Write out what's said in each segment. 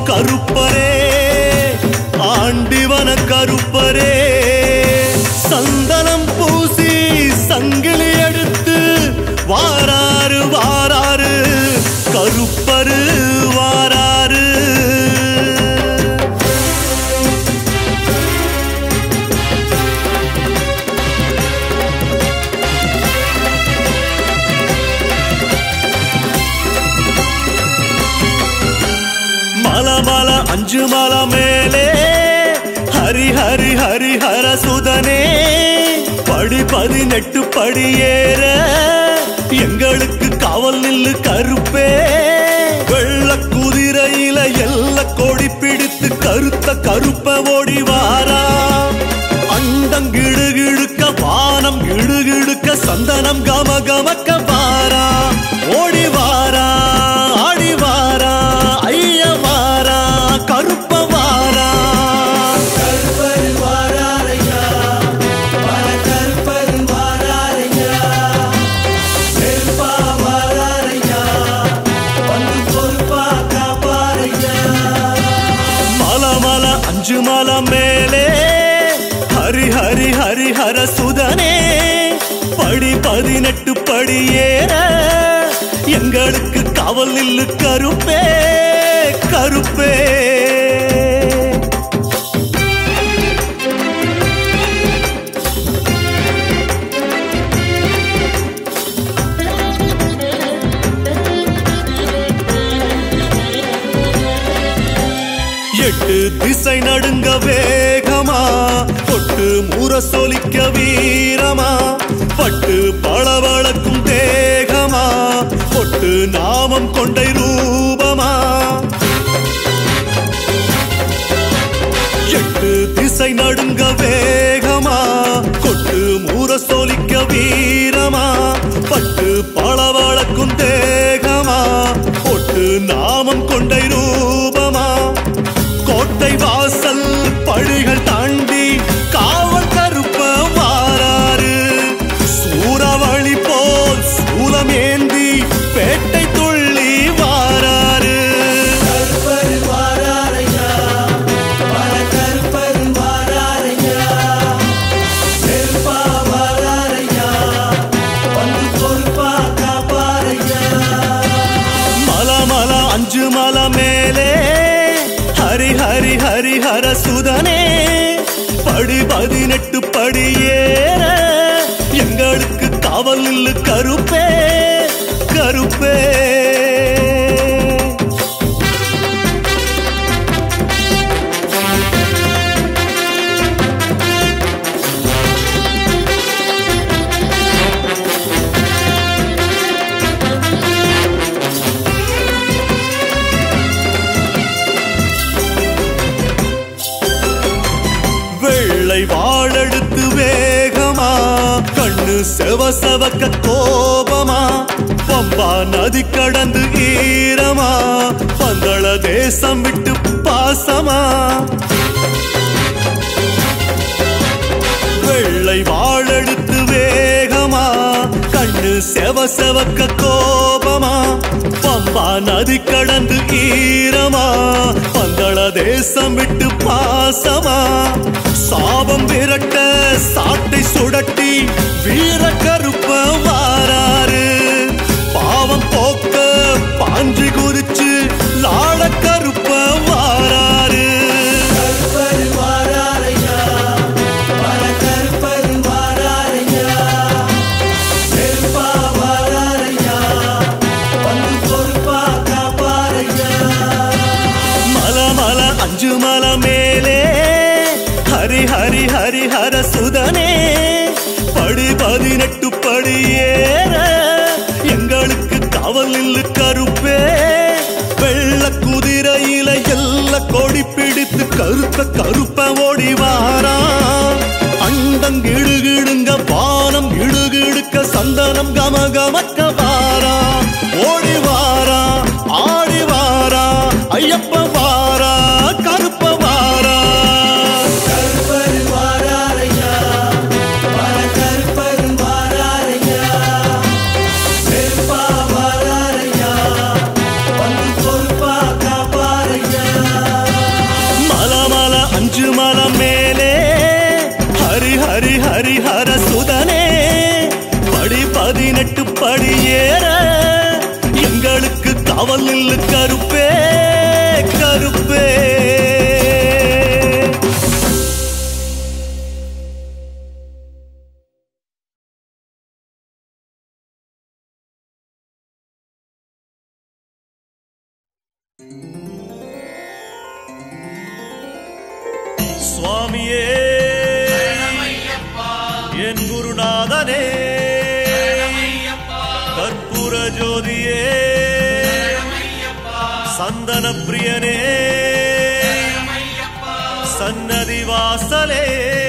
கருப்பரே ஆண்டிவன கருப்பரே சந்தனம் பூசி சங்கிலி எடுத்து வாராரு வாராரு கருப்பரு வாராரு மல மல அஞ்சு மல மேலே ஹரி ஹரி ஹரி ஹர சுதனே படி பதினெட்டு படி ஏற எங்களுக்கு காவல் நில்லு கருப்பே வெள்ள குதிரையில எல்ல கொடி பிடித்து கருத்த கருப்ப ஓடி வாரா அண்டம் கிடுகிடுக்க வானம் கிடுகிடுக்க சந்தனம் கம கமக்க வாரா ஓடி வாரா ஆடி வாரா ஐய வாரா கருப்ப வாரா கருப்பர் வாராரையா வர கருப்பர் வாராரையா நெருப்பா வாராரையா வந்து பொறுப்பா காப்பாரையா மல மல அஞ்சு மல மேலே ஹரி ஹரி ஹரி ஹர சுதனே படி பதினெட்டு படி ஏற எங்களுக்கு காவல் நில்லு கருப்பே கருப்பே எட்டு திசை நடுங்க வேகமா பொட்டு முரசொலிக்க வீரமா பட்டு பளபளக்கும் தேகமா பொட்டு நாமம் கொண்டை ரூபமா எட்டு திசை நடுங்க வேகமா கொட்டு முரசொலிக்க வீரமா பட்டு பளபளக்கும் தேகமா பொட்டு நாமம் கொண்டை ரூபமா கோட்டை வாசல் பழிகள் தாண்டி காவல் கருப்ப வாராரு சூறாவளி போல் சூலமேந்தி பேட்டை துள்ளி வாராரு கருப்பர் வாராரையா வர கருப்பர் வாராரையா நெருப்பா வாராரையா வந்து பொறுப்பா காப்பாரையா மல மல அஞ்சு மல மேலே ஹரி ஹரி ஹரி ஹர சுதனே படி பதினெட்டு படி ஏற எங்களுக்கு காவல் நில்லு கருப்பே கருப்பே வெள்ளை வாழெடுத்து வேகமா கண்ணு செவ செவக்க கோபமா பம்பா நதி கடந்து ஈரமா பந்தள தேசம் விட்டு பாசமா வெள்ளை வாழெடுத்து வேகமா கண்ணு செவ செவக்க கோபமா பம்பா நதி கடந்து ஈரமா பந்தள தேசம் விட்டு பாசமா சாபம் விரட்ட சாட்டை சுடட்டி வீர கருப்ப வாராரு பாவம் போக்க பாஞ்சி குறிச்சு லாட கருப்ப வாராரு கருப்பர் வாராரையா வர கருப்பர் வாராரையா நெருப்பா வாராரையா வந்து பொறுப்பா காப்பாரையா மல மல அஞ்சு மல மேலே ஹரி ஹரி ஹரி ஹர சுதனே படி பதினெட்டு படி ஏற எங்களுக்கு காவல் நில்லு கருப்பே வெள்ள குதிரையில எல்ல கொடி பிடித்து கருத்த கருப்ப ஓடி வாரா அண்டம் கிடுகிடுங்க வானம் கிடுகிடுக்க சந்தனம் கம கமக்க வாரா ஓடி வாரா ஆடி வாரா ஐயப்ப வாரா கருப்ப வாரா கருப்பர் வாராரையா வர கருப்பர் வாராரையா நெருப்பா வாராரையா வந்து பொறுப்பா காப்பாரையா போல் நில்லு கருப்பே கருப்பே சுவாமியே என் குருநாதனே கற்பூர ஜோதியே சந்தன பிரியனே சன்னதி வாசலே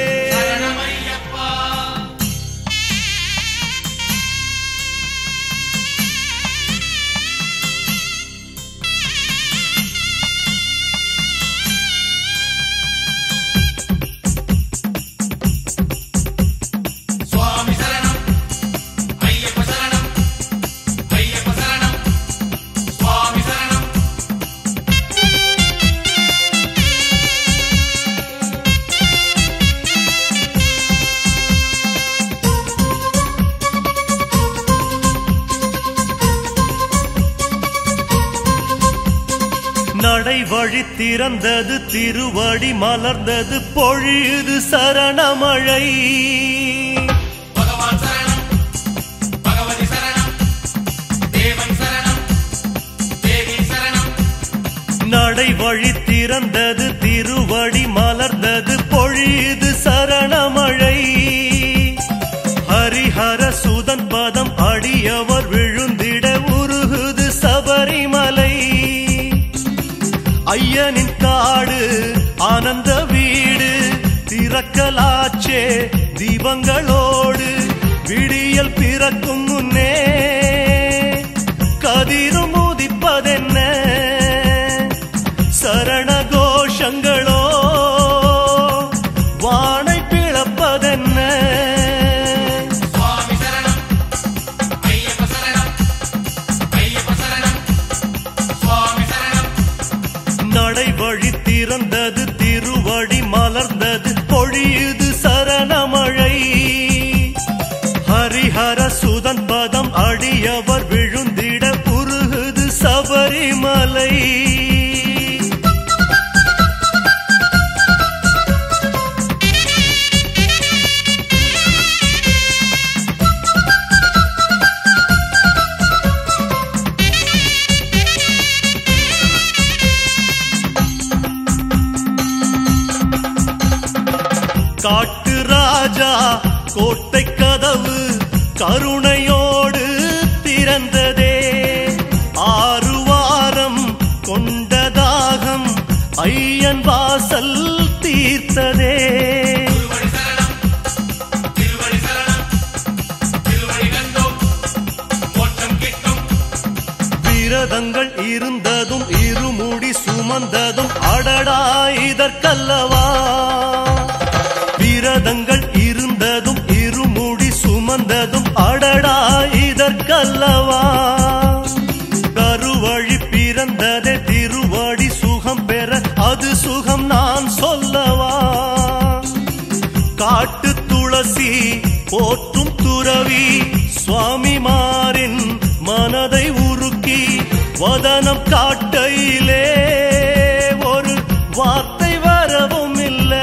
சுவாமி சரணம் ஐயப்ப சரணம் ஐயப்ப சரணம் சுவாமி சரணம் நடை வழி திறந்தது திருவடி மலர்ந்தது பொழியுது சரணமழை பகவான் சரணம் பகவதி சரணம் தேவன் சரணம் தேவி சரணம் நடை வழி திறந்தது திருவடி மலர்ந்தது பொழியுது சரணமழை ஹரிஹர சுதன் பதம் அடியவர் விழுந்திட உருகுது சபரிமலை ஐயனின் காடு ஆனந்த வீடு திறக்கலாச்சே தீபங்களோடு விடியல் பிறக்கும் முன்னே கதிரும் உதிப்பதென்ன சரண கோஷங்களோ வானை பிளப்பதென்ன சுவாமி சரணம் ஐயப்ப சரணம் ஐயப்ப சரணம் சுவாமி சரணம் நடை வழி திறந்தது திருவடி மலர்ந்தது பொழியுது சரணமழை ஹரிஹர சுதன் பதம் அடியவர் விழுந்திட உருகுது சபரிமலை காட்டு ராஜா கோட்டை கதவு கருணையோடு திறந்ததே ஆறு வாரம் கொண்ட தாகம் ஐயன் வாசல் தீர்த்ததே திருவடி சரணம் திருவடி சரணம் திருவடி கண்டோம் மோட்சம் கிட்டும் விரதங்கள் இருந்ததும் இருமுடி சுமந்ததும் அடடா இதற்கல்லவா விரதங்கள் இருந்ததும் இருமுடி சுமந்ததும் அடடா இதற்கல்லவா கருவழி பிறந்ததே திருவடி சுகம் பெற அது சுகம் நான் சொல்லவா காட்டு துளசி போற்றும் துறவி சுவாமிமாரின் மனதை உருக்கி வதனம் காட்டையிலே ஒரு வார்த்தை வரவும் இல்லை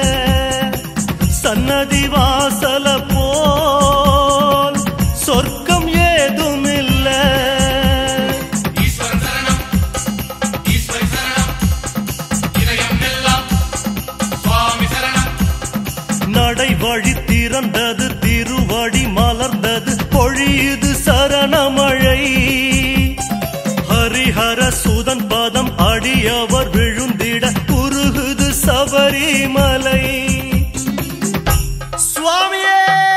சன்னதி வாசல போல் சொர்க்கம் ஏதும் இல்லை ஈஸ்வரன் சரணம் ஈஸ்வரி சரணம் இதயம் எல்லாம் சுவாமி சரணம் நடை வழி திறந்தது திருவடி மலர்ந்தது பொழியுது சரணமழை ஹரிஹர சுதன் பதம் அடியவர் விழுந்திட உருகுது சபரிமலை சுவாமியே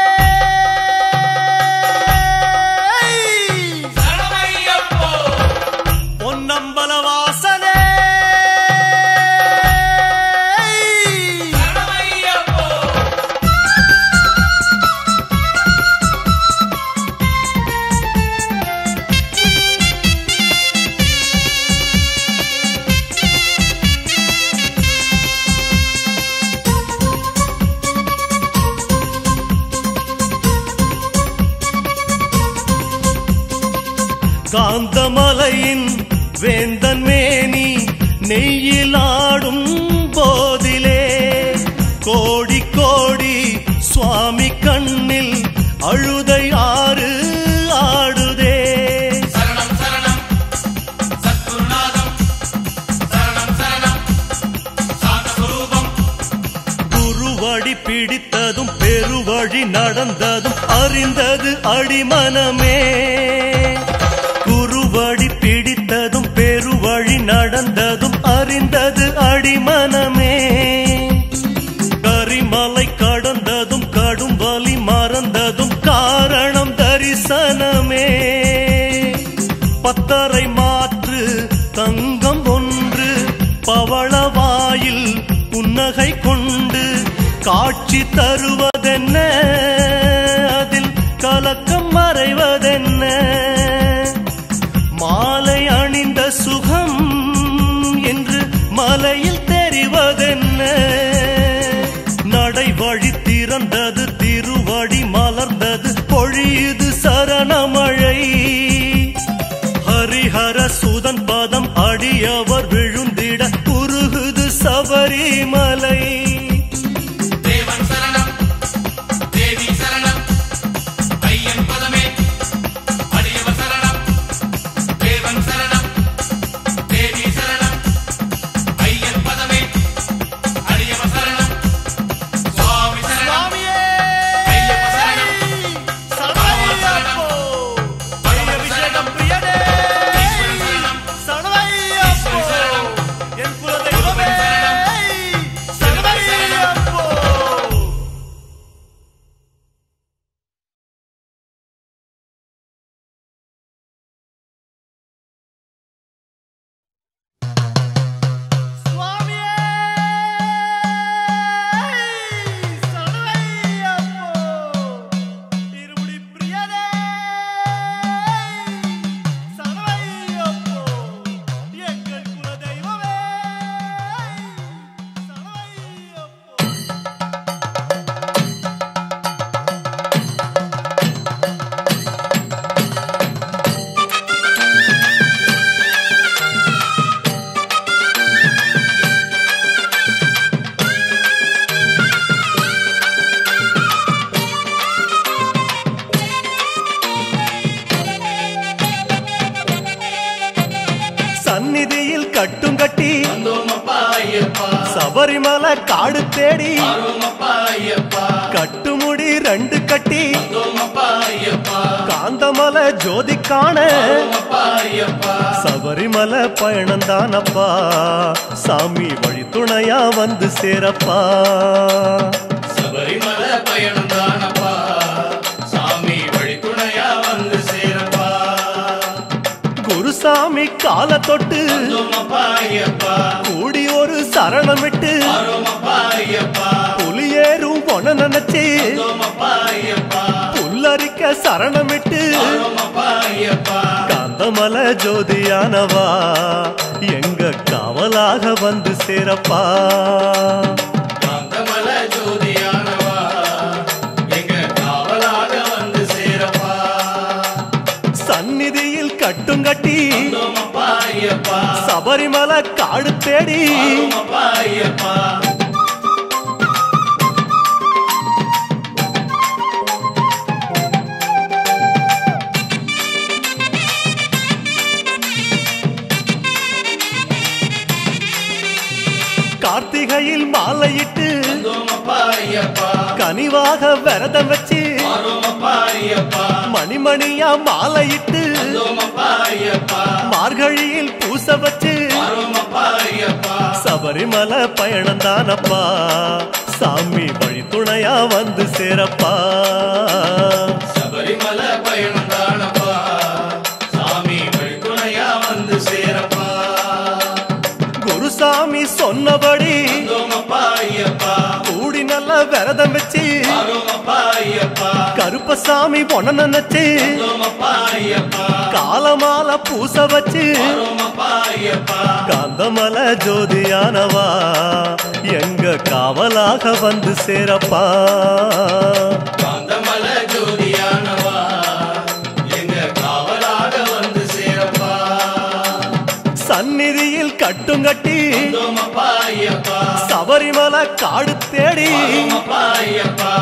சரணமையப்போ பொன்னம்பல வாசனே சரணமையப்போ காந்தமலையின் வேந்தன் மேனி நெய்யிலாடும் போதிலே கோடி கோடி சுவாமி கண்ணில் அழுதை ஆறு ஆடுதே சரணம் சரணம் சத்குருநாதம் சரணம் சரணம் சாந்தஸ்வரூபம் குருவடி பிடித்ததும் பெருவழி நடந்ததும் அறிந்தது அடிமனமே குருவடி பிடித்ததும் பெருவழி நடந்ததும் அறிந்தது அடிமனமே கரிமலை கடந்ததும் கடும் வலி மறந்ததும் காரணம் தரிசனமே பத்தரை மாற்று தங்கம் ஒன்று பவளவாயில் புன்னகை கொண்டு காட்சி தருவதென்ன அதில் கலக்கம் மறைவதென்ன மாலை அணிந்த சுகம் என்று மலையில் தெரிவதென்ன நடை வழி திறந்தது திருவடி மலர்ந்தது பொழியுது சரணமழை ஹரிஹர சுதன் பதம் அடியவர் விழுந்திட உருகுது சபரிமலை தேவன் சரணம் தேவி சரணம் ஐயன் பதமே அடியவ சரணம் தேவன் சரணம் தேவி சரணம் ஐயன் பதமே அடியவ சரணம் சுவாமி சரணம் ஐயப்ப சரணம் ராம சரணம் பரம சரணம் ஈஸ்வரன் சரணம் ஈஸ்வரன் சரணம் என் குலதெய்வமே சரணமையப்போ. சந்நிதியில் கட்டும் கட்டி வந்தோமப்பா ஐயப்பா சபரிமலை காடு தேடி ஆரோமப்பா ஐயப்பா கட்டுமுடி ரெண்டு கட்டி வந்தோமப்பா ஐயப்பா காந்தமலை ஜோதி காண ஆரோமப்பா ஐயப்பா சபரிமலை பயணந்தானப்பா சாமி வழி துணையா வந்து சேரப்பா சபரிமலை பயணம் தானப்பா சாமி வழித்துணையா வந்து சேரப்பா குருசாமி கால தொட்டு வந்தோமப்பா ஐயப்பா கூடி ஒரு சரணமிட்டு ஆரோமப்பா ஐயப்பா புலியேறும் பொன நினைச்சு வந்தோமப்பா ஐயப்பா புல்லரிக்க சரணமிட்டு ஆரோமப்பா ஐயப்பா காந்தமல ஜோதியானவா எங்க காவலாக வந்து சேரப்பா காந்தமல ஜோதியானவா எங்க காவலாக வந்து சேரப்பா சந்நிதியில் கட்டும் கட்டி வந்தோமப்பா ஐயப்பா சபரிமலை காடு தேடி ஆரோமப்பா ஐயப்பா கார்த்திகையில் மாலையிட்டு வந்தோமப்பா ஐயப்பா கனிவாக விரதம் வச்சு ஆரோமப்பா ஐயப்பா மணிமணியா மாலையிட்டு வந்தோமப்பா ஐயப்பா மார்கழியில் பூச வச்சு ஆரோமப்பா ஐயப்பா சபரிமலை பயணம் தானப்பா சாமி வழி துணையா வந்து சேரப்பா சபரிமலை பயணம் தானப்பா சாமி வழித்துணையா வந்து சேரப்பா குருசாமி சொன்னபடி வந்தோமப்பா ஐயப்பா கூடி நல்ல விரதம் வச்சு ஆரோமப்பா ஐயப்பா கருப்பசாமி பொண்ண நினைச்சு வந்தோமப்பா ஐயப்பா காலமால பூச வச்சு ஆரோமப்பா ஐயப்பா காந்தமல ஜோதியானவா எங்க காவலாக வந்து சேரப்பா காந்தமல ஜோதியானவா எங்க காவலாக வந்து சேரப்பா கட்டுங்கட்டி வந்தோமப்பா ஐயப்பா சபரிமலை காடு தேடி வந்தோமப்பா ஐயப்பா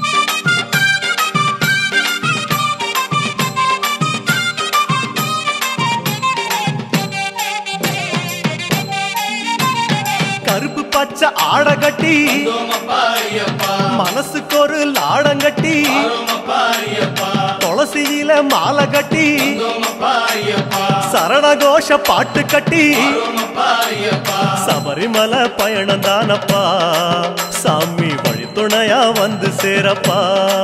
கருப்பு பச்சை ஆட கட்டி வந்தோமப்பா ஐயப்பா மனசுக்கு ஒரு லாடங்கட்டி வந்தோமப்பா ஐயப்பா துளசியில மாலை கட்டி வந்தோமப்பா ஐயப்பா சரணகோஷ பாட்டு கட்டி வந்தோமப்பா ஐயப்பா சபரிமலை பயணம் தானப்பா சாமி வழித்துணையா வந்து சேரப்பா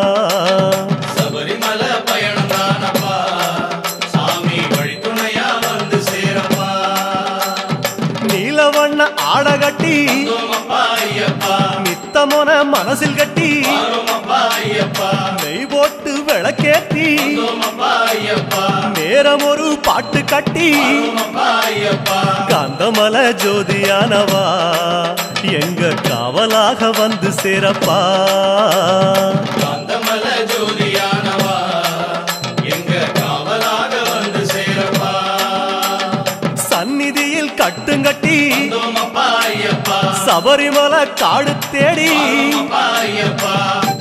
சபரிமலை பயணம் தானப்பா சாமி வழித்துணையா வந்து சேரப்பா நீலவண்ண ஆட கட்டி வந்தோமப்பா ஐயப்பா நித்தமொன மனசில் கட்டி வந்தோமப்பா ஐயப்பா நெய் போட்டு விளக்கேத்தி வந்தோமப்பா ஐயப்பா நேரம் ஒரு பாட்டு கட்டி வந்தோமப்பா ஐயப்பா காந்தமல ஜோதியானவா எங்க காவலாக வந்து சேரப்பா காந்தமல ஜோதியானவா எங்க காவலாக வந்து சேரப்பா சந்நிதியில் கட்டுங்கட்டி வந்தோமப்பா ஐயப்பா சபரிமலை காடு தேடி வந்தோமப்பா ஐயப்பா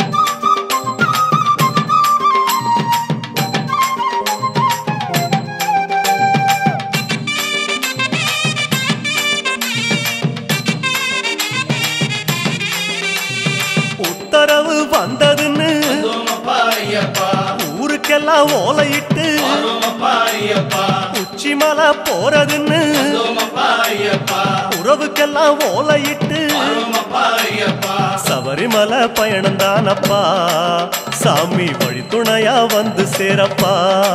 உத்தரவு வந்ததுன்னு வந்தோமப்பா ஐயப்பா ஊருக்கெல்லாம் ஓலையிட்டு வந்தோமப்பா ஐயப்பா உச்சிமலை போறதுன்னு வந்தோமப்பா ஐயப்பா உறவுக்கெல்லாம் ஓலையிட்டு வந்தோமப்பா ஐயப்பா சபரிமலை பயணம் தானப்பா சாமி வழித்துணையா வந்து சேரப்பா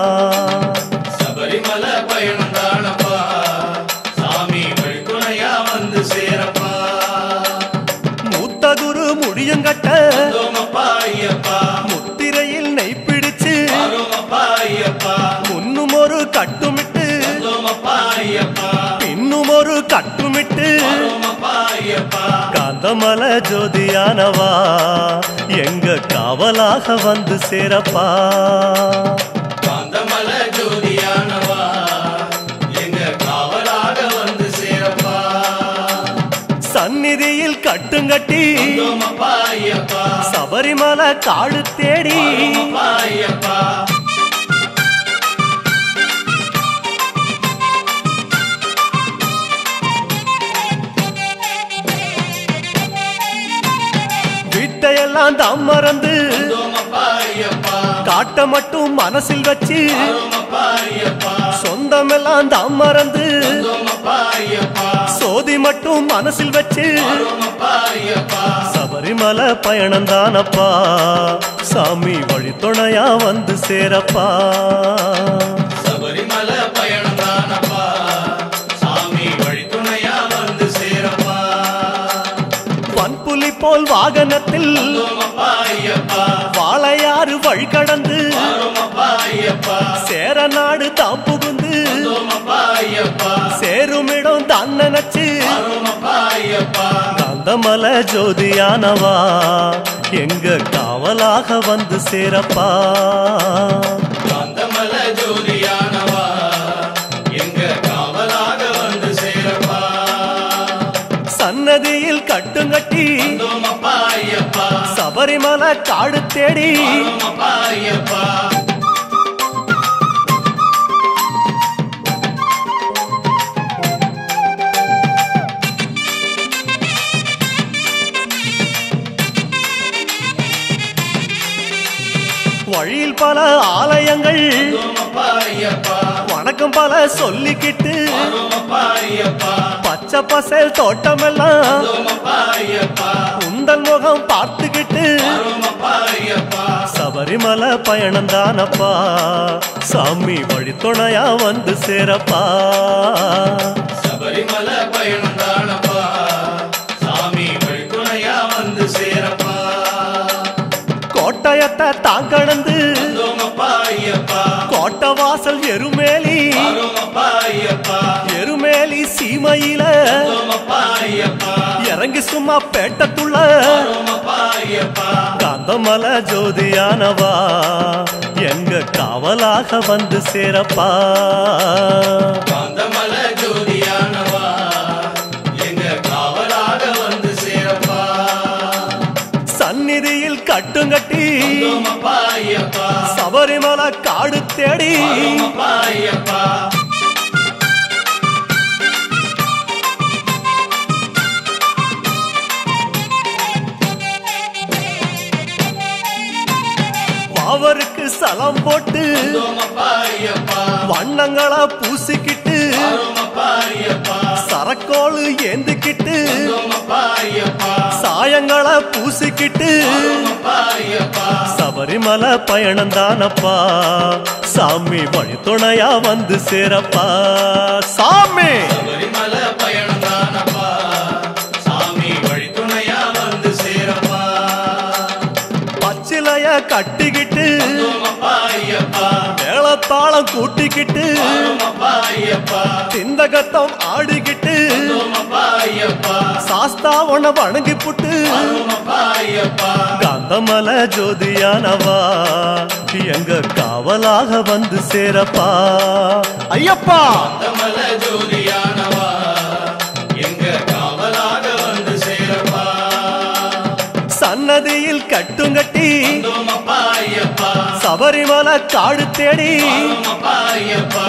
சபரிமலை பயணம் தானப்பா சாமி வழித்துணையா வந்து சேரப்பா மூத்த குரு முடியுங்கட்ட வந்தோமப்பா ஐயப்பா முத்திரையில் நெய் பிடிச்சு வந்தோமப்பா ஐயப்பா முன்னும் ஒரு கட்டுமிட்டு வந்தோமப்பா ஐயப்பா பின்னும் ஒரு கட்டுமிட்டு வந்தோமப்பா ஐயப்பா காந்தமல ஜோதியானவா எங்க காவலாக வந்து சேரப்பா காந்தமல ஜோதியானவா எங்க காவலாக வந்து சேரப்பா சந்நிதியில் கட்டுங்கட்டி வந்தோமப்பா ஐயப்பா சபரிமலை காடு தேடி வந்தோமப்பா ஐயப்பா வீட்டையெல்லாம் தம் மறந்து வந்தோமப்பா ஐயப்பா காட்ட மட்டும் மனசில் வச்சு வந்தோமப்பா ஐயப்பா சொந்தமெல்லாம் தம் மறந்து வந்தோமப்பா ஐயப்பா சோதி மட்டும் மனசில் வச்சு வந்தோமப்பா ஐயப்பா சபரிமலை பயணம் தானப்பா சாமி வழித்துணையா வந்து சேரப்பா சபரிமலை பயணம் தானப்பா சாமி வழித்துணையா வந்து சேரப்பா வன்புலி போல் வாகனத்தில் வந்தோமப்பா ஐயப்பா வாழையாறு வழி கடந்து வந்தோமப்பா ஐயப்பா சேர நாடு தாம் புகுந்து வந்தோமப்பா ஐயப்பா சேருமிடம் தான் நினைச்சு வந்தோமப்பா ஐயப்பா காந்தமல ஜோதியானவா எங்க காவலாக வந்து சேரப்பா காந்தமல ஜோதியானவா எங்க காவலாக வந்து சேரப்பா சன்னதியில் கட்டுங்கட்டி வந்தோமப்பா ஐயப்பா சபரிமலை காடு தேடி வந்தோமப்பா ஐயப்பா வழியில் பல ஆலயங்கள் வந்தோமப்பா ஐயப்பா வணக்கம் பல சொல்லிக்கிட்டு வந்தோமப்பா ஐயப்பா பச்சை பசேல் தோட்டமெல்லாம் வந்தோமப்பா ஐயப்பா உந்தல் முகம் பார்த்துக்கிட்டு வந்தோமப்பா ஐயப்பா சபரிமலை பயணம் தானப்பா சாமி வழித்துணையா வந்து சேரப்பா சபரிமலை பயணம் தானப்பா சாமி வழித்துணையா வந்து சேரப்பா கோட்டயத்தை தான் கடந்து வந்தோமப்பா ஐயப்பா கோட்டை வாசல் எருமேலி வந்தோமப்பா ஐயப்பா எருமேலி சீமையில வந்தோமப்பா ஐயப்பா இறங்கி சும்மா பேட்டத்துள்ள வந்தோமப்பா ஐயப்பா காந்தமல ஜோதியானவா எங்க காவலாக வந்து சேரப்பா காந்தமல ஜோதியானவா கட்டுங்கட்டி வந்தோமப்பா ஐயப்பா சபரிமலை காடு தேடி வந்தோமப்பா ஐயப்பா அவருக்கு சலம் போட்டு வந்தோமப்பா ஐயப்பா வண்ணங்களா பூசிக்கிட்டு வந்தோமப்பா ஐயப்பா சரக்கோளு ஏந்திக்கிட்டு வந்தோமப்பா ஐயப்பா சாயங்களா பூசிக்கிட்டு வந்தோமப்பா ஐயப்பா சபரிமலை பயணம் தானப்பா சாமி வழி துணையா வந்து சேரப்பா சாமி சபரிமலை பயணம் தானப்பா சாமி வழித்துணையா வந்து சேரப்பா பச்சிலைய கட்டிக்கிட்டு வந்தோமப்பா ஐயப்பா மேளத்தாளம் கூட்டிக்கிட்டு வந்தோமப்பா ஐயப்பா திந்தகத்தம் ஆடிக்கிட்டு வந்தோமப்பா ஐயப்பா சாஸ்தா உன வணங்கி புட்டு வந்தோமப்பா ஐயப்பா காந்தமல ஜோதியானவா எங்க காவலாக வந்து சேரப்பா ஐயப்பா கமல ஜோதியானவா எங்க காவலாக வந்து சேரப்பா சன்னதியில் கட்டுங்கட்டி வந்தோமப்பா ஐயப்பா சபரிமலை காடு தேடி வந்தோமப்பா ஐயப்பா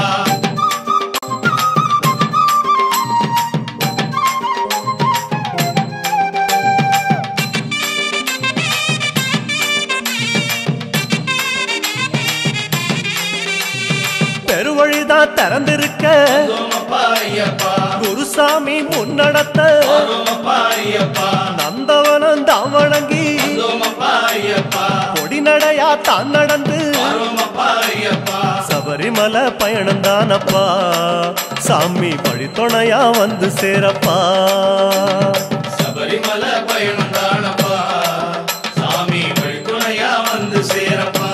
பெருவழிதான் திறந்திருக்க வந்தோமப்பா ஐயப்பா குருசாமி முன்னடத்த வந்தோமப்பா ஐயப்பா நந்தவனம் தான் வணங்கி வந்தோமப்பா ஐயப்பா கொடிநடையா தான் நடந்து வந்தோமப்பா ஐயப்பா சபரிமலை பயணம் தானப்பா சாமி வழி துணையா வந்து சேரப்பா சபரிமலை பயணம் தானப்பா சாமி வழித்துணையா வந்து சேரப்பா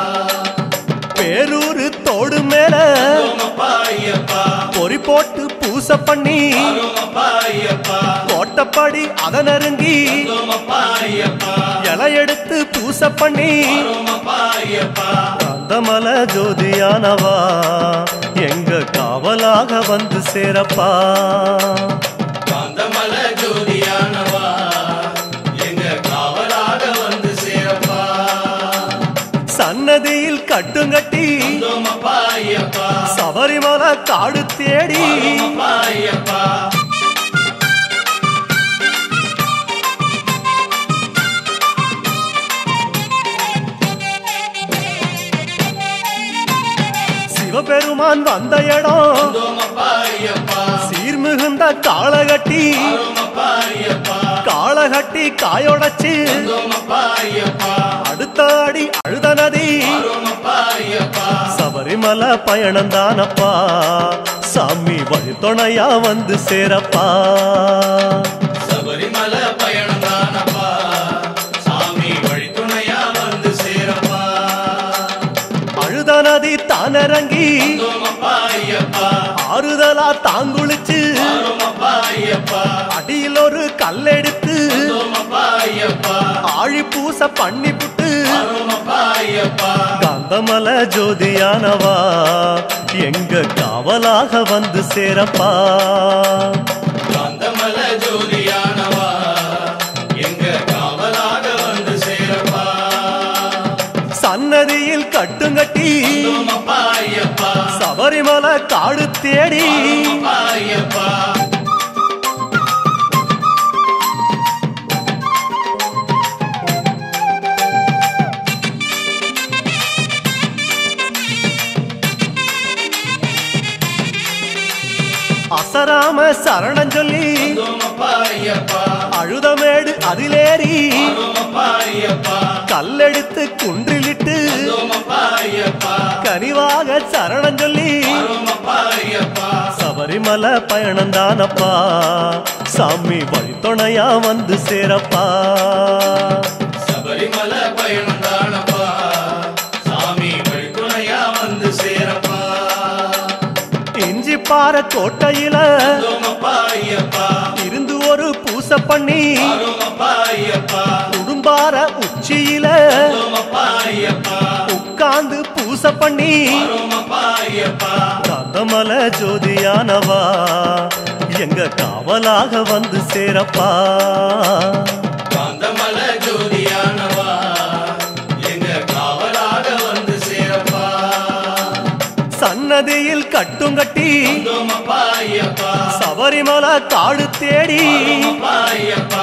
பேரூரு தோடு மேல வந்தோமப்பா ஐயப்பா பொறி போட்டு பூச பண்ணி வந்தோமப்பா ஐயப்பா கோட்டப்படி அதை நெருங்கி வந்தோமப்பா ஐயப்பா இலை எடுத்து பூச பண்ணி வந்தோமப்பா ஐயப்பா காந்தமல ஜோதியானவா எங்க காவலாக வந்து சேரப்பா காந்தமல ஜோதியானவா எங்க காவலாக வந்து சேரப்பா சன்னதியில் கட்டுங்கட்டி வந்தோமப்பா ஐயப்பா சபரிமலை காடு தேடி வந்தோமப்பா ஐயப்பா சிவபெருமான் வந்த இடம் வந்தோமப்பா ஐயப்பா சீர்மிகுந்த காளகட்டி வந்தோமப்பா ஐயப்பா காளகட்டி காயொடச்சு வந்தோமப்பா ஐயப்பா அடுத்த அடி அழுத நதி வந்தோமப்பா ஐயப்பா சபரிமலை பயணம் தானப்பா சாமி வழி துணையா வந்து சேரப்பா சபரிமலை பயணம் தானப்பா சாமி வழித்துணையா வந்து சேரப்பா அழுத நதி தானிறங்கி வந்தோமப்பா ஐயப்பா ஆறுதலா தாங்குளிச்சு வந்தோமப்பா ஐயப்பா அடியில் ஒரு கல்லெடுத்து வந்தோமப்பா ஐயப்பா ஆழி பூச பண்ணி புட்டு வந்தோமப்பா ஐயப்பா காந்தமல ஜோதியானவா எங்க காவலாக வந்து சேரப்பா காந்தமல ஜோதியானவா எங்க காவலாக வந்து சேரப்பா சன்னதியில் கட்டுங்கட்டி வந்தோமப்பா ஐயப்பா சபரிமலை காடு தேடி வந்தோமப்பா ஐயப்பா அசராம சரணம் சொல்லி வந்தோமப்பா ஐயப்பா அழுதமேடு அதிலேறி வந்தோமப்பா ஐயப்பா கல்லெடுத்து குன்றிலிட்டு வந்தோமப்பா ஐயப்பா கனிவாக சரணம் சொல்லி வந்தோமப்பா ஐயப்பா சபரிமலை பயணம் தானப்பா சாமி வழி துணையா வந்து சேரப்பா சபரிமலை பயணம் தானப்பா சாமி வழித்துணையா வந்து சேரப்பா இஞ்சி பாற கோட்டையில வந்தோமப்பா ஐயப்பா இருந்து ஒரு பூசை பண்ணி வந்தோமப்பா ஐயப்பா குடும்பார உச்சியில வந்தோமப்பா ஐயப்பா உட்கார்ந்து பூசை பண்ணி வந்தோமப்பா ஐயப்பா கந்தமல ஜோதியானவா எங்க காவலாக வந்து சேரப்பா காந்தமல ஜோதியானவா கட்டும் கட்டி வந்தோமப்பா ஐயப்பா சபரிமலை காடு தேடி வந்தோமப்பா ஐயப்பா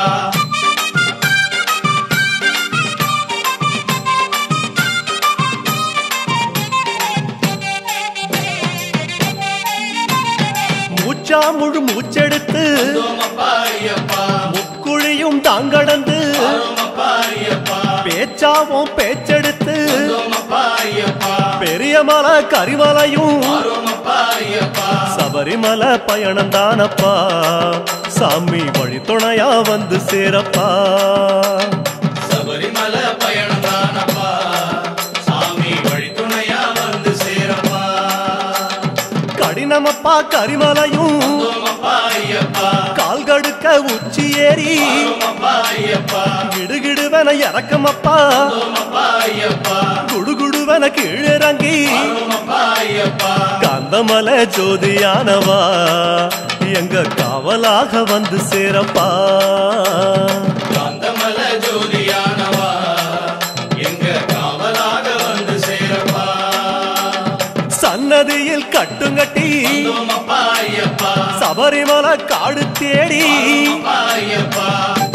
மூச்சா முழு மூச்செடுத்து வந்தோமப்பா ஐயப்பா முக்குழியும் தாங்கடந்து வந்தோமப்பா ஐயப்பா பேச்சாவும் பேச்செடுத்து வந்தோமப்பா ஐயப்பா பெரிய மலை கரிமலையும் வந்தோமப்பா ஐயப்பா சபரிமலை பயணம் தானப்பா சாமி வழி துணையா வந்து சேரப்பா சபரிமலை பயணம் தானப்பா சாமி வழித்துணையா வந்து சேரப்பா கடினமப்பா கரிமலையும் வந்தோமப்பா ஐயப்பா கால்கடுக்க உச்சி ஏறி வந்தோமப்பா ஐயப்பா கிடுகிடுவன இறக்கமப்பா வந்தோமப்பா ஐயப்பா குடுகுடுவன கீழிறங்கி வந்தோமப்பா ஐயப்பா கந்தமலை ஜோதியானவா எங்க காவலாக வந்து சேரப்பா காந்தமல ஜோதியானவா எங்க காவலாக வந்து சேரப்பா சன்னதியில் கட்டுங்கட்டி வந்தோமப்பா ஐயப்பா சபரிமலை காடு தேடி வந்தோமப்பா ஐயப்பா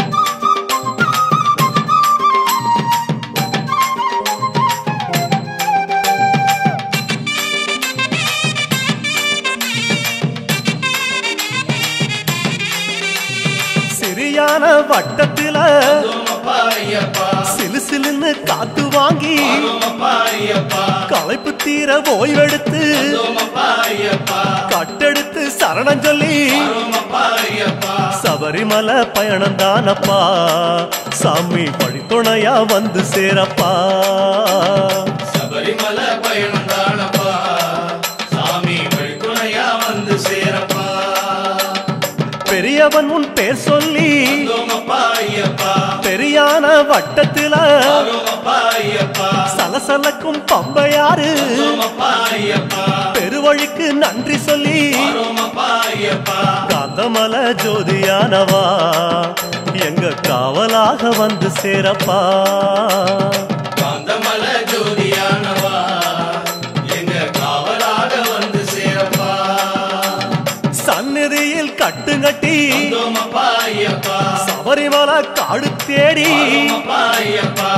சிறியான வட்டத்தில வந்தோமப்பா ஐயப்பா சிலு சிலுன்னு காத்து வாங்கி வந்தோமப்பா ஐயப்பா களைப்பு தீர ஓய்வெடுத்து வந்தோமப்பா ஐயப்பா கட்டெடுத்து சரணம் சொல்லி வந்தோமப்பா ஐயப்பா சபரிமலை பயணம் தானப்பா சாமி வழித்துணையா வந்து சேரப்பா சபரிமலை பயணம் தானப்பா சாமி வழித்துணையா வந்து சேரப்பா பெரியவன் உன் பேர் சொல்லி வந்தோமப்பா ஐயப்பா பெரியான வட்டத்தில வந்தோமப்பா ஐயப்பா சலசலக்கும் பம்பையாறு வந்தோமப்பா ஐயப்பா பெருவழிக்கு நன்றி சொல்லி வந்தோமப்பா ஐயப்பா காந்தமல ஜோதியானவா எங்க காவலாக வந்து சேரப்பா காந்தமல ஜோதியானவா எங்க காவலாக வந்து சேரப்பா சந்நிதியில் கட்டுங்கட்டி வந்தோமப்பா ஐயப்பா சபரிமலை காடு தேடி வந்தோமப்பா ஐயப்பா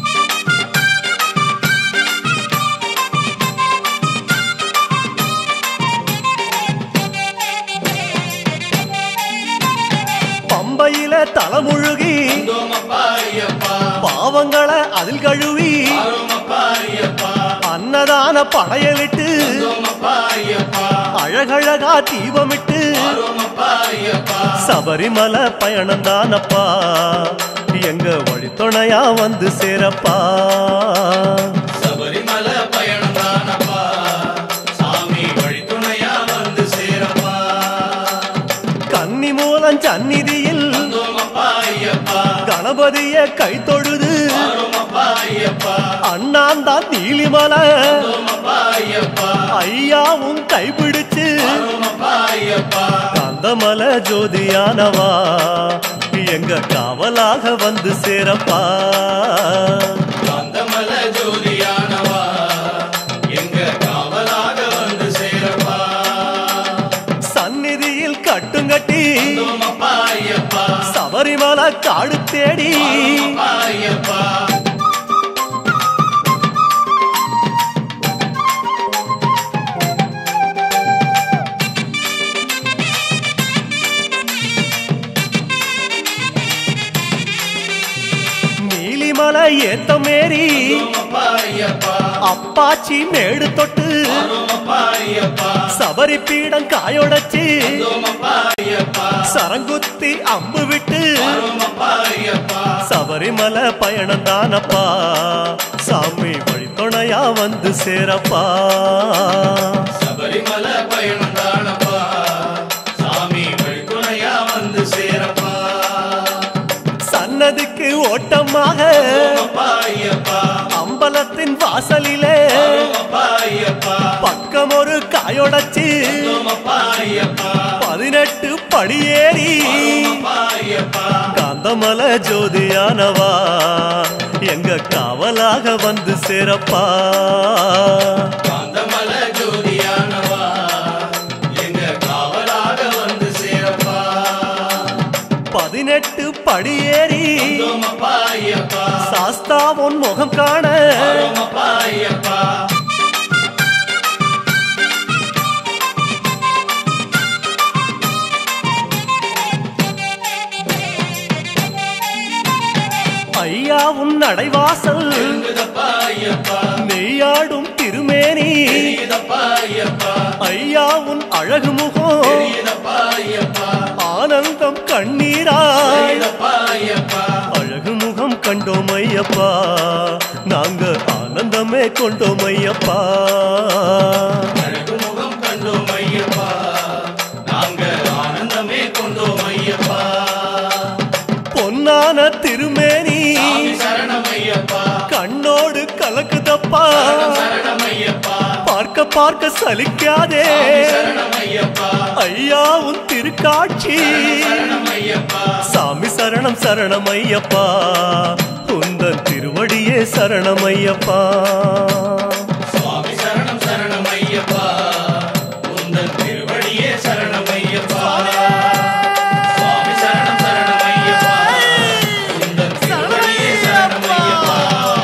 பம்பையில தலைமுழுகி வந்தோமப்பா ஐயப்பா பாவங்களை அதில் கழுவி வந்தோமப்பா ஐயப்பா அன்னதான படையலிட்டு வந்தோமப்பா ஐயப்பா அழகழகா தீபமிட்டு வந்தோமப்பா ஐயப்பா சபரிமலை பயணம் தானப்பா எங்க வழித்துணையா வந்து சேரப்பா சபரிமலை பயணம் தானப்பா சாமி வழித்துணையா வந்து சேரப்பா கன்னி மூலம் சந்நிதியில் வந்தோமப்பா ஐயப்பா கணபதிய கை தொழுது வந்தோமப்பா ஐயப்பா அண்ணாந்தான் நீலிமலை வந்தோமப்பா ஐயப்பா ஐயாவும் கைப்பிடிச்சு வந்தோமப்பா ஐயப்பா கந்தமல ஜோதியானவா எங்க காவலாக வந்து சேரப்பா காந்தமல ஜோதியானவா எங்க காவலாக வந்து சேரப்பா சந்நிதியில் கட்டுங்கட்டி வந்தோமப்பா ஐயப்பா சபரிமலை காடு தேடி வந்தோமப்பா ஐயப்பா நீலிமலை ஏத்த மேரி வந்தோமப்பா ஐயப்பா அப்பாச்சி மேடு தொட்டு வந்தோமப்பா ஐயப்பா சபரி பீடம் காயொடச்சு வந்தோமப்பா ஐயப்பா சரங்குத்தி அம்பு விட்டு வந்தோமப்பா ஐயப்பா சபரிமலை பயணம் தானப்பா சாமி வழித்துணையா வந்து சேரப்பா சபரிமலை பயணம் தானப்பா சாமி வழித்துணையா வந்து சேரப்பா சன்னதிக்கு ஓட்டமாக வந்தோமப்பா ஐயப்பா அம்பலத்தின் வாசலிலே வந்தோமப்பா ஐயப்பா பக்கம் ஒரு காயொடச்சு வந்தோமப்பா ஐயப்பா பதினெட்டு படியேறி வந்தோமப்பா ஐயப்பா காந்தமல ஜோதியானவா எங்க காவலாக வந்து சேரப்பா காந்தமல ஜோதியானவா பதினெட்டு படியேறி வந்தோமப்பா ஐயப்பா சாஸ்தா உன் முகம் காண வரோமப்பா ஐயப்பா ஐயா உன் நடைவாசல் நெருங்குதப்பா ஐயப்பா நெய்யாடும் திருமேனி தெரியுதப்பா ஐயப்பா ஐயா உன் அழகு முகம் தெரியுதப்பா ஐயப்பா ஆனந்தம் கண்ணீராய் தெரியுதப்பா ஐயப்பா அழகு முகம் கண்டோம் ஐயப்பா நாங்க ஆனந்தமே கொண்டோம் ஐயப்பா அழகு முகம் கண்டோம் ஐயப்பா நாங்க ஆனந்தமே கொண்டோம் ஐயப்பா பொன்னான திருமேனி சாமி சரணம் ஐயப்பா கண்ணோடு கலக்குதப்பா சரணம் ஐயப்பா பார்க்க பார்க்க சலிக்காதே சரணம் ஐயப்பா ஐயா உன் திருக்காட்சி சரணம் ஐயப்பா சாமி சரணம் சரணம் ஐயப்பா உந்தன் திருவடியே சரணம் ஐயப்பா சுவாமி சரணம் சரணம் ஐயப்பா உந்தன் திருவடியே சரணம் ஐயப்பா சுவாமி சரணம் சரணம் ஐயப்பா உந்தன் திருவடியே சரணம் ஐயப்பா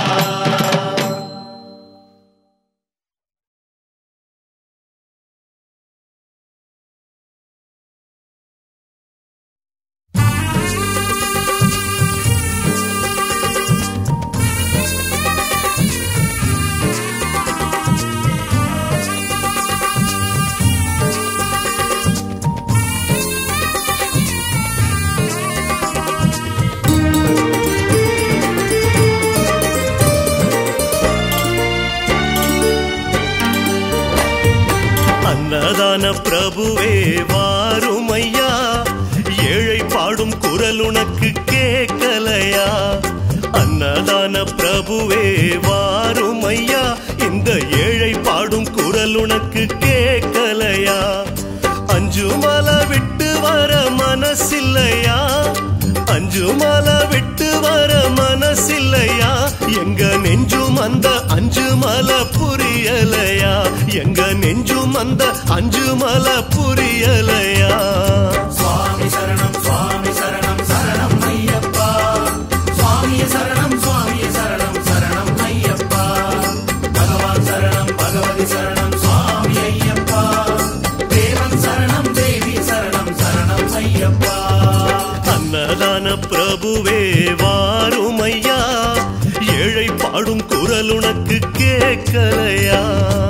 அன்னதான பிரபுவே வாரும் ஐயா ஏழை பாடும் குரல் உனக்கு கேட்கலையா அன்னதான பிரபுவே வாரும் ஐயா இந்த ஏழை பாடும் குரல் உனக்கு கேட்கலையா அஞ்சு மலை விட்டு வர மனசில்லையா அஞ்சு மலை விட்டு வர மனசில்லையா எங்க நெஞ்சும் அந்த அஞ்சு மலை புரியலையா எங்க நெஞ்சும் அந்த அஞ்சு மலை புரியலையா சுவாமி சரணம் சுவாமி சரணம் சரணம் ஐயப்பா சுவாமிய சரணம் சுவாமிய சரணம் சரணம் ஐயப்பா பகவான் சரணம் பகவதி சரணம் சுவாமி ஐயப்பா தேவன் சரணம் தேவி சரணம் சரணம் ஐயப்பா அன்னதான பிரபுவே வாரும் ஐயா ஏழை பாடும் குரல் உனக்கு கேட்கலையா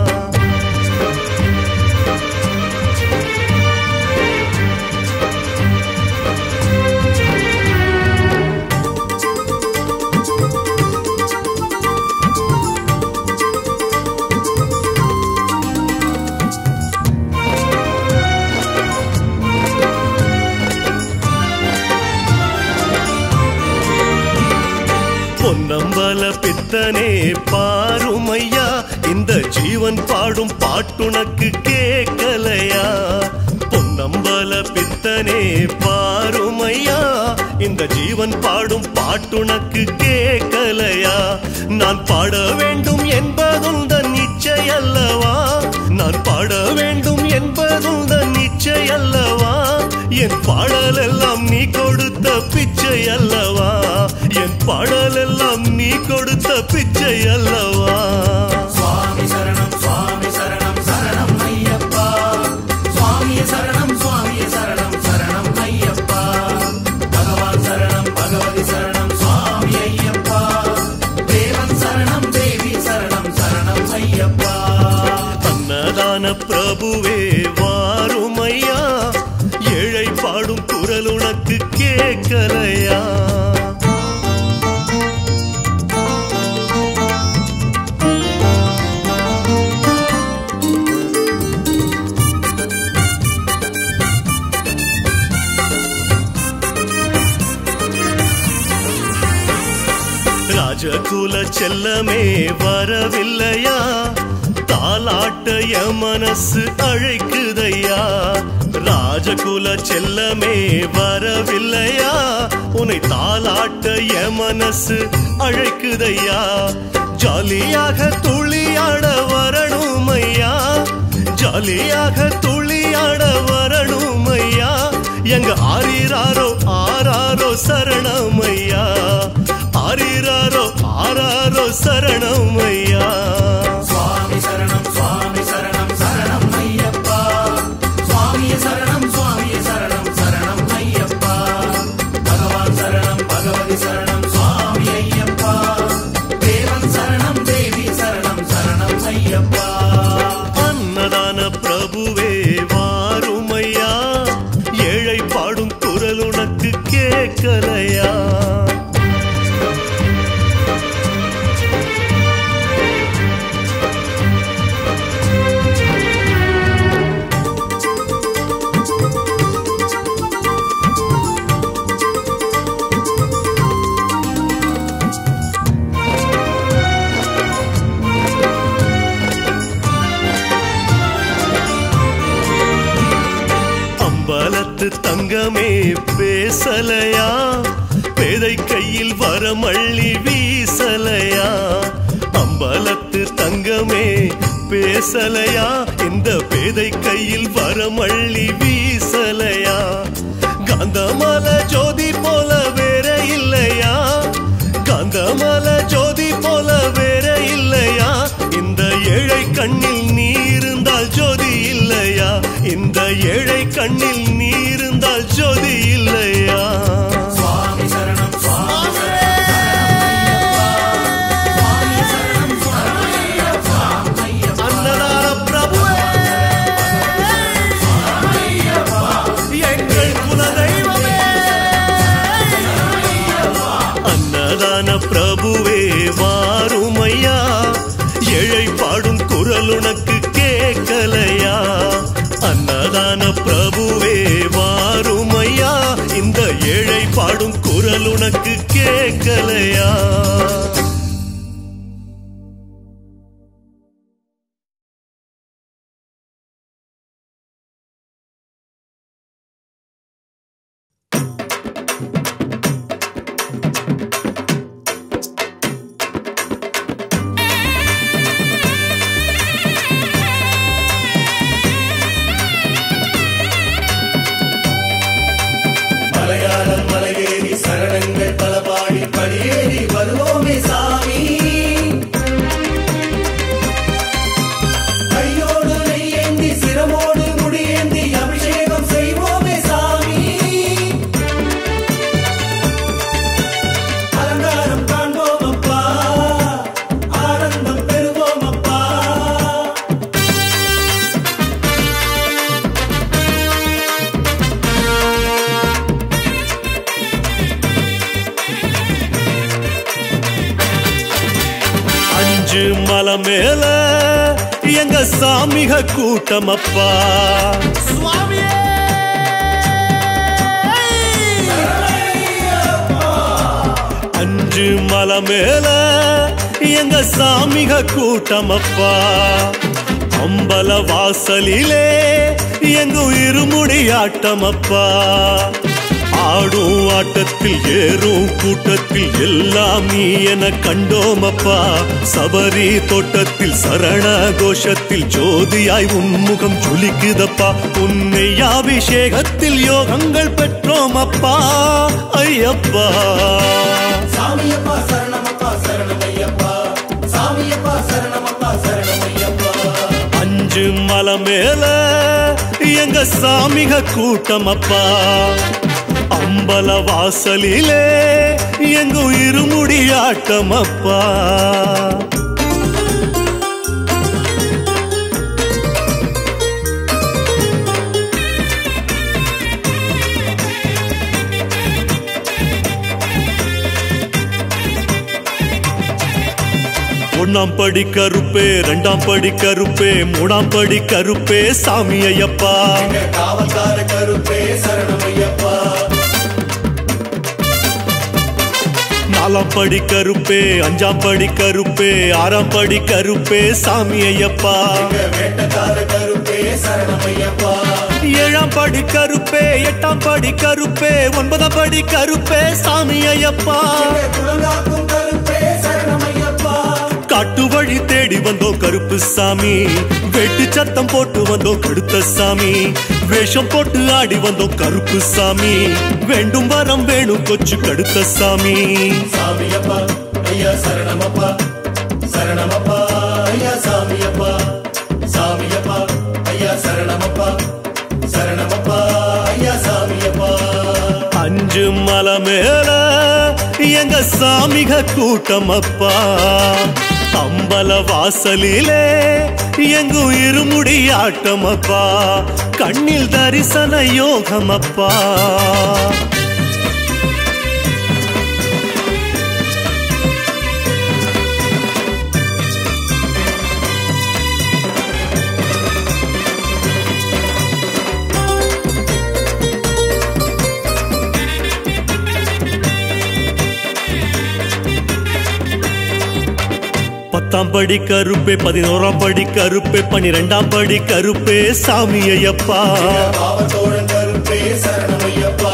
பொன்னம்பல பித்தனே பாருமையா இந்த ஜீவன் பாடும் பாட்டுனக்கு கேட்கலையா பொன்னம்பல பித்தனே பாருமையா இந்த ஜீவன் பாடும் பாட்டுனக்கு கேட்கலையா நான் பாட வேண்டும் என்பதுந்தன் நிச்சய அல்லவா நான் பாட வேண்டும் என்பதுந்தன் நிச்சய அல்லவா என் பாடல் எல்லாம் நீ கொடுத்த பிச்சை அல்லவா என் பாடல் எல்லாம் நீ கொடுத்த பிச்சை அல்லவா சுவாமி சரணம் சுவாமி சரணம் சரணம் ஐயப்பா சுவாமிய சரணம் சுவாமிய சரணம் சரணம் ஐயப்பா பகவான் சரணம் பகவதி சரணம் சுவாமி ஐயப்பா தேவன் சரணம் தேவி சரணம் சரணம் ஐயப்பா அன்னதான பிரபுவே வாருமையா ஏழை பாடும் குரல் உனக்கு கேட்கலையா ராஜகுல செல்லமே வரவில்லையா தாலாட்டைய மனசு அழைக்குதையா ராஜகுல செல்லமே வரவில்லையா உன்னை தாலாட்டைய மனசு அழைக்குதையா ஜாலியாக துளியாட வரணும் ஐயா ஜாலியாக துளியாட வரணும் ஐயா எங்க ஆரிராரோ ஆரா சரணமையா ஆரிராரோ ஆராரோ சரணமையா சுவாமி சரணம் சுவாமி சரணம் சரணம் ஐயப்பா சுவாமிய சரணம் சுவாமிய சரணம் சரணம் ஐயப்பா பகவான் சரணம் பகவதி சரணம் சுவாமி ஐயப்பா தேவன் சரணம் தேவி சரணம் சரணம் ஐயப்பா அன்னதான பிரபுவே வாருமையா ஏழை பாடும் குரல் உனக்கு கேட்கலையா அம்பலத்து தங்கமே பேசலையா பேதை கையில் வரமள்ளி வீசலையா அம்பலத்து தங்கமே பேசலையா இந்த பேதை கையில் வரமள்ளி வீசலையா காந்தமல ஜோதி போல வேற இல்லையா காந்தமல ஜோதி போல வேற இல்லையா இந்த ஏழை கண்ணில் நீ இருந்தால் ஜோதி இல்லையா இந்த ஏழை கண்ணில் நீ இருந்தால் ஜோதி இல்லையா சுவாமி சரணம் சுவாமி சரணம் சுவாமி சரணம் ஐயப்பா அன்னதான பிரபுவே எங்கள் குலதெய்வமே அன்னதான பிரபுவே வாருமையா ஏழை பாடும் குரல் உனக்கு கேட்கலையா அன்னதான பிரபுவே வாருமையா இந்த ஏழை பாடும் குரல் உனக்கு கேட்கலையா மலையாளம் மலையேறி சரணங்கள் பல பாடி படியேறி வருவோமே சாமி கையோடு நெய்யேந்தி சிரமோடு முடியேந்தி அபிஷேகம் செய்வோமே சாமி அலங்காரம் காண்போம் அப்பா ஆனந்தம் பெறுவோம் அப்பா அஞ்சு மலை மேல எங்க சாமிக கூட்டமப்பா சுவாமியே அஞ்சு மலை மேல எங்க சாமிக கூட்டமப்பா அம்பல வாசலிலே எங்கும் இருமுடி ஆட்டமப்பா ஆடும் ஆட்டத்தில் ஏறும் கூட்டத்தில் எல்லாம் நீ என கண்டோமப்பா சபரி தோட்டத்தில் சரண கோஷத்தில் ஜோதியாய் உன்முகம் ஜொலிக்குதப்பா உன்னை அபிஷேகத்தில் யோகங்கள் பெற்றோம் அப்பா ஐயப்பா சாமியப்பா சரணமப்பா சரணமையப்பா சாமியப்பா சரணமப்பா சரணமையப்பா அஞ்சு மலை மேல எங்க சாமிக கூட்டமப்பா அம்பல வாசலிலே எங்கும் இருமுடி ஆட்டமப்பா ஒண்ணாம் படி கருப்பே ரெண்டாம் படி கருப்பே மூணாம் படி கருப்பே சாமி ஐயப்பா எங்க காவல்கார கருப்பே சரணமையப்பா நாலாம் படி கருப்பே அஞ்சாம் படி கருப்பே ஆறாம் படி கருப்பே சாமி ஐயப்பா எங்க வேட்டக்கார கருப்பே சரணமையப்பா ஏழாம் படி கருப்பே எட்டாம் படி கருப்பே ஒன்பதாம் படி கருப்பே சாமி ஐயப்பா எங்க குலங்காக்கும் கருப்பே சரணமையப்பா காட்டு வழி தேடி வந்தோம் கருப்பு சாமி வெட்டு சத்தம் போட்டு வந்தோம் கடுத்த சாமி வேஷம் போட்டு ஆடி வந்தோம் கருப்பு சாமி வேண்டும் வரம் வேணும் கொச்சு கடுத்த சாமி சாமியப்பா ஐயா சரணமப்பா சரணமப்பா ஐயா சாமியப்பா சாமியப்பா ஐயா சரணமப்பா சரணமப்பா ஐயா சாமியப்பா அஞ்சு மலை மேல எங்க சாமிக கூட்டமப்பா அம்பல வாசலிலே எங்கும் இருமுடி ஆட்டமப்பா கண்ணில் தரிசன யோகமப்பா பத்தாம் படி கருப்பே பதினோராம் படி கருப்பே பனிரெண்டாம் படி கருப்பே சாமி ஐயப்பா பாவத்தோழன் கருப்பே சரணமையப்பா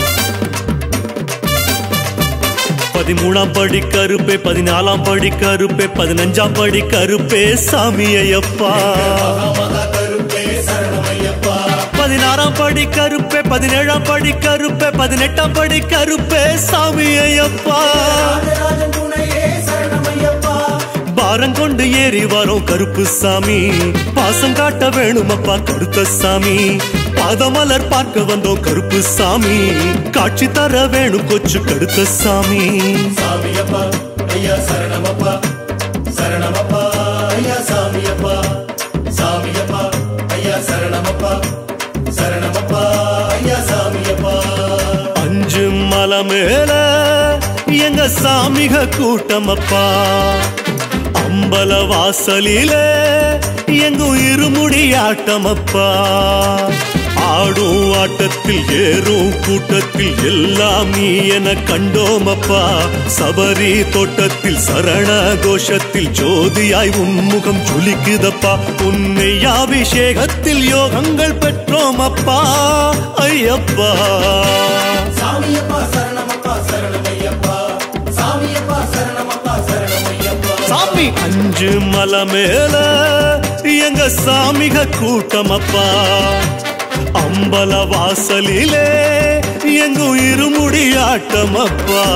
பதிமூணாம் படி கருப்பே பதினாலாம் படி கருப்பே பதினஞ்சாம் படி கருப்பே சாமி ஐயப்பா மகா கருப்பே சரணமையப்பா பதினாறாம் படி கருப்பே பதினேழாம் படி கருப்பே பதினெட்டாம் படி கருப்பே சாமி ஐயப்பா ராஜராஜன் துணையே சரணமையப்பா பாரம் கொண்டு ஏறி வரோம் கருப்பு சாமி பாசம் காட்ட வேணுமப்பா கருத்த சாமி பாதமலர் பார்க்க வந்தோம் கருப்பு சாமி காட்சி தர வேணும் கொச்சு கடுத்த சாமி சாமியப்பா ஐயா சரணமப்பா சரணமப்பா ஐயா சாமியப்பா சாமியப்பா ஐயா சரணமப்பா சரணமப்பா ஐயா சாமியப்பா அஞ்சு மலை மேல எங்க சாமிக கூட்டமப்பா அம்பல வாசலிலே எங்கும் இருமுடி ஆட்டமப்பா ஆடும் ஆட்டத்தில் ஏறும் கூட்டத்தில் எல்லாம் நீ என கண்டோமப்பா சபரி தோட்டத்தில் சரண கோஷத்தில் ஜோதியாய் உன்முகம் ஜொலிக்குதப்பா உன்னை அபிஷேகத்தில் யோகங்கள் பெற்றோமப்பா ஐயப்பா சாமியப்பா சரணமப்பா சரணமையப்பா சாமியப்பா சரணமப்பா சரணமையப்பா சாமி அஞ்சு மலை மேல எங்க சாமிக கூட்டமப்பா அம்பல வாசலிலே எங்கும் இருமுடி ஆட்டமப்பா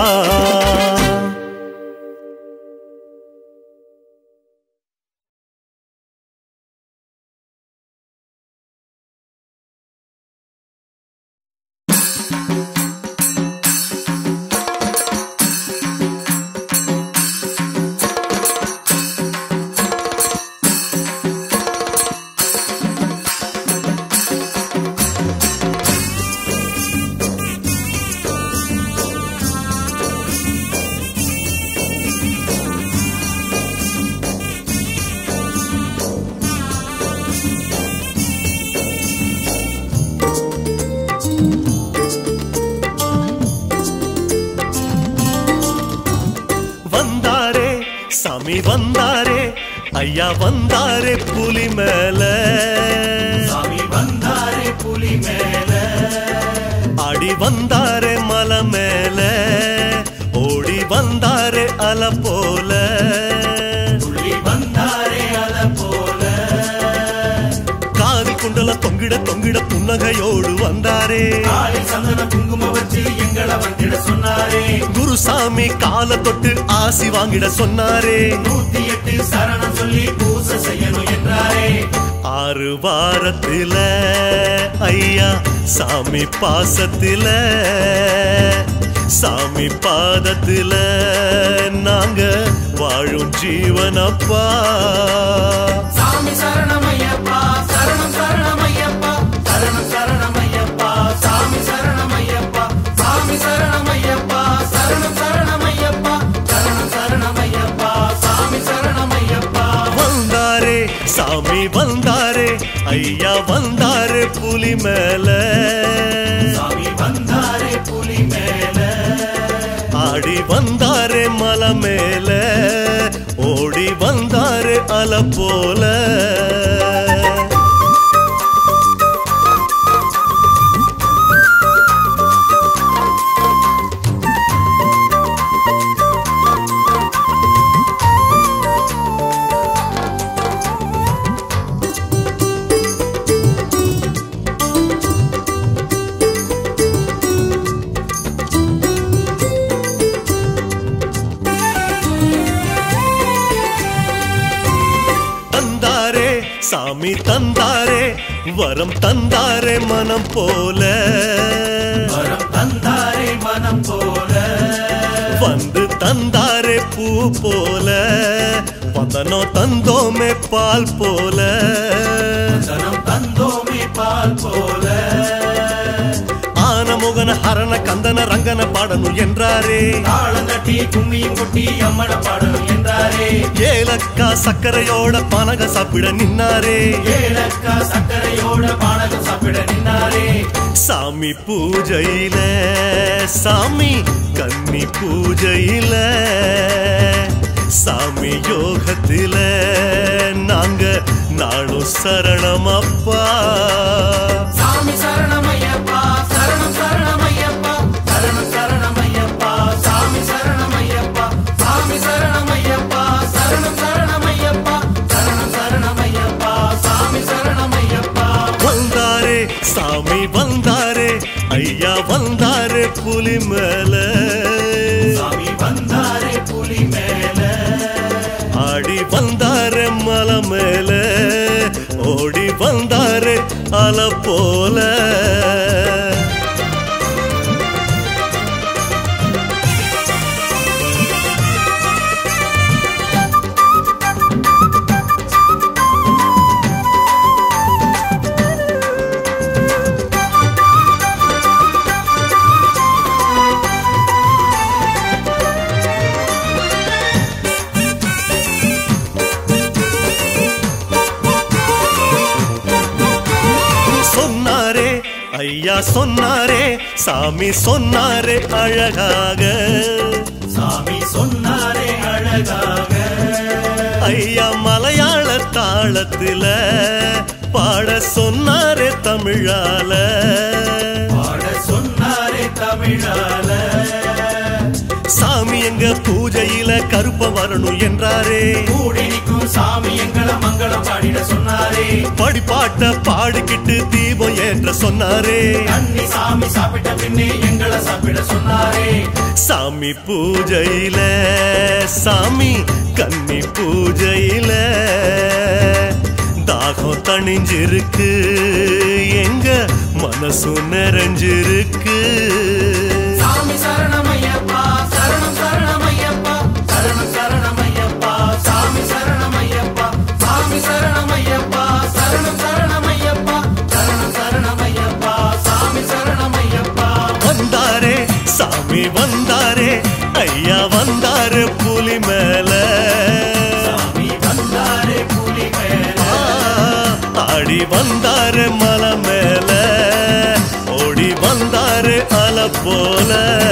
வந்தாரே சாமி வந்தாரே ஐயா வந்தாரே புலி மேல சாமி வந்தாரே புலி மேல ஆடி வந்தாரே மலை மேல ஓடி வந்தாரே அல போல புள்ளி வந்தாரே அல போல காதி குண்டல தொங்கிட தொங்கிட புன்னகையோடு வந்தாரே காலில் சந்தன குங்கும வச்சு எங்களை வந்திட சொன்னாரே குருசாமி கால தொட்டு ஆசி வாங்கிட சொன்னாரே நூத்தி எட்டு சரணம் சொல்லி பூசை செய்யணும் என்றாரே ஆறு வாரத்தில ஐயா சாமி பாசத்தில சாமி பாதத்தில நாங்க வாழும் ஜீவனப்பா சாமி சரணமையப்பா சரணம் சரணமையப்பா சரணம் சரணமையப்பா சாமி சரணமையப்பா சாமி சரணமையப்பா சரணம் சரணமையப்பா சரணம் சரணமையப்பா சாமி சரணமையப்பா வந்தாரே சாமி வந்தாரே ஐயா வந்தாரே புலி மேல சாமி வந்தாரே புலி மேல ஆடி வந்தாரே மலை மேல ஓடி வந்தாரே அல போல சாமி தந்தாரே வரம் தந்தாரே மனம் போல வரம் தந்தாரே மனம் போல வந்து தந்தாரே பூ போல வந்தனோ தந்தோமே பால் போல தனம் தந்தோமே பால் போல ஆனமுகன ஹரண கந்தன ரங்கன பாடணும் என்றாரே தாளம் தட்டி கும்மியும் கொட்டி அம்மன பாடணும் என்றாரே ஏலக்கா சக்கரையோட பனக சாப்பிட நின்னாரே ஏலக்கா சக்கரையோட பானகம் சாப்பிட நின்னாரே சாமி பூஜையில சாமி கன்னி பூஜையில சாமி யோகத்தில நாங்க நாளும் சரணம் அப்பா சாமி சரணமையப்பா சரணம் சரணமையப்பா சரணம் சரணமையப்பா சாமி சரணமையப்பா சாமி சரணமையப்பா சரணம் சரணமையப்பா சரணம் சரணமையப்பா சாமி சரணமையப்பா வந்தாரே சாமி வந்தாரே ஐயா வந்தாரே புலி மேல சாமி வந்தாரே புலி மேல ஆடி வந்தாரே மலை மேல ஓடி வந்தாரே அல போல சொன்னாரே ஐயா சொன்னாரே சாமி சொன்னாரே அழகாக சாமி சொன்னாரே அழகாக ஐயா மலையாள தாளத்தில பாட சொன்னாரே தமிழால பாட சொன்னாரே தமிழால சாமி எங்க பூஜையில கருப்ப வரணும் என்றாரே கூடி நிற்கும் சாமி எங்கள மங்களம் பாடிட சொன்னாரே படிப்பாட்ட பாடிக்கிட்டு தீபம் ஏற்ற சொன்னாரே அன்னி சாமி சாப்பிட்ட பின்னே எங்களை சாப்பிட சொன்னாரே சாமி பூஜையில சாமி கன்னி பூஜையில தாகம் தணிஞ்சிருக்கு எங்க மனசு நிறைஞ்சிருக்கு சாமி சரணமையப்பா சரணம் சரணமையப்பா சரணம் சரணமையப்பா சாமி சரணமையப்பா சாமி சரணமையப்பா சரணம் சரணமையப்பா சரணம் சரணமையப்பா சாமி சரணமையப்பா வந்தாரே சாமி வந்தாரே ஐயா வந்தாரு புலி மேல சாமி வந்தாரே புலி மேல ஆ, ஆடி வந்தாரு மலை மேல ஓடி வந்தாரு அல போல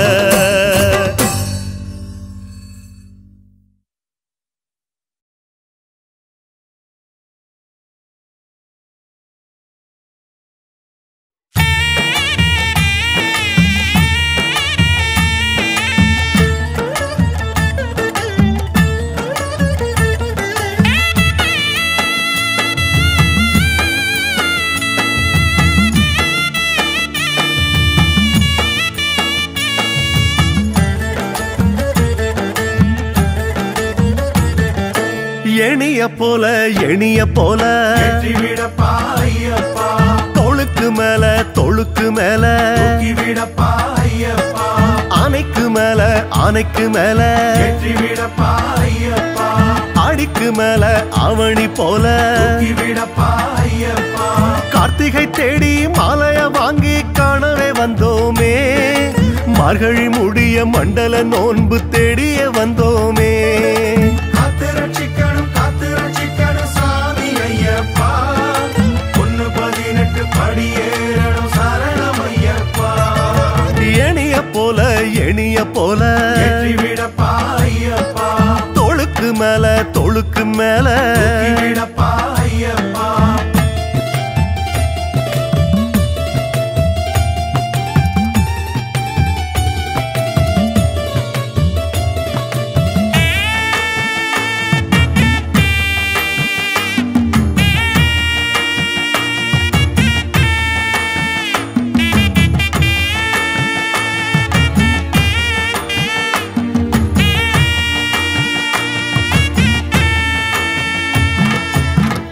எணிய போல எணிய போல வெற்றி விடப்பா ஐயப்பா தொழுக்கு மேல தொழுக்கு மேல தூக்கி விடப்பா ஐயப்பா ஆனைக்கு மேல ஆனைக்கு மேல வெற்றி விடப்பா ஐயப்பா ஆடிக்கு மேல அவனி போல தூக்கி விடப்பா ஐயப்பா கார்த்திகை தேடி மாலைய வாங்கி காணவே வந்தோமே மார்கழி முடிய மண்டல நோன்பு தேடிய வந்தோமே காத்து ரட்சிக்கணும் காத்து ரட்சிக்கணும் சாமி ஐயப்பா ஒன்னு பதினெட்டு படியேறணும் சரணம் ஐயப்பா எணிய போல எணிய போல வெற்றி விடப்பா ஐயப்பா தொழுக்கு மேல தொழுக்கு மேல தூக்கி விடப்பா ஐயப்பா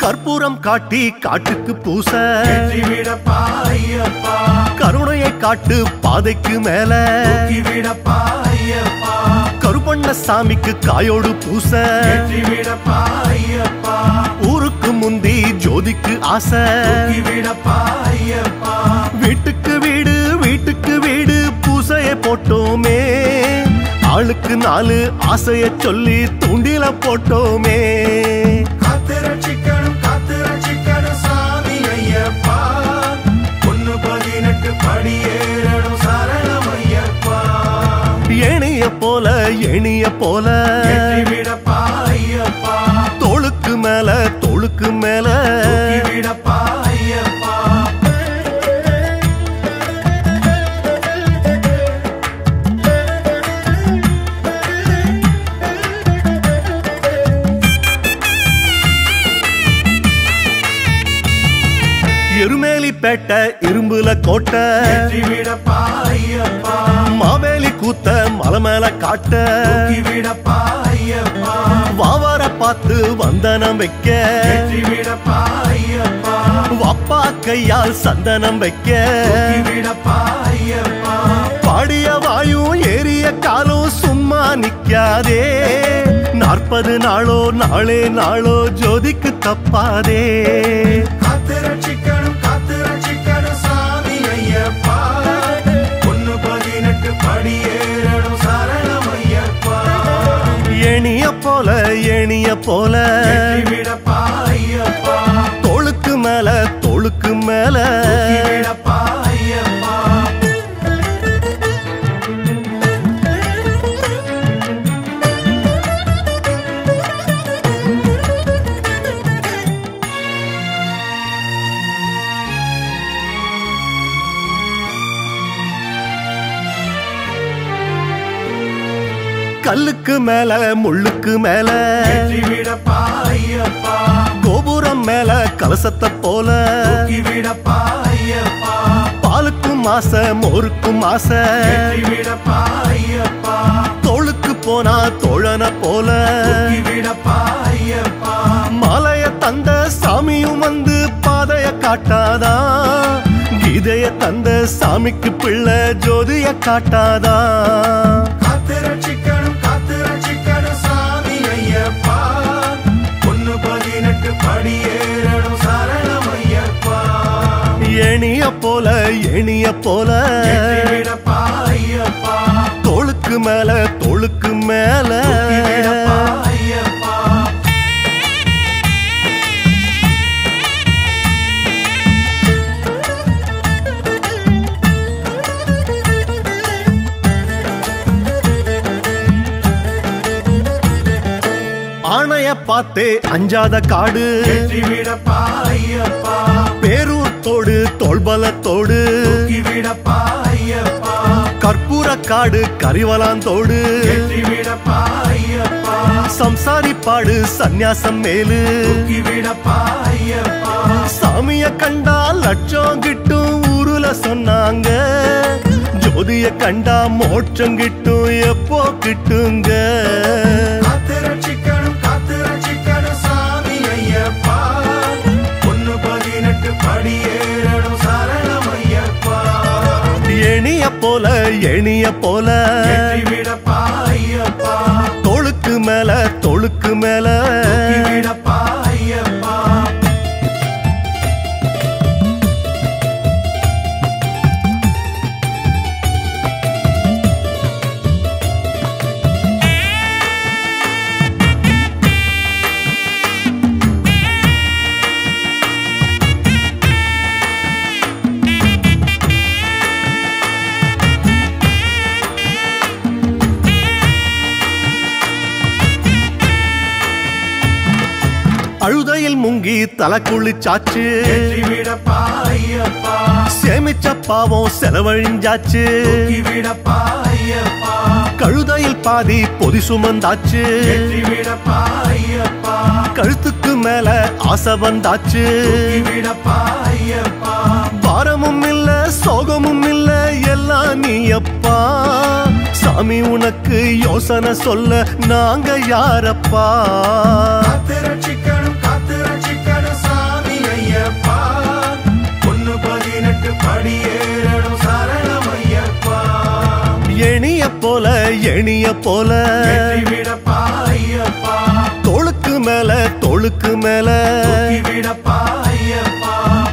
கற்பூரம் காட்டி காட்டுக்கு பூச வெற்றி விடப்பா ஐயப்பா கருணையை காட்டு பாதைக்கு மேல தூக்கி விடப்பா ஐயப்பா கருப்பண்ண சாமிக்கு காயோடு பூச வெற்றி விடப்பா ஐயப்பா ஊருக்கு முந்தி ஜோதிக்கு ஆசை தூக்கி விடப்பா ஐயப்பா வீட்டுக்கு வீடு வீட்டுக்கு வீடு பூசைய போட்டோமே ஆளுக்கு நாலு ஆசைய சொல்லி தூண்டில போட்டோமே காத்து ரட்சிக்கணும் காத்து ரட்சிக்கணும் சாமி ஐயப்பா ஒன்னு பதினெட்டு படியேறணும் சரணம் ஐயப்பா ஏணிய போல ஏணிய போல வெற்றி விடப்பா ஐயப்பா தோளுக்கு மேல தோளுக்கு மேல தூக்கி விடப்பா ஐயப்பா எருமேலி பேட்டை இரும்புல கோட்டை வெற்றி விடப்பா ஐயப்பா மாவேலி கூத்த மலை மேல காட்ட தூக்கி விடப்பா ஐயப்பா வாவார பார்த்து வந்தனம் வைக்க வெற்றி விடப்பா ஐயப்பா அப்பா கையால் சந்தனம் வைக்க தூக்கி விடப்பா ஐயப்பா பாடிய வாயும் ஏறிய காலும் சும்மா நிக்காதே நாற்பது நாளோ நாளே நாளோ ஜோதிக்கு தப்பாதே காத்து ரட்சிக்கணும் காத்து ரட்சிக்கணும் சாமி ஐயப்பா ஒன்னு பதினெட்டு படியேறணும் சரணம் ஐயப்பா எணிய போல எணிய போல வெற்றி விடப்பா ஐயப்பா தோளுக்கு மேல தோளுக்கு மேல தூக்கி விடப்பா ஐயப்பா கல்லுக்கு மேல முள்ளுக்கு மேல வெற்றி விடப்பா ஐயப்பா கோபுரம் மேல கலசத்தை போல தூக்கி விடப்பா ஐயப்பா பாலுக்கும் ஆசை மோருக்கும் ஆசை வெற்றி விடப்பா ஐயப்பா தோளுக்கு போனா தோழன போல தூக்கி விடப்பா ஐயப்பா மாலைய தந்த சாமியும் வந்து பாதைய காட்டாதா கீதைய தந்த சாமிக்கு பிள்ளை ஜோதிய காட்டாதா காத்து ரட்சிக்கணும் காத்து ரட்சிக்கணும் சாமி ஐயப்பா ஒன்னு பதினெட்டு படியேறணும் சரணம் ஐயப்பா எணிய போல எணிய போல வெற்றி விடப்பா ஐயப்பா தோளுக்கு மேல தோளுக்கு மேல தூக்கி விடப்பா ஐயப்பா ஆணைய பார்த்தே அஞ்சாத காடு வெற்றி விடப்பா ஐயப்பா பேரூர் தோடு தோள்பலத்தோடு தூக்கி விடப்பா ஐயப்பா கற்பூர காடு கரிவலாந்தோடு வெற்றி விடப்பா ஐயப்பா சம்சாரி பாடு சந்நியாசம் மேலு தூக்கி விடப்பா ஐயப்பா சாமிய கண்டா லட்சம் கிட்டும் ஊருல சொன்னாங்க ஜோதிய கண்டா மோட்சம் கிட்டும் எப்போ கிட்டுங்க காத்து ரட்சிக்கணும் காத்து ரட்சிக்கணும் சாமி ஐயப்பா ஒன்னு பதினெட்டு படியேறணும் சரணம் ஐயப்பா எணிய போல எணிய போல வெற்றி விடப்பா ஐயப்பா தோளுக்கு மேல தோளுக்கு மேல தூக்கி விடப்பா ஐயப்பா அழுதையில் முங்கி தலை குளிச்சாச்சு வெற்றி விடப்பா ஐயப்பா சேமிச்ச பாவம் செலவழிஞ்சாச்சு தூக்கி விடப்பா ஐயப்பா கழுதையில் பாதி பொதி சுமந்தாச்சு வெற்றி விடப்பா ஐயப்பா கழுத்துக்கு மேல ஆசை வந்தாச்சு தூக்கி விடப்பா ஐயப்பா பாரமும் இல்ல சோகமும் இல்ல எல்லாம் நீ அப்பா சாமி உனக்கு யோசனை சொல்ல நாங்க யாரப்பா காத்து ரட்சிக்கணும் காத்து ரட்சிக்கணும் படியேறணும் சரணமையப்பா எணிய போல எணிய போல வெற்றி விடப்பா ஐயப்பா தோளுக்கு மேல தோளுக்கு மேல தூக்கி விடப்பா ஐயப்பா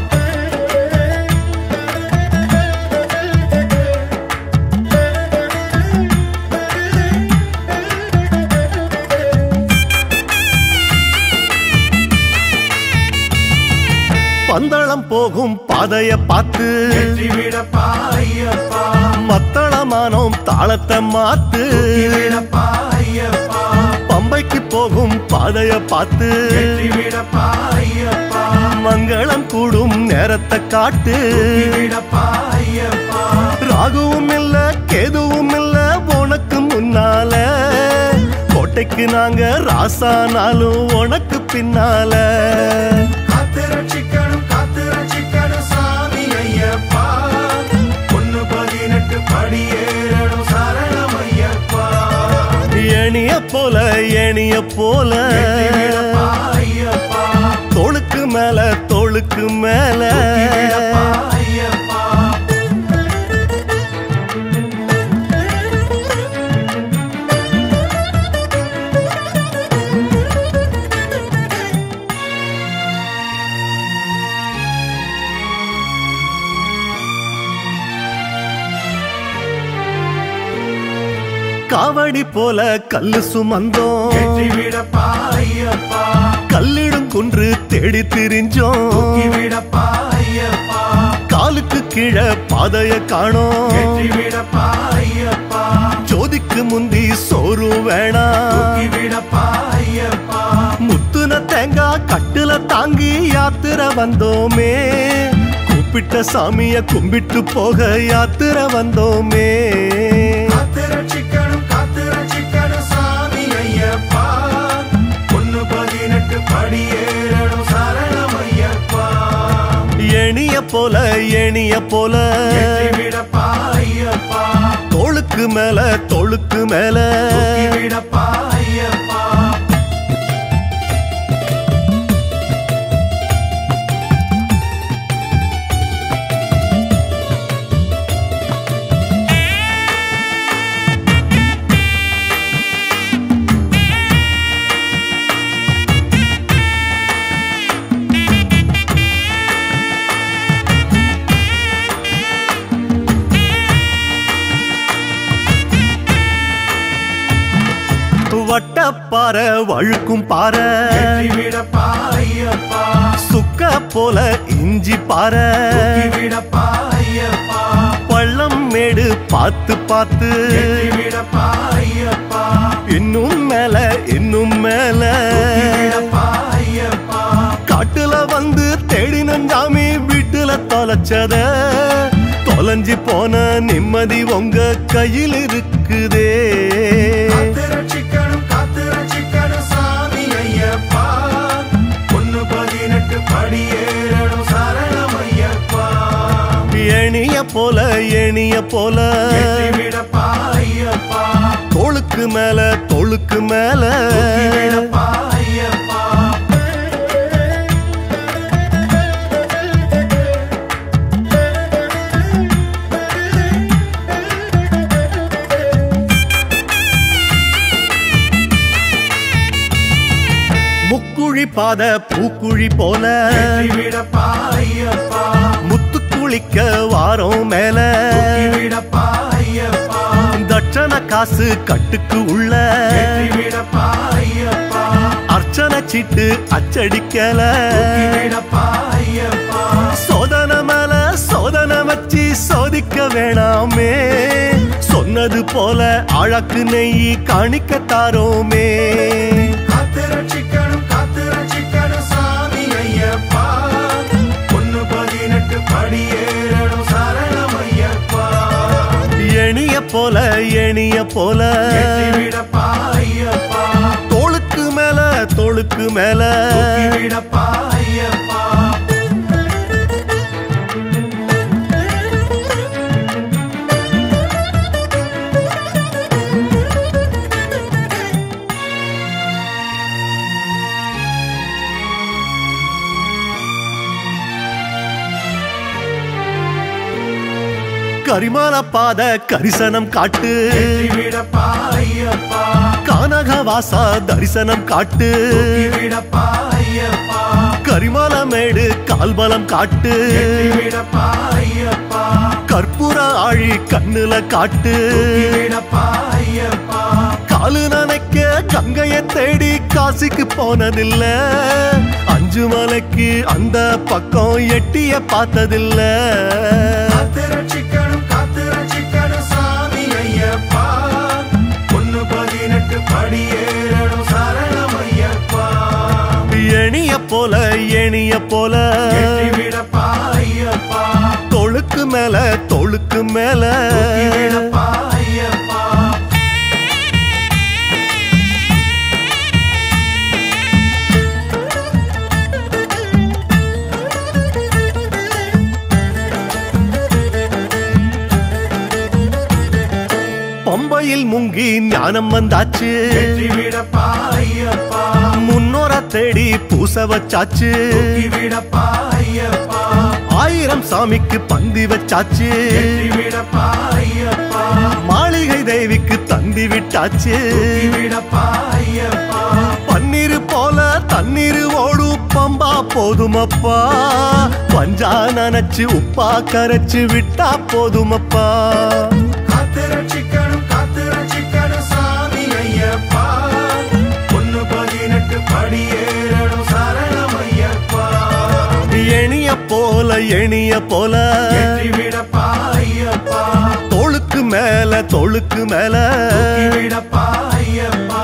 பந்தளம் போகும் பாதைய பார்த்து வெற்றி விடப்பா ஐயப்பா மத்தளமானோம் தாளத்தை மாத்து தூக்கி விடப்பா ஐயப்பா பம்பைக்கு போகும் பாதைய பார்த்து வெற்றி விடப்பா ஐயப்பா மங்களம் கூடும் நேரத்தை காட்டு தூக்கி விடப்பா ஐயப்பா ராகுவும் இல்ல கேதுவும் இல்ல உனக்கு முன்னால கோட்டைக்கு நாங்க ராசானாலும் உனக்கு பின்னால காத்து ரட்சிக்கணும் காத்து ரட்சிக்கணும் சாமி ஐயப்பா ஒன்னு பதினெட்டு படியேறணும் சரணம் ஐயப்பா எணிய போல எணிய போல வெற்றி விடப்பா ஐயப்பா தோளுக்கு மேல தோளுக்கு மேல தூக்கி விடப்பா ஐயப்பா காவடி போல கல்லு சுமந்தோம் வெற்றி விடப்பா ஐயப்பா கல்லிடும் குன்று தேடி திரிஞ்சோம் தூக்கி விடப்பா ஐயப்பா காலுக்கு கீழே பாதைய காணோம் வெற்றி விடப்பா ஐயப்பா ஜோதிக்கு முந்தி சோறு தூக்கி வேணாம் விடப்பா ஐயப்பா முத்துன தேங்காய் கட்டுல தாங்கி யாத்திரை வந்தோமே கூப்பிட்ட சாமிய கும்பிட்டு போக யாத்திரை வந்தோமே காத்து ரட்சிக்கணும் காத்து ரட்சிக்கணும் சாமி ஐயப்பா ஒன்னு பதினெட்டு படியேறணும் சரணம் ஐயப்பா எணிய போல எணிய போல வெற்றி விடப்பா ஐயப்பா தோளுக்கு மேல தோளுக்கு மேல தூக்கி விடப்பா ஐயப்பா வட்டப்பாறை வழுக்கும் பாறை வெற்றி விடப்பா ஐயப்பா சுக்க போல இஞ்சி பாறை தூக்கி விடப்பா ஐயப்பா பள்ளம் மேடு பார்த்து பார்த்து வெற்றி விடப்பா ஐயப்பா இன்னும் மேல இன்னும் மேல தூக்கி விடப்பா ஐயப்பா காட்டுல வந்து தேடின ஜாமி வீட்டுல தொலைச்சத தொலைஞ்சு போன நிம்மதி உங்க கையில் இருக்குதே காத்து ரட்சிக்கணும் காத்து ரட்சிக்கணும் சாமி ஐயப்பா ஒன்னு பதினெட்டு படியேறணும் சரணம் ஐயப்பா எணிய போல எணிய போல வெற்றி விடப்பா ஐயப்பா தோளுக்கு மேல தோளுக்கு மேல தூக்கி விடப்பா ஐயப்பா முக்குழி பாத பூக்குழி போல வெற்றி விடப்பா ஐயப்பா முத்து குளிக்க வாரம் மேல தூக்கி விடப்பா ஐயப்பா தட்சண காசு கட்டுக்கு உள்ள வெற்றி விடப்பா ஐயப்பா அர்ச்சனை சீட்டு அச்சடிக்கல தூக்கி விடப்பா ஐயப்பா சோதனை மேல சோதனை வச்சு சோதிக்க வேணாமே சொன்னது போல அழகு நெய் காணிக்க தாரோமே காத்து ரட்சிக்கணும் காத்து ரட்சிக்கணும் சாமி ஐயப்பா ஒன்னு பதினெட்டு படியேறணும் சரணம் ஐயப்பா எணிய போல எணிய போல வெற்றி விடப்பா ஐயப்பா தோளுக்கு மேல தோளுக்கு மேல தூக்கி விடப்பா ஐயப்பா கரிமல பாத கரிசனம் காட்டு விடப்பா ஐயப்பா கானகவாசா தரிசனம் காட்டு விடப்பா ஐயப்பா கரிமல மேடு கால்பலம் காட்டு விடப்பா ஐயப்பா கற்பூர ஆழி கண்ணுல காட்டு விடப்பா ஐயப்பா காலு நனைக்க கங்கைய தேடி காசிக்கு போனதில்ல அஞ்சு மலைக்கு அந்த பக்கம் எட்டிய பார்த்ததில்ல காத்து ரட்சிக்கணும் காத்து ரட்சிக்கணும் சாமி ஐயப்பா ஒன்னு பதினெட்டு படியேறணும் சரணம் ஐயப்பா எணிய போல எணிய போல விடப்பா ஐயப்பா தொழுக்கு மேல தொழுக்கு மேல விடப்பா ஐயப்பா பம்பையில் முங்கி ஞானம் வந்தாச்சு வெற்றி விடப்பா ஐயப்பா முன்னோர தேடி பூச வச்சாச்சு விடப்பா ஐயப்பா ஆயிரம் சாமிக்கு பந்தி வச்சாச்சு வெற்றி விடப்பா ஐயப்பா மாளிகை தேவிக்கு தந்தி விட்டாச்சு விடப்பா ஐயப்பா பன்னீர் போல தண்ணீர் ஓடு பம்பா போதுமப்பா பஞ்சா நனைச்சு உப்பா கரைச்சு விட்டா போதுமப்பா காத்து ரட்சிக்கணும் காத்து ரட்சிக்கணும் சாமி ஐயப்பா ஒன்னு பதினெட்டு படியேறணும் சரணம் ஐயப்பா எணிய போல எணிய போல வெற்றி விடப்பா ஐயப்பா தோளுக்கு மேல தோளுக்கு மேல விடப்பா ஐயப்பா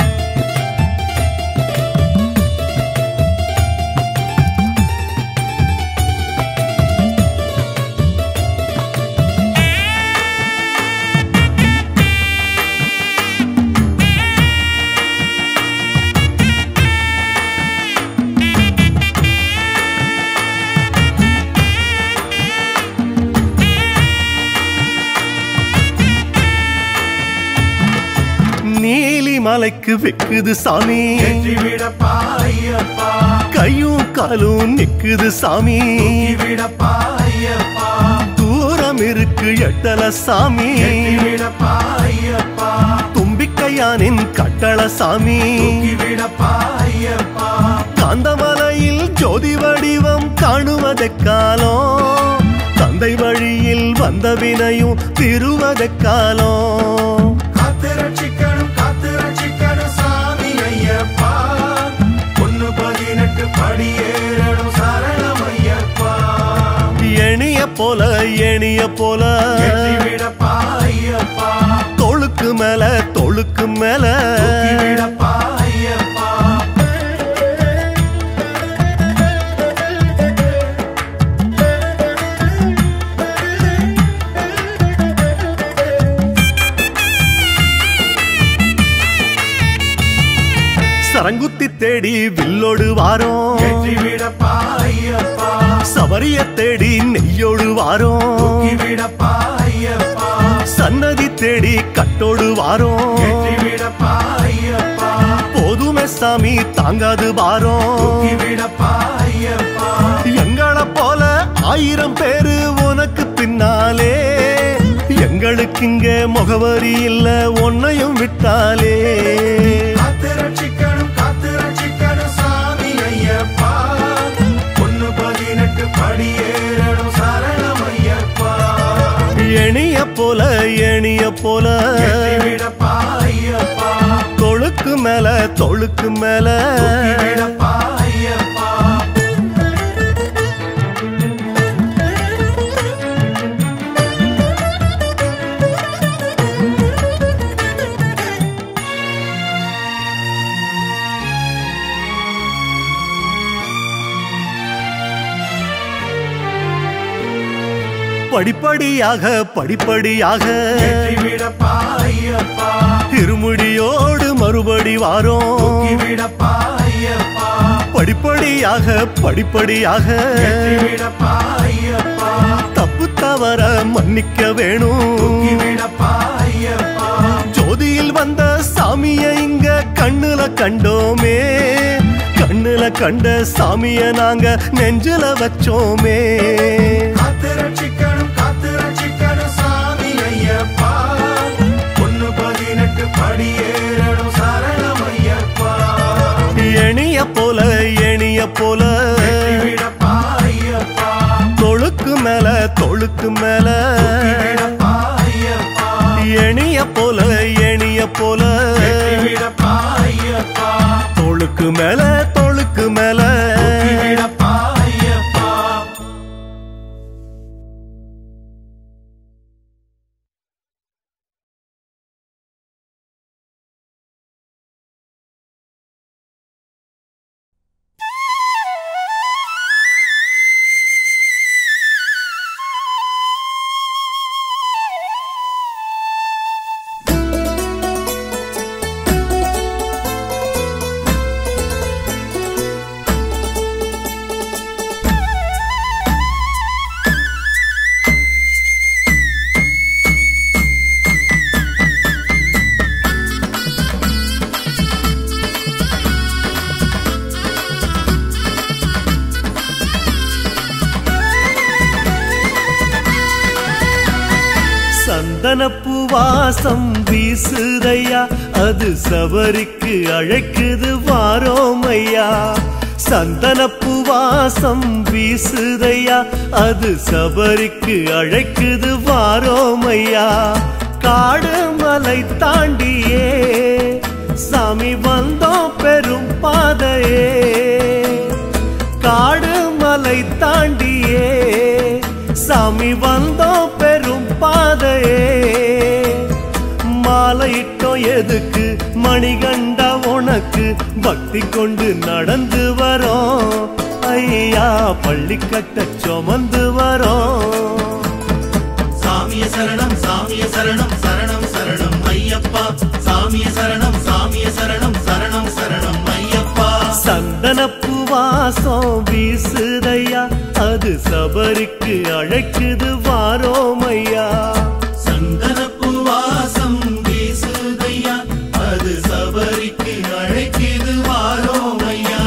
நீலி மலைக்கு வெக்குது சாமி வெற்றி விடப்பா ஐயப்பா கையும் காலும் நிக்குது சாமி விடப்பா ஐயப்பா தூரம் இருக்கு எட்டல சாமி வெற்றி விடப்பா ஐயப்பா தும்பிக்கையானின் கட்டள சாமி விடப்பா ஐயப்பா காந்தமலையில் ஜோதி வடிவம் காணுவதெக்காலம் தந்தை வழியில் வந்த வினையும் திருவதெக்காலம் காத்து ரட்சிக்கணும் காத்து ரட்சிக்கணும் சாமி ஐயப்பா ஒன்னு பதினெட்டு படியேறணும் சரணம் ஐயப்பா எணிய போல எணிய போல வெற்றி விடப்பா ஐயப்பா தோளுக்கு மேல தோளுக்கு மேல விடப்பா ஐயப்பா சரங்குத்தி தேடி வில்லோடு வாரோம் வெற்றி விடப்பா ஐயப்பா சபரிய தேடி நெய்யோடு வாரோம் விடப்பா ஐயப்பா சன்னதி தேடி கட்டோடு வாரோம் வெற்றி விடப்பா ஐயப்பா போதுமே சாமி தாங்காது வாரோம் விடப்பா ஐயப்பா எங்களை போல ஆயிரம் பேரு உனக்கு பின்னாலே எங்களுக்கு இங்க முகவரி இல்ல உன்னையும் விட்டாலே காத்து ரட்சிக்கணும் காத்து ரட்சிக்கணும் சாமி ஐயப்பா ஒன்னு பதினெட்டு படியேறணும் சரணம் ஐயப்பா எணிய போல எணிய போல வெற்றி விடப்பா ஐயப்பா தொழுக்கு மேல தொழுக்கு மேல விடப்பா ஐயப்பா படிப்படியாக படிப்படியாக வெற்றி விடப்பா ஐயப்பா இருமுடியோடு மறுபடி வாரோம் விடப்பா ஐயப்பா படிப்படியாக படிப்படியாக வெற்றி விடப்பா ஐயப்பா தப்பு தவற மன்னிக்க வேணும் விடப்பா ஐயப்பா ஜோதியில் வந்த சாமிய இங்க கண்ணுல கண்டோமே கண்ணுல கண்ட சாமிய நாங்க நெஞ்சுல வச்சோமே காத்து ரட்சிக்கணும் காத்து ரட்சிக்கணும் படியேறணும் சரணமையப்பா எணிய போல எணிய போல விடப்பா ஐயப்பா தொழுக்கு மேல தொழுக்கு மேல விடப்பா ஐயப்பா எணிய போல எணிய போல விடப்பா ஐயப்பா தொழுக்கு மேல தொழுக்கு மேல விடப்பா ஐயப்பா சந்தனப்பு வாசம் வீசுதையா அது சபரிக்கு அழைக்குது வாரோமையா சந்தனப்பு வாசம் வீசுதையா அது சபரிக்கு அழைக்குது வாரோமையா காடு மலை தாண்டியே சாமி வந்தோம் பெரும் பாதையே காடு மலை தாண்டியே சாமி வந்தோம் பெரும் பாதையே மாலையிட்டோம் எதுக்கு மணிகண்டா உனக்கு பக்தி கொண்டு நடந்து வரோம் ஐயா பள்ளிக்கட்ட சுமந்து வரோம் சாமிய சரணம் சாமிய சரணம் சரணம் சரணம் ஐயப்பா சாமிய சரணம் சாமிய சரணம் சரணம் சரணம் ஐயப்பா சந்தனப்பு வாசம் வீசுதையா அது சபரிக்கு அழைக்குது வாரோமையா சந்தனப்பு வாசம் வீசுதையா அது சபரிக்கு அழைக்குது வாரோமையா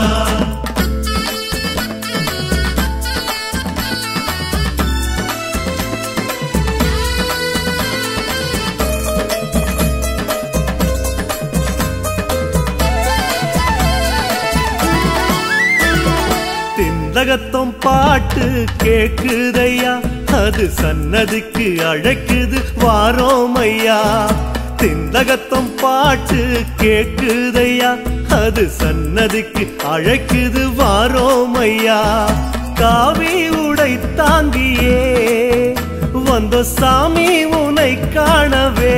திந்தகத்தம் பாட்டு கேக்குதையா அது சன்னதிக்கு அழைக்குது வாரோமையா திந்தகத்தம் பாட்டு கேக்குதையா அது சன்னதிக்கு அழைக்குது வாரோமையா காவி உடை தாங்கியே வந்த சாமி உனை காணவே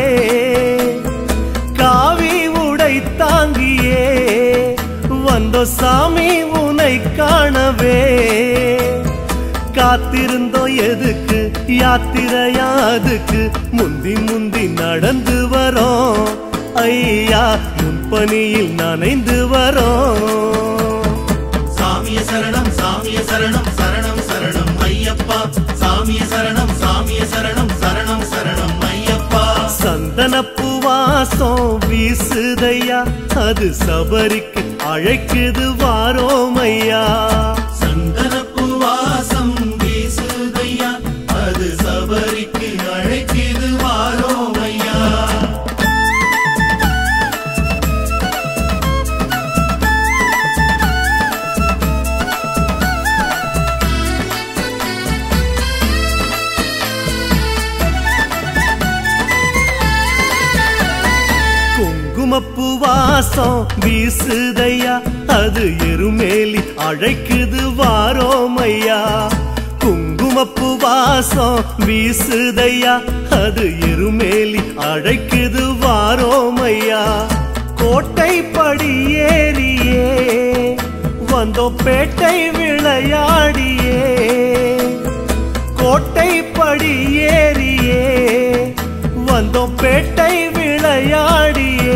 காவி உடை தாங்கியே வந்த சாமி உனை காணவே காத்திருந்தோம் எதுக்கு யாத்திரையா அதுக்கு முந்தி முந்தி நடந்து வரோம் ஐயா முன்பணியில் நனைந்து வரோம் சாமிய சரணம் சாமிய சரணம் சரணம் சரணம் ஐயப்பா சாமிய சரணம் சாமிய சரணம் சரணம் சரணம் ஐயப்பா சந்தனப்பு வாசம் வீசுதையா அது சபரிக்கு அழைக்குது வாரோமையா சந்தனப்பு வாசம் வீசுதையா அது சபரிக்கு அழைக்குது வாரோமையா குங்குமப்பு வாசம் வீசுதையா அது எருமேலி அழைக்குது வாரோமையா குங்குமப்பு வாசம் வீசுதையா அது எருமேலி அழைக்குது வாரோமையா கோட்டை படி ஏறியே வந்தோ பேட்டை விளையாடியே கோட்டை படி ஏறியே வந்தோம் பேட்டை விளையாடியே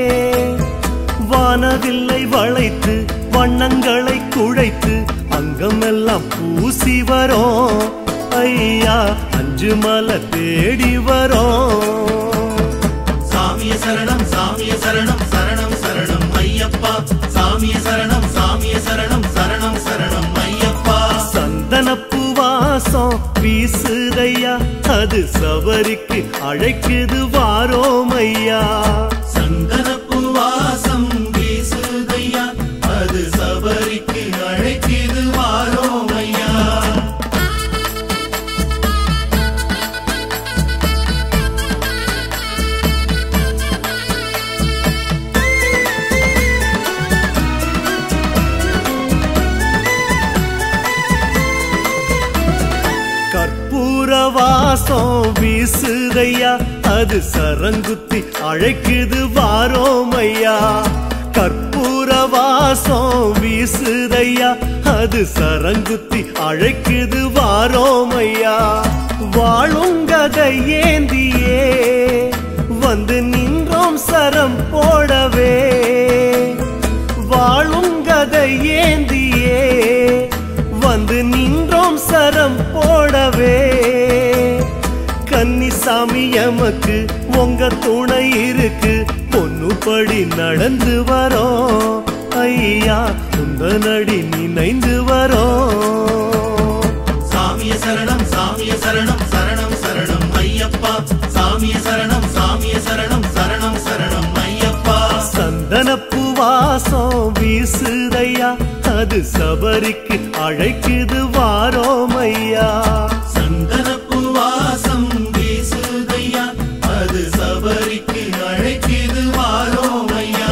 வானவில்லை வளைத்து வண்ணங்களை குழைத்து அங்கமெல்லாம் பூசி வரோம் ஐயா அஞ்சு மலை தேடி வரோம் சாமிய சரணம் சாமிய சரணம் சரணம் சரணம் ஐயப்பா சாமிய சரணம் சாமிய சரணம் சரணம் சரணம் ஐயப்பா சந்தனப்பு வாசம் வீசுதையா அது சபரிக்கு அழைக்குது வாரோமையா சந்தனப்பு வீசுதையா அது சரங்குத்தி அழைக்குது வாரோமையா கற்பூர வாசம் வீசுதையா அது சரங்குத்தி அழைக்குது வாரோமையா வாழுங்கதை ஏந்தியே வந்து நின்றோம் சரம் போடவே வாழுங்கதை ஏந்தியே வந்து நின்றோம் சரம் போடவே கன்னிசாமி எமக்கு உங்க துணை இருக்கு பொண்ணுப்படி நடந்து வரோம் ஐயா உந்த நடி நினைந்து வரோம் சாமிய சரணம் சாமிய சரணம் சரணம் சரணம் ஐயப்பா சாமிய சரணம் சாமிய சரணம் சரணம் சரணம் ஐயப்பா சந்தனப்பு வாசம் வீசுதையா அது சபரிக்கு அழைக்குது வாரோமையா சந்தனப்பு வாசம் வீசுதையா அது சபரிக்கு அழைக்குது வாரோமையா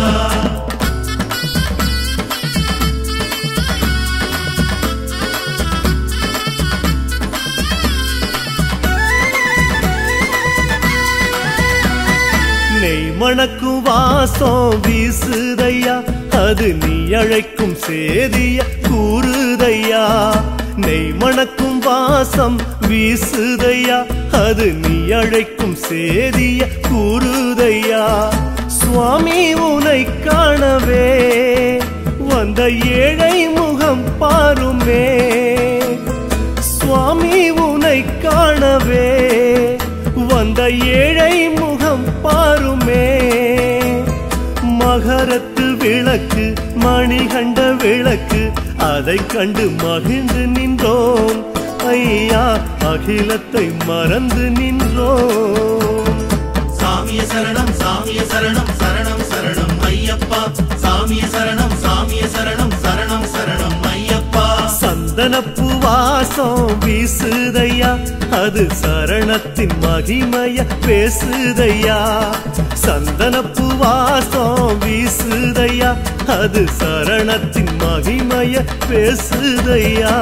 நெய் மணக்கும் வாசம் வீசுதையா அது நீ அழைக்கும் சேதிய கூறுதையா நெய் மணக்கும் வாசம் வீசுதையா அது நீ அழைக்கும் சேதிய கூறுதையா சுவாமி உனை காணவே வந்த ஏழை முகம் பாருமே சுவாமி உனை காணவே வந்த ஏழை முகம் பாருமே மகரத்து விளக்கு மணிகண்ட விளக்கு அதை கண்டு மகிழ்ந்து நின்றோம் ஐயா அகிலத்தை மறந்து நின்றோம் சாமிய சரணம் சாமிய சரணம் சரணம் சரணம் ஐயப்பா சாமிய சரணம் சாமிய சரணம் சரணம் சரணம் ஐயப்பா சந்தனப்பு வாசம் வீசுதையா அது சரணத்தின் மகிமைய பேசுதையா சந்தனப்பு வாசம் வீசுதையா அது சரணத்தின் மகிமைய பேசுதையா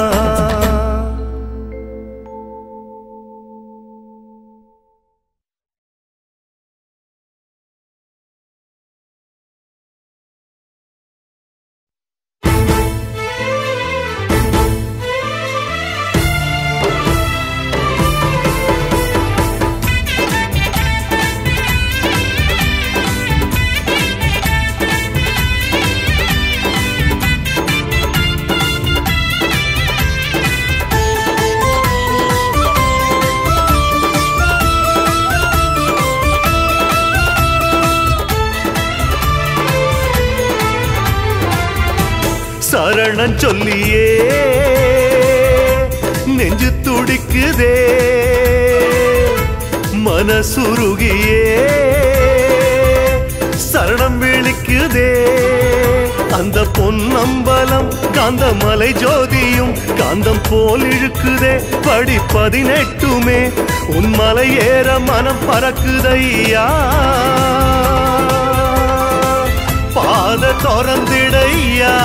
சரணம் சொல்லியே நெஞ்சு துடிக்குதே மனசுருகியே சரணம் விழிக்குதே அந்த பொன்னம்பலம் காந்தமலை ஜோதியும் காந்தம் போல் இழுக்குதே படி பதினெட்டுமே உன் மலை ஏற மனம் பறக்குதையா பாத திறந்திடையா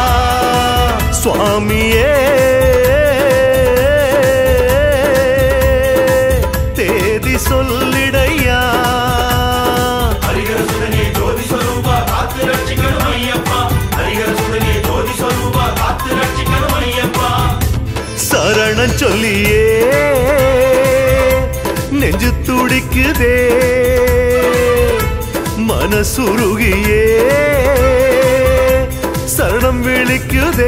சுவாமியே தேதி சொல்லிடையா ஹரிஹர சுடனே ஜோதி ஸ்வரூபா காத்து ரட்சிக்கணும் ஐயப்பா ஹரிஹர சுடனே ஜோதி ஸ்வரூபா காத்து ரட்சிக்கணும் ஐயப்பா சரணம் சொல்லியே நெஞ்சு துடிக்குதே மனசுருகியே சரணம் விழிக்குதே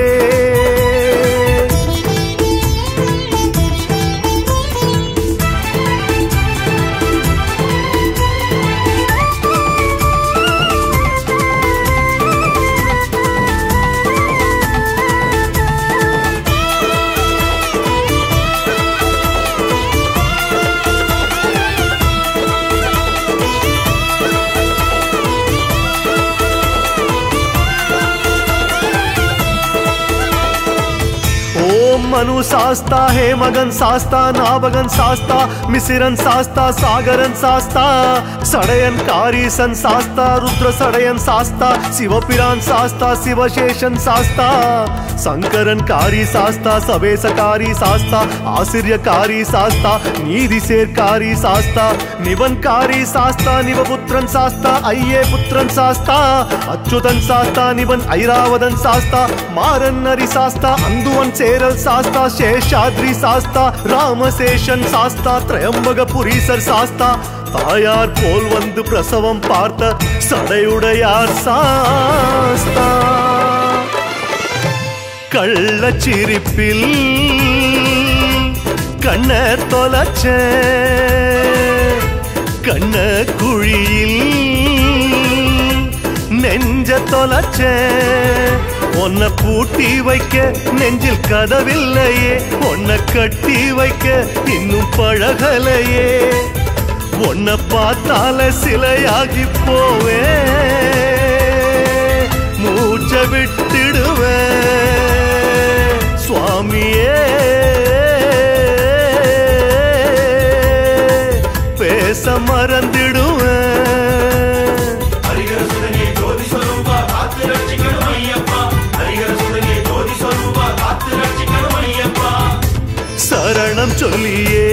ஓம் மனு சாஸ்தா ஹே மகன் சாஸ்தா நாபகன் சாஸ்தா மிசிரன் சாஸ்தா சாகரன் சாஸ்தா சடையன் காரீசன் சாஸ்தா ருத்ர சடையன் சாஸ்தா சிவபிரான் சாஸ்தா சிவசேஷன் சாஸ்தா சங்கரன் காரி சாஸ்தா சவேசகாரி சாஸ்தா ஆசிரியக்காரி சாஸ்தா நீதி சேர்க்காரி சாஸ்தா நிவன் காரி சாஸ்தா நிவபுத்திரன் சாஸ்தா ஐயே புத்திரன் சாஸ்தா அச்சுதன் சாஸ்தா நிவன் ஐராவதன் சாஸ்தா மாரன் நரி சாஸ்தா அந்துவன் சேரல் சாஸ்தா சேஷாத்ரி சாஸ்தா ராமசேஷன் சாஸ்தா திரையம்பக புரீசர் சாஸ்தா தாயார் போல் வந்து பிரசவம் பார்த்த சடையுடையார் சாஸ்தா கள்ளச்சிரிப்பில் கண்ண தொலைச்ச கண்ண குழியில் நெஞ்ச தொலைச்ச உன்னை பூட்டி வைக்க நெஞ்சில் கதவில்லையே உன்னை கட்டி வைக்க இன்னும் பழகலையே உன்னை பார்த்தால சிலையாகி போவே மூச்ச விட்டுடுவேன் சுவாமியே பேச மறந்திடுவேன் ஹரிஹர சுதனே ஜோதி சொரூபா காத்து ரட்சிக்கணும் ஐயப்பா ஹரிஹர சுதனே ஜோதி சொரூபா காத்து ரட்சிக்கணும் ஐயப்பா சரணம் சொல்லியே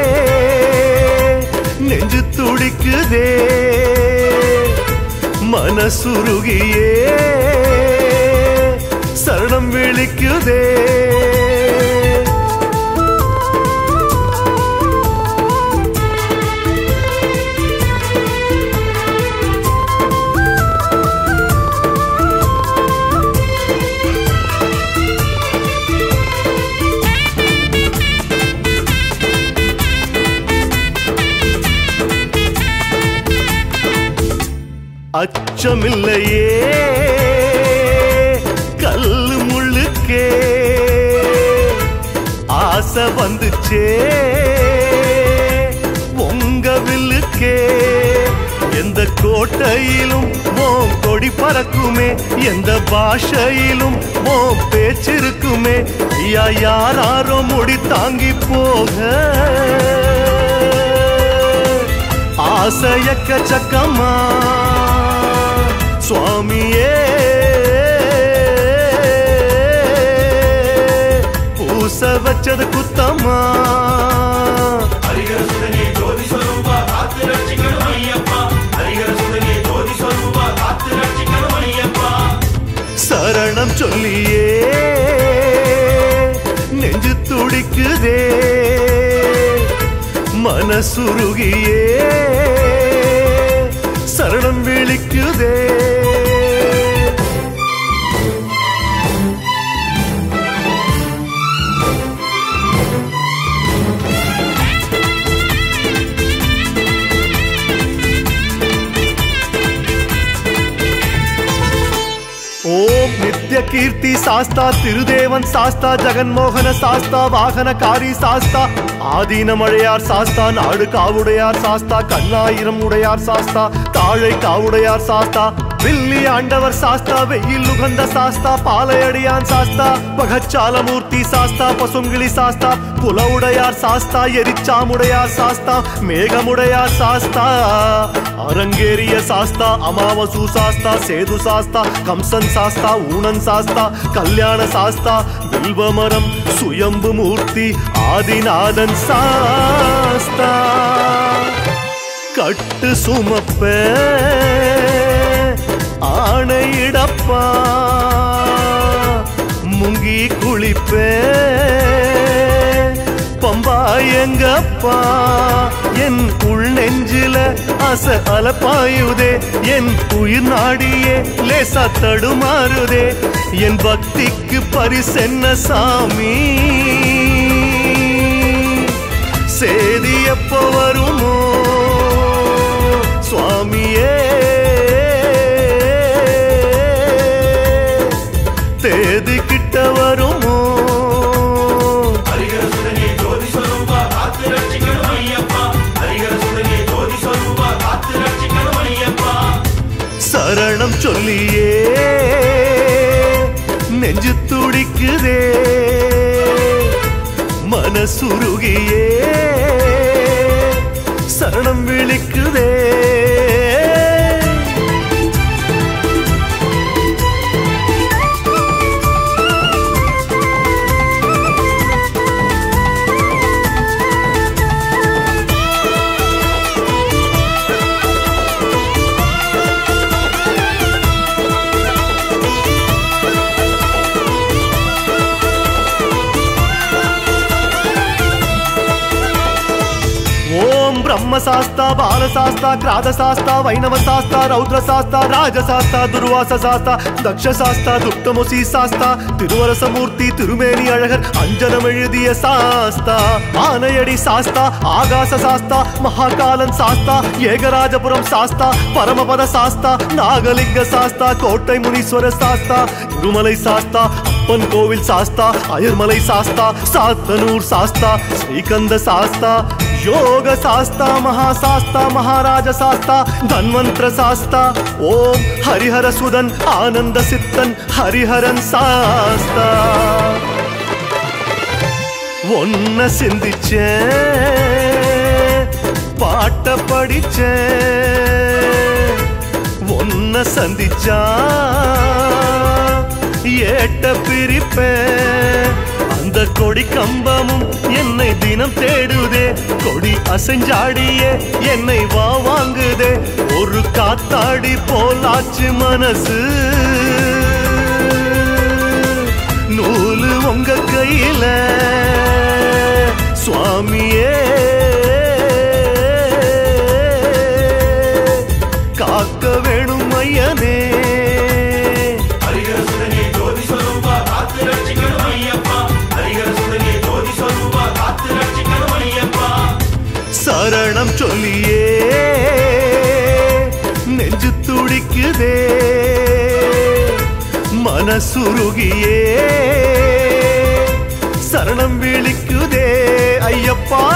நெஞ்சு துடிக்குதே மனசுருகியே சரணம் விழிக்குதே அச்சமில்லையே கல்லு முள்ளுக்கே ஆசை வந்துச்சே உங்க வில்லுக்கே எந்த கோட்டையிலும் ஓ கொடி பறக்குமே எந்த பாஷையிலும் ஓ பேச்சிருக்குமே ஐயா யாராரோ முடி தாங்கி போக ஆசையக்க சக்கமா சுவாமியே பூச வச்சது குத்தமா ஹரிஹர சுதனே ஜோதி சொரூபா காத்து ரட்சிக்கணும் ஐயப்பா ஹரிஹர சுதனே ஜோதி சொரூபா காத்து ரட்சிக்கணும் ஐயப்பா சரணம் சொல்லியே நெஞ்சு துடிக்குதே மனசுருகியே சரணம் விழிக்குதே ஓம் நித்ய கீர்த்தி சாஸ்தா திருதேவன் சாஸ்தா ஜெகன்மோகன சாஸ்தா வாகனகாரி சாஸ்தா ஆதீன மழையார் சாஸ்தா நாடு காவுடையார் சாஸ்தா கண்ணாயிரம் உடையார் சாஸ்தா தாழை காவுடையார் சாஸ்தா வில்லி ஆண்டவர் சாஸ்தா வெயில் உகந்த சாஸ்தா பாலையடியான் சாஸ்தா பகச்சாலமூர்த்தி சாஸ்தா பசுங்கிளி சாஸ்தா புலவுடையார் சாஸ்தா எரிச்சாமுடையார் சாஸ்தா மேகமுடையார் சாஸ்தா அரங்கேறிய சாஸ்தா அமாவசு சாஸ்தா சேது சாஸ்தா கம்சன் சாஸ்தா ஊனன் சாஸ்தா கல்யாண சாஸ்தா வில்வமரம் சுயம்பு மூர்த்தி ஆதிநாதன் சாஸ்தா கட்டு சுமப்ப ஆணையிடப்பா முங்கி குளிப்பே பம்பா எங்கப்பா என் உள் நெஞ்சில அச அலப்பாயுதே என் உயிர் நாடியே லேசா தடுமாறுதே என் பக்திக்கு பரிசென்ன சாமி சேதி எப்போ வருமோ சுவாமியே தேதி கிட்ட வருமோ ஹரிஹர சுதனே ஜோதி சொரூபா காத்து ரட்சிக்கணும் ஐயப்பா ஹரிஹர சுதனே ஜோதி சொரூபா காத்து ரட்சிக்கணும் ஐயப்பா சரணம் சொல்லியே நெஞ்சு துடிக்குதே மனசுருகியே சரணம் விழிக்குதே ராமசாஸ்தா பாலசாஸ்தா கிராதசாஸ்தா வைணவசாஸ்தா ரௌத்ரசாஸ்தா ராஜசாஸ்தா துர்வாசசாஸ்தா தக்ஷசாஸ்தா துப்தமுசி சாஸ்தா திருவரசமூர்த்தி திருமேனி அழகர் அஞ்சனம் எழுதிய சாஸ்தா ஆனையடி சாஸ்தா ஆகாச சாஸ்தா மகாகாலன் சாஸ்தா ஏகராஜபுரம் சாஸ்தா பரமபத சாஸ்தா நாகலிங்க சாஸ்தா கோட்டை முனீஸ்வர சாஸ்தா இருமலை சாஸ்தா அப்பன் கோவில் சாஸ்தா அயர்மலை சாஸ்தா சாத்தனூர் சாஸ்தா ஸ்ரீகந்த சாஸ்தா யோக சாஸ்தா மகாசாஸ்தா மகாராஜ சாஸ்தா தன்வந்திர சாஸ்தா ஓம் ஹரிஹர சுதன் ஆனந்த சித்தன் ஹரிஹரன் சாஸ்தா ஒன்ன சிந்திச்சேன் பாட்ட படிச்சேன் ஒன்ன சந்திச்சா ஏட்ட பிரிப்பேன் அந்த கொடி கம்பமும் என்னை தினம் தேடுதே கொடி அசைஞ்சாடியே என்னை வா வாங்குதே ஒரு காத்தாடி போலாச்சு மனசு நூலு உங்க கையில சுவாமியே காக்க வேணும் ஐயனே ஹரிஹர சுடனே ஜோதி சொரூபா காத்து ரட்சிக்கணும் ஐயப்பா ஹரிஹர சுடனே ஜோதி சொரூபா காத்து ரட்சிக்கணும் ஐயப்பா சரணம் சொல்லியே நெஞ்சு துடிக்குதே மனசுருகியே சரணம் விழிக்குதே ஐயப்பா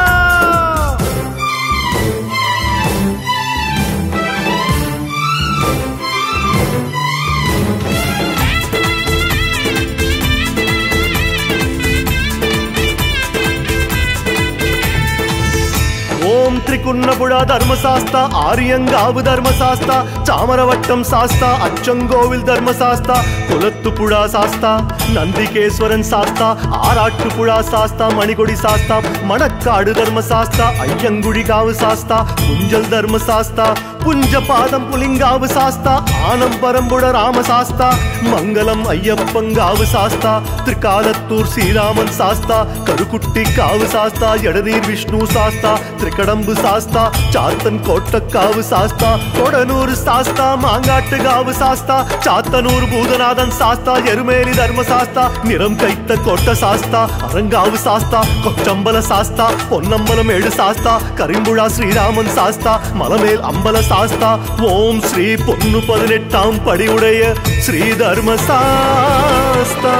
ஓம் திரிகுன்னபுழா தர்மசாஸ்தா ஆரியங்காவு தர்மசாஸ்தா சாமரவட்டம் சாஸ்தா அச்சங்கோவில் தர்மசாஸ்தா குலத்துப்புழா சாஸ்தா நந்திகேஸ்வரன் சாஸ்தா ஆராட்டுப்புழா சாஸ்தா மணிகொடி சாஸ்தா மணக்காடு தர்மசாஸ்தா ஐயங்குழிகாவு சாஸ்தா புஞ்சல் தர்மசாஸ்தா புஞ்ச பாதம் புலிங்காவு சாஸ்தா ஆனம் பரம்புட ராமசாஸ்தா மங்களம் ஐயப்பங்காவு சாஸ்தா திரிகாலத்தூர் ஸ்ரீராமன் சாஸ்தா கருக்குட்டி காவு சாஸ்தா எடநீர் விஷ்ணு சாஸ்தா திரிகடம்பு சாஸ்தா சாத்தன் கோட்டக்காவு சாஸ்தா கொடனூர் சாஸ்தா மாங்காட்டு காவு சாஸ்தா சாத்தனூர் பூதநாதன் சாஸ்தா எருமேலி தர்ம சாஸ்தா நிறம் கைத்த கோட்ட சாஸ்தா அரங்காவு சாஸ்தா கொச்சம்பல சாஸ்தா பொன்னம்பலம் ஏழு சாஸ்தா கரிம்புழா ஸ்ரீராமன் சாஸ்தா மலமேல் அம்பல சாஸ்தா ஓம் ஸ்ரீ பொன்னு பதினெட்டாம் படியுடைய ஸ்ரீ தர்ம சாஸ்தா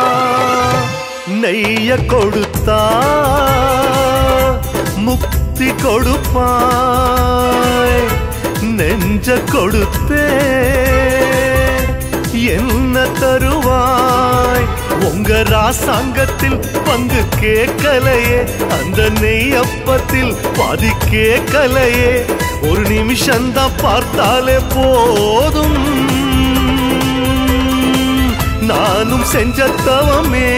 நெய்ய கொடுத்தா முக்தி கொடுப்பாய் நெஞ்ச கொடுத்தே என்ன தருவாய் உங்க ராசாங்கத்தில் பங்கு கேட்கலையே அந்த நெய்யப்பத்தில் பாதி கேட்கலையே ஒரு நிமிஷம்தான் பார்த்தாலே போதும் நானும் செஞ்ச தவமே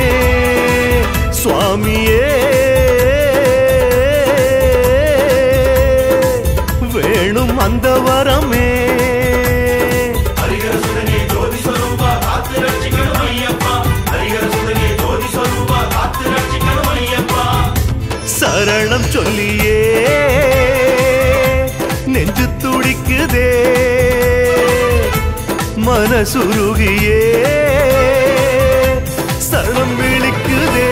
சுவாமியே வேணும் அந்த வரமே ஹரிஹர சுடனே ஜோதி சொரூபா காத்து ரட்சிக்கணும் ஐயப்பா ஹரிஹர சுடனே ஜோதி சொரூபா காத்து ரட்சிக்கணும் ஐயப்பா சரணம் சொல்லியே நெஞ்சு துடிக்குதே மனசுருகியே சரணம் விழிக்குதே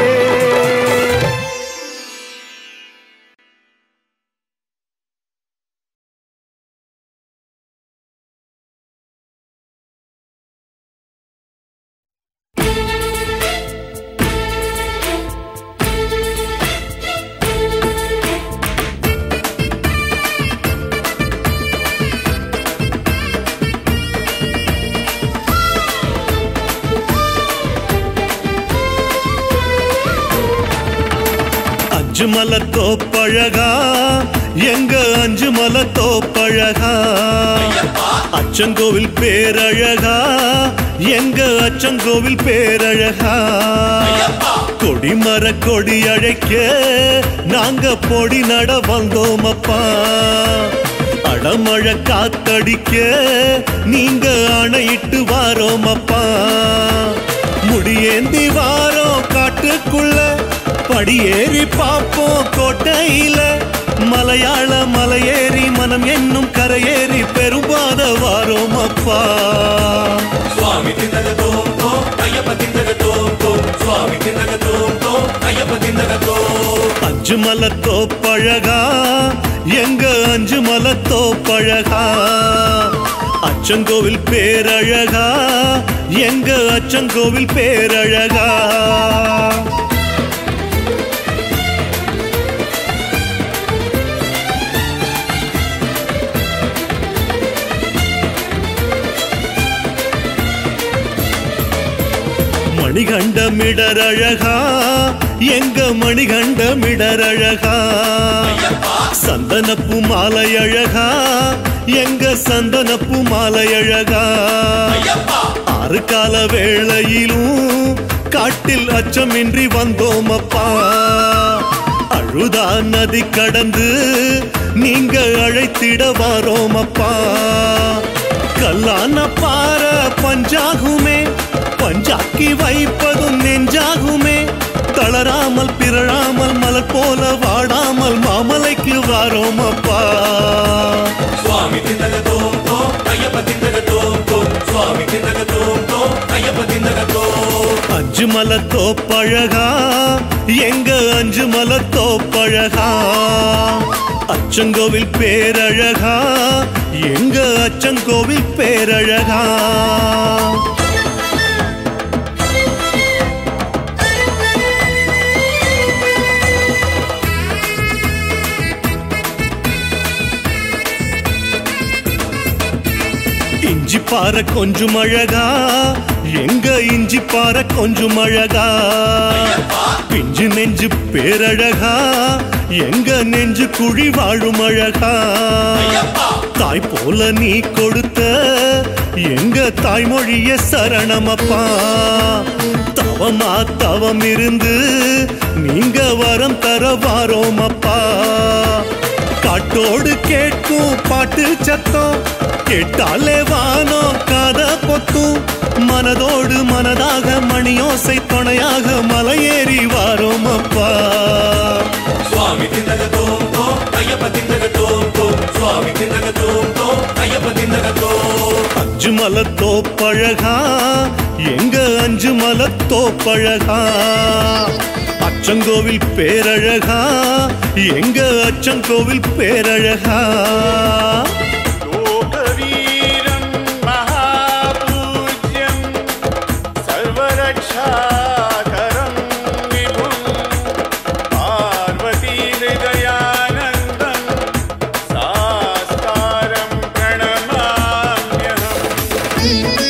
அஞ்சு மலை தோப்பழகா எங்க அஞ்சு மலை தோப்பழகா அச்சங்கோவில் பேரழகா எங்க அச்சங்கோவில் பேரழகா கொடிமர கொடி அழைக்க நாங்க பொடி நட வந்தோம் அப்பா அடமழை காத்தடிக்க நீங்க அணையிட்டு வாரோம் அப்பா முடியேந்தி வாரோம் காட்டுக்குள்ள படியேறி பாப்போம் கோட்டையில மலையாள மலையேறி மனம் என்னும் கரையேறி பெரும்பாத வாரோம் அப்பா சுவாமி திந்தக தோம் தோம் ஐயப்ப திந்தக தோம் தோம் சுவாமி திந்தக தோம் தோம் ஐயப்ப திந்தக தோம் அஞ்சு மலத்தோ பழகா எங்க அஞ்சு மலத்தோ பழகா அச்சங்கோவில் பேரழகா எங்க அச்சங்கோவில் பேரழகா மணிகண்டமிடரழகா எங்க மணிகண்டமிடரழகா சந்தனப்பு மாலை அழகா எங்க சந்தனப்பு மாலை அழகா ஐயப்பா ஆறு கால வேளையிலும் காட்டில் அச்சமின்றி வந்தோம் அப்பா அழுதா நதி கடந்து நீங்க அழைத்திட வாரோம் அப்பா கல்லான பார பஞ்சாகுமே பஞ்சாக்கி வைப்பதும் நெஞ்சாகுமே தளராமல் பிறழாமல் மலர் போல வாடாமல் மாமலைக்கு வாரோம் அப்பா சுவாமி திந்தக தோம் தோம் ஐயப்ப திந்தக தோம் தோம் சுவாமி திந்தக தோம் தோம் ஐயப்ப திந்தக தோம் அஞ்சு மலத்தோ பழகா எங்க அஞ்சு மலத்தோ பழகா அச்சங்கோவில் பேரழகா எங்க அச்சங்கோவில் பேரழகா இஞ்சி பாற கொஞ்சம் அழகா எங்க இஞ்சி பாற கொஞ்சம் அழகா பிஞ்சு நெஞ்சு பேரழகா எங்க நெஞ்சு குழி வாழும் அழகா தாய் போல நீ கொடுத்த எங்க தாய்மொழிய சரணமப்பா தவமா தவம் இருந்து நீங்க வரம் தர வாரோம் அப்பா காட்டோடு கேட்கும் பாட்டு சத்தம் கேட்டாலே வானம் காத பொத்தும் மனதோடு மனதாக மணியோசை துணையாக மலையேறி வாரோம் அப்பா சுவாமி திந்தக தோம் தோம் ஐயப்ப திந்தக தோம் தோம் சுவாமி திந்தக தோம் தோம் ஐயப்ப திந்தக தோம் அஞ்சு மலத்தோ பழகா எங்க அஞ்சு மலத்தோ பழகா அச்சங்கோவில் பேரழகா எங்க அச்சங்கோவில் பேரழகா लोकवीरं महापूज्यं सर्वरक्षाकरं विभुं पार्वतीहृदयानन्दं सास्तारं प्रणमाम्यहम्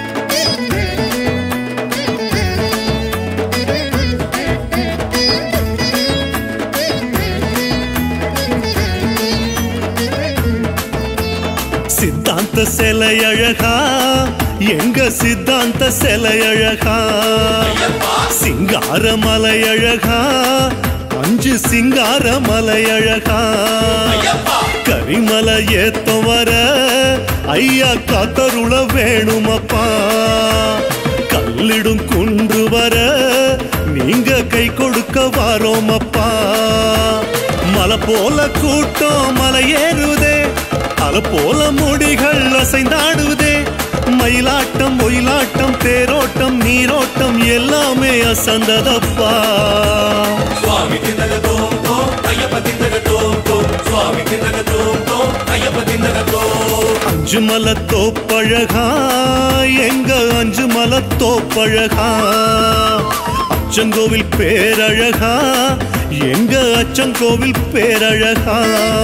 சித்தாந்த சிலை அழகா எங்க சித்தாந்த சிலை அழகா சிங்கார மலை அழகா அஞ்சு சிங்கார மலை அழகா கரிமலை ஏத்தம் வர ஐயா காத்தருள வேணுமப்பா கல்லிடும் குன்று வர நீங்க கை கொடுக்க வாரோம் அப்பா மலை போல கூட்டம் மலை ஏறுதே அலை போல முடிகள் அசைந்தாடுதே மயிலாட்டம் ஒயிலாட்டம் தேரோட்டம் நீரோட்டம் எல்லாமே அசந்ததப்பா சுவாமி திந்தக தோம் தோம் ஐயப்ப திந்தக தோம் தோம் சுவாமி திந்தக தோம் தோம் ஐயப்ப திந்தக தோம் அஞ்சு மலத்தோ பழகா எங்க அஞ்சு மலத்தோ பழகா அச்சங்கோவில் பேரழகா எங்க அச்சங்கோவில் பேரழகா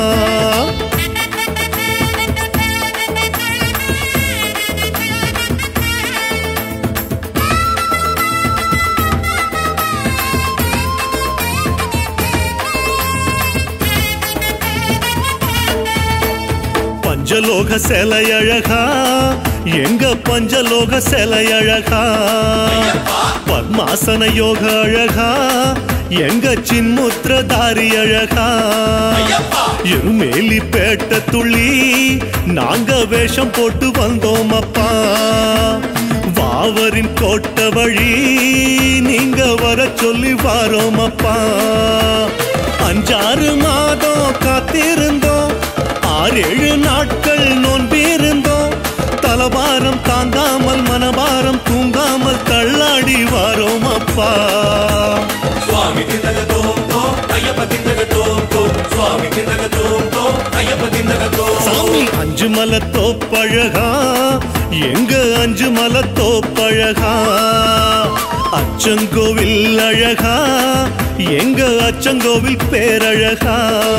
பஞ்சலோக சிலை அழகா எங்க பஞ்சலோக சிலை அழகா பத்மாசன யோக அழகா எங்க சின்முத்திரதாரி அழகா எருமேலி பேட்ட துள்ளி நாங்க வேஷம் போட்டு வந்தோம் அப்பா வா யாவரின் கோட்ட வழி நீங்க வர சொல்லி வாரோம் அப்பா அஞ்சாறு மாதம் காத்திருந்தோம் ஆறேழு நாட்கள் நோன்பிருந்தோம் தலபாரம் தாங்காமல் மனபாரம் தூங்காமல் தள்ளாடி வாரோம் அப்பா சுவாமி திந்தக தோம் தோம் ஐயப்ப திந்தக தோம் தோம் சுவாமி திந்தக தோம் தோம் ஐயப்ப திந்தக தோம் சாமி அஞ்சு மலை தோப்பழகா எங்க அஞ்சு மலை தோப்பழகா அச்சங்கோவில் அழகா எங்க அச்சங்கோவில் பேரழகா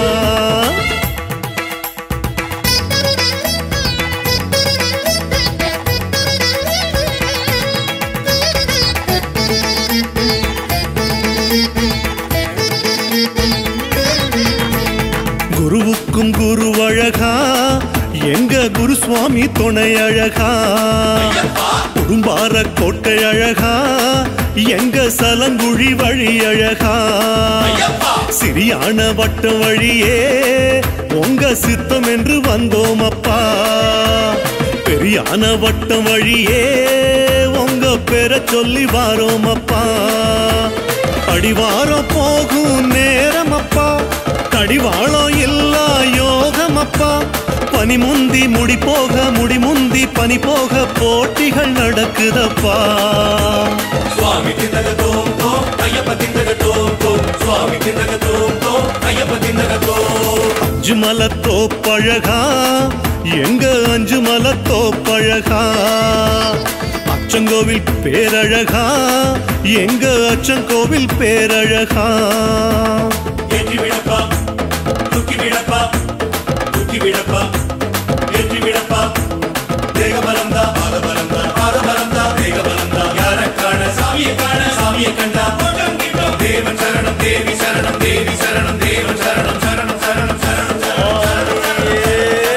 குருவுக்கும் குரு அழகா எங்க குரு சுவாமி துணை அழகா குடும்பார கோட்டை அழகா எங்க சலங்குழி வழி அழகா சிறியான வட்டம் வழியே உங்க சித்தம் என்று வந்தோம் அப்பா பெரியான வட்டம் வழியே உங்க பேரை சொல்லி வாரோம் அப்பா அடிவாரம் போகும் நேரம் அப்பா கடிவாளம் இல்லா யோகம் அப்பா பனி முந்தி முடி போக முடி முந்தி பனி போக போட்டிகள் நடக்குதப்பா சுவாமி திந்தக தோம் தோம் ஐயப்ப திந்தக தோம் தோம் சுவாமி திந்தக தோம் தோம் ஐயப்ப திந்தக தோம் அஞ்சு மலை தோப்பழகா எங்க அஞ்சு மலை தோப்பழகா அச்சங்கோவில் பேரழகா எங்க அச்சங்கோவில் பேரழகா ஏற்றி விடப்பா தூக்கி விடப்பா தூக்கி விடப்பா ஏற்றி விடப்பா தேக பலந்தா பாத பலந்தா பாத பலந்தா தேக பலந்தா யார காண சாமியை காண சாமியை கண்டா ஓட்டம் கிட்டம் தேவன் சரணம் தேவி சரணம் தேவி சரணம் தேவன் சரணம் சரணம் சரணம் சரணம் சரணம் சரணம்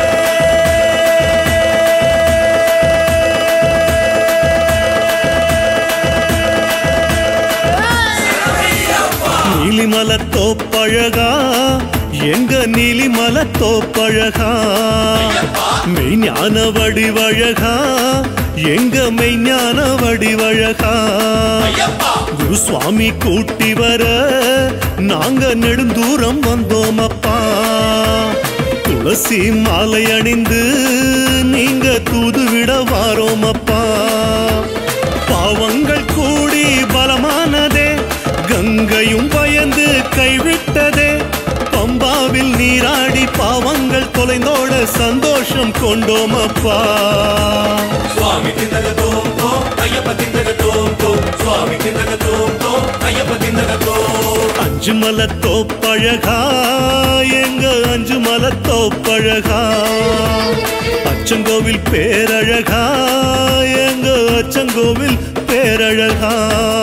நீலிமலை தோப்பழகா எங்க நீலிமலை தோப்பழகா மெய்ஞான வடிவழகா எங்க மெய்ஞான வடிவழகா குரு சுவாமி கூட்டி வர நாங்க நெடுந்தூரம் வந்தோம் அப்பா துளசி மாலை அணிந்து நீங்க தூதுவிட வாரோம் அப்பா பாவங்கள் கூடி பலமானதே கங்கையும் பயந்து கைவிட்டதே பம்பாவில் நீராடி பாவங்கள் தொலைந்தோட சந்தோஷம் கொண்டோம் அப்பா சுவாமி திந்தக தோம் தோம் ஐயப்ப திந்தக தோம் தோம் சுவாமி திந்தக தோம் தோம் ஐயப்ப திந்தக தோம் அஞ்சு மலை தோப்பழகா எங்க அஞ்சு மலை தோப்பழகா அச்சங்கோவில் பேரழகா எங்க அச்சங்கோவில் பேரழகா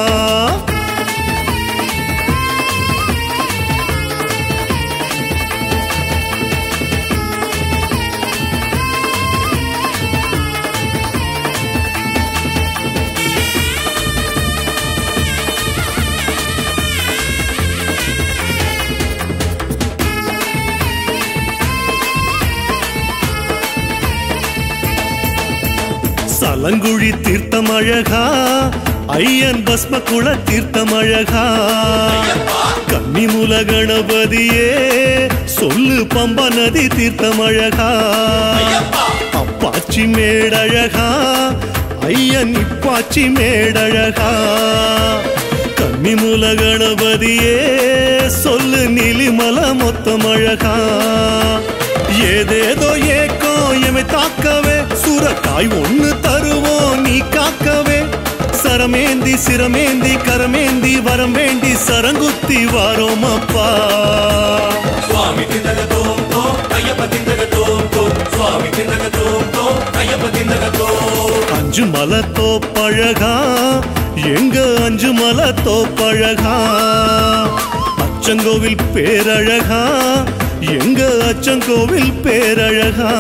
சலங்குழி தீர்த்தம் அழகா ஐயன் பஸ்ம குள தீர்த்தம் அழகா கன்னிமுல கணபதியே சொல்லு பம்பா நதி தீர்த்தம் அழகா அப்பாச்சி மேடழகா ஐயன் இப்பாச்சி மேடழகா கன்னிமுல கணபதியே சொல்லு நிலிமல மொத்தம் அழகா ஏதேதோ ஏக்கோ எமை தாக்கவே சுரக்காய் ஒண்ணு தருவோம் நீ காக்கவே சரமேந்தி சிரமேந்தி கரமேந்தி வரம் வேண்டி சரங்குத்தி வாரோம் அப்பா சுவாமி திந்தக தோம் தோம் ஐயப்ப திந்தக தோம் தோம் சுவாமி திந்தக தோம் தோம் ஐயப்ப திந்தக தோம் அஞ்சு மலை தோப்பழகா எங்க அஞ்சு மலை தோப்பழகா அச்சங்கோவில் பேரழகா எங்க அச்சங்கோவில் பேரழகா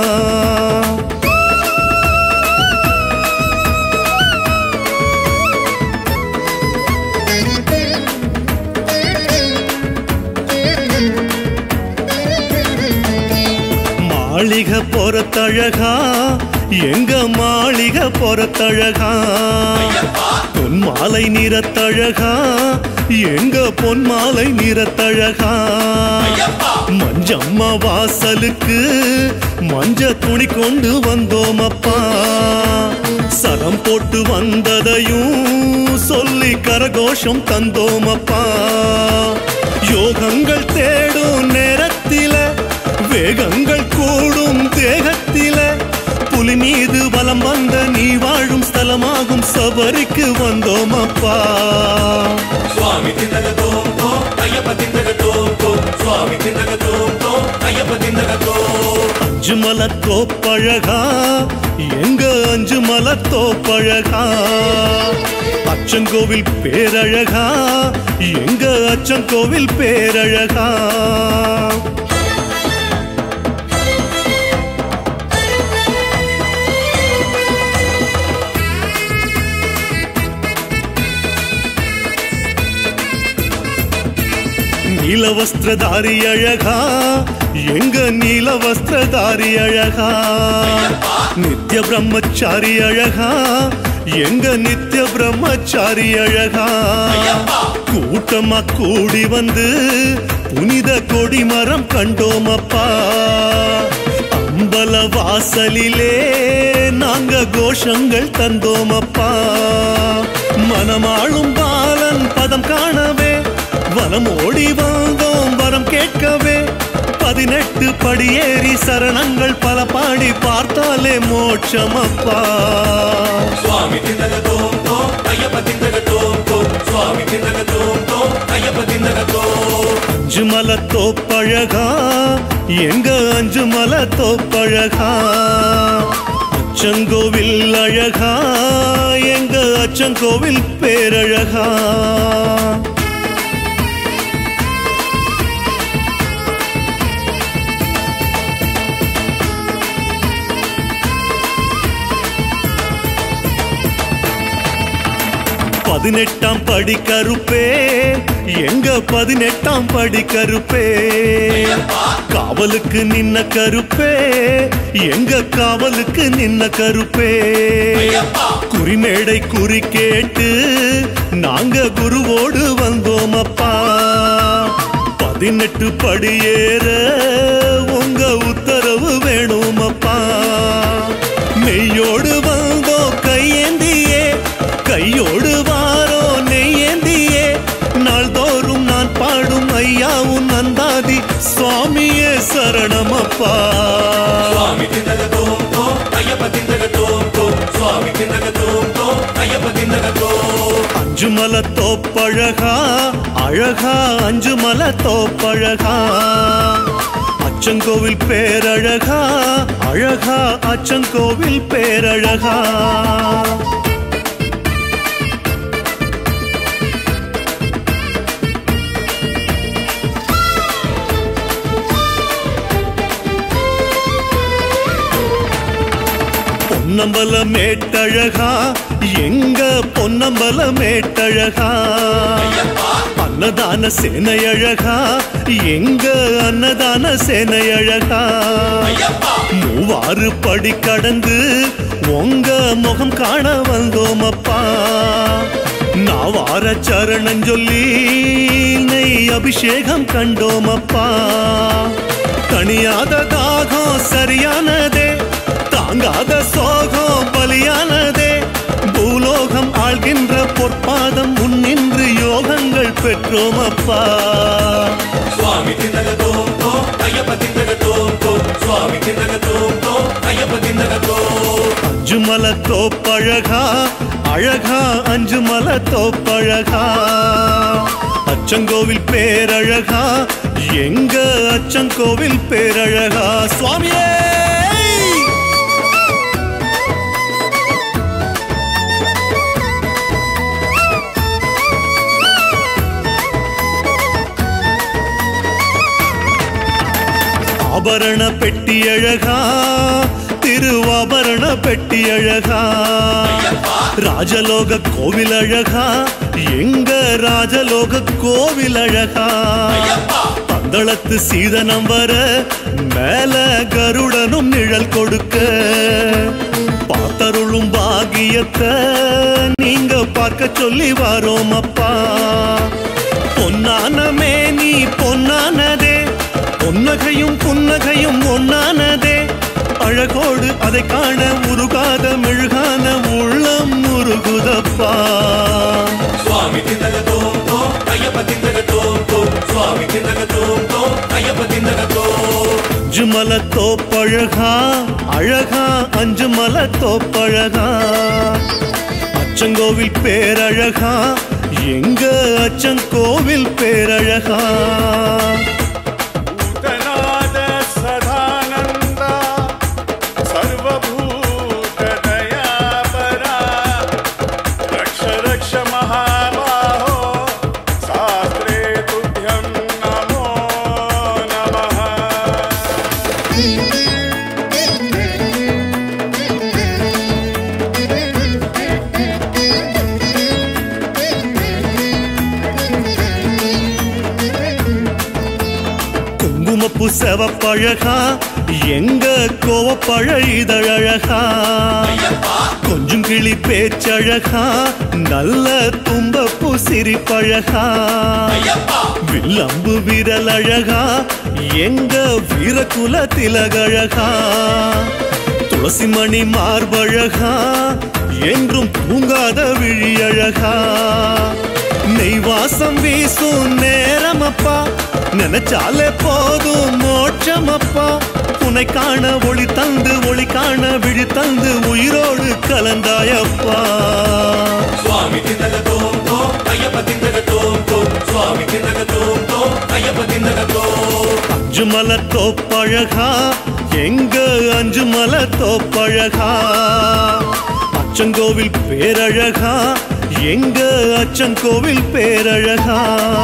மாளிகை பொறத்தழகா எங்க மாளிகை பொறத்தழகா பொன் மாலை நிறத்தழகா எங்க பொன் மாலை நிறத்தழகா மஞ்சம்மா வாசலுக்கு மஞ்ச துணி கொண்டு வந்தோம் அப்பா சரம் போட்டு வந்ததையும் சொல்லி கரகோஷம் தந்தோம் அப்பா யோகங்கள் தேடும் நேரத்தில வேகங்கள் கூடும் தேகத்தில புலி மீது வலம் வந்த நீ வாழும் ஸ்தலமாகும் சபரிக்கு வந்தோம் அப்பா சுவாமி திந்தக தோம் தோம் ஐயப்ப திந்தக தோம் தோம் சுவாமி திந்தக தோம் தோம் ஐயப்ப திந்தக தோம் அஞ்சு மலத்தோப்பழகா எங்க அஞ்சு மலத்தோப்பழகா அச்சங்கோவில் பேரழகா எங்க அச்சங்கோவில் பேரழகா நீல வஸ்திரதாரி அழகா எங்க நீல வஸ்திரதாரி அழகா நித்ய பிரம்மச்சாரி அழகா எங்க நித்ய பிரம்மச்சாரி அழகா கூட்டமா கூடி வந்து புனித கொடிமரம் கண்டோம் அப்பா அம்பல வாசலிலே நாங்க கோஷங்கள் தந்தோம் அப்பா மனமாளும் பாலன் பதம் காணவே வனம் ஓடி வந்தோம் வரம் கேட்கவே பதினெட்டு படியேறி சரணங்கள் பல பாடி பார்த்தாலே மோட்சம் அப்பா சுவாமி திந்தக தோம் தோம் ஐயப்ப திந்தக தோம் தோம் சுவாமி திந்தக தோம் தோம் ஐயப்ப திந்தக தோம் அஞ்சு மலை தோப்பழகா எங்க அஞ்சு மலை தோப்பழகா அச்சங்கோவில் அழகா எங்க அச்சங்கோவில் பேரழகா பதினெட்டாம் படி கருப்பே எங்க பதினெட்டாம் படி கருப்பே காவலுக்கு நின்ன கருப்பே எங்க காவலுக்கு நின்ன கருப்பே குறிமேடை குறி கேட்டு நாங்க குருவோடு வந்தோம் அப்பா பதினெட்டு படி ஏற உங்க உத்தரவு வேணும் அப்பா மெய்யோடு வந்தோம் கையேந்தியே கையோடு வாரோ நெய்யேந்தியே நாள்தோறும் நான் பாடும் ஐயாவும் நந்தாதி சுவாமியே சரணமப்பா சுவாமி திந்தக தோம் தோம் ஐயப்ப திந்தக தோம் தோம் சுவாமி திந்தக தோம் தோம் ஐயப்ப திந்தக தோம் அஞ்சு மலை தோப்பழகா அழகா அஞ்சு மலை தோப்பழகா அச்சங்கோவில் பேரழகா அழகா அச்சங்கோவில் பேரழகா பொன்னம்பல மேட்டழகா எங்க பொன்னம்பல மேட்டழகா அன்னதான சேனையழகா எங்க அன்னதான சேனையழகா மூவாறு படி கடந்து உங்க முகம் காண வந்தோம் அப்பா நான் வார சரணம் சொல்லி நெய் அபிஷேகம் கண்டோம் அப்பா தனியாத தாகம் சரியானதே தாங்காத சோகம் பலியானதே பூலோகம் ஆள்கின்ற பொற்பாதம் முன்னின்று யோகங்கள் பெற்றோம் அப்பா சுவாமி திந்தக தோம் தோம் ஐயப்ப திந்தக தோம் தோம் சுவாமி திந்தக தோம் தோம் ஐயப்ப திந்தக தோம் அஞ்சு மலை தோப்பழகா அழகா அஞ்சு மலை தோப்பழகா அச்சங்கோவில் பேரழகா எங்க அச்சங்கோவில் பேரழகா சுவாமியே ஆபரண பெட்டி அழகா திருவாபரண பெட்டி அழகா ராஜலோக கோவில் அழகா எங்க ராஜலோக கோவில் அழகா பந்தளத்து சீதனம் வர மேல கருடனும் நிழல் கொடுக்க பார்த்தருளும் பாகியத்தை நீங்க பார்க்க சொல்லி வரோம் அப்பா பொன்னான மேனி பொன்னானதே பொன்னகையும் புன்னகையும் ஒன்னானதே அழகோடு அதை காண உருகாத மெழுகான உள்ளம் முருகுதப்பா சுவாமி திந்தக தோம் தோம் ஐயப்ப திந்தக தோம் தோம் சுவாமி திந்தக தோம் தோம் ஐயப்ப திந்தக தோம் அஞ்சு மலை தோப்பழகா அழகா அஞ்சு மலை தோப்பழகா அச்சங்கோவில் பேரழகா எங்க அச்சங்கோவில் பேரழகா भूतनाद सदानन्द सर्वभूतदयापरा रक्ष रक्ष महाबाहो शास्त्रे तुभ्यं नमो नमः குங்குமப்பு செவப்பழகா எங்க கோவப்பழ இதழழகா கொஞ்சம் கிளி பேச்சழகா நல்ல தும்பப்பு சிரிப்பழகா வில்லம்பு விரல் அழகா எங்க வீரகுல திலகழகா துளசி மணி மார்பழகா என்றும் தூங்காத விழியழகா நெய் வாசம் வீசும் நேரமப்பா நினைச்சாலே போதும் மோட்சமப்பா உன்னை காண ஒளி தந்து ஒளி காண விழி தந்து உயிரோடு கலந்தாயப்பா சுவாமி திந்தக தோம் தோம் ஐயப்ப திந்தக தோம் தோம் சுவாமி திந்தக தோம் தோம் ஐயப்ப திந்தக தோம் அஞ்சு மலை தோப்பழகா எங்க அஞ்சு மலை தோப்பழகா அச்சங்கோவில் பேரழகா எங்க அச்சங்கோவில் பேரழகா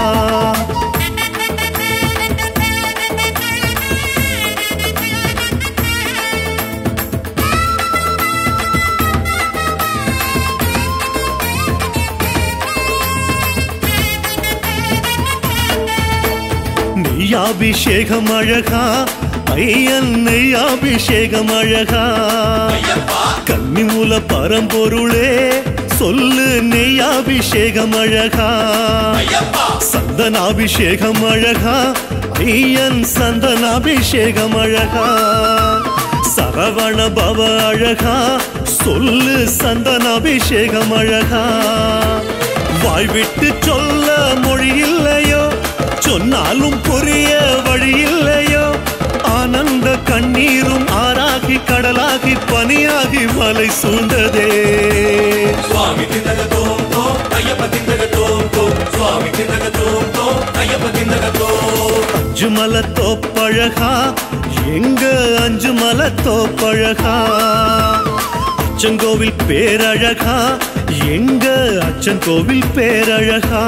நெய்யாபிஷேகம் அழகா ஐயன் நெய்யாபிஷேகம் அழகா கன்னிமூல பரம்பொருளே சொல்லு நெய்யாபிஷேகம் அழகா சந்தனாபிஷேகம் அழகா ஐயன் சந்தனாபிஷேகம் அழகா சரவண பவ அழகா சொல்லு சந்தனாபிஷேகம் அழகா வாய் விட்டு சொல்ல மொழி இல்லையோ சொன்னாலும் புரிய வழி இல்லையோ ஆனந்த கண்ணீரும் ஆறாகி கடலாகி பனியாகி மலை சூழ்ந்ததே சுவாமி திந்தக தோம் தோம் ஐயப்ப திந்தக தோம் தோம் சுவாமி திந்தக தோம் தோம் ஐயப்ப திந்தக தோம் அஞ்சு மலை தோப்பழகா எங்க அஞ்சு மலை தோப்பழகா அச்சங்கோவில் பேரழகா எங்க அச்சங்கோவில் பேரழகா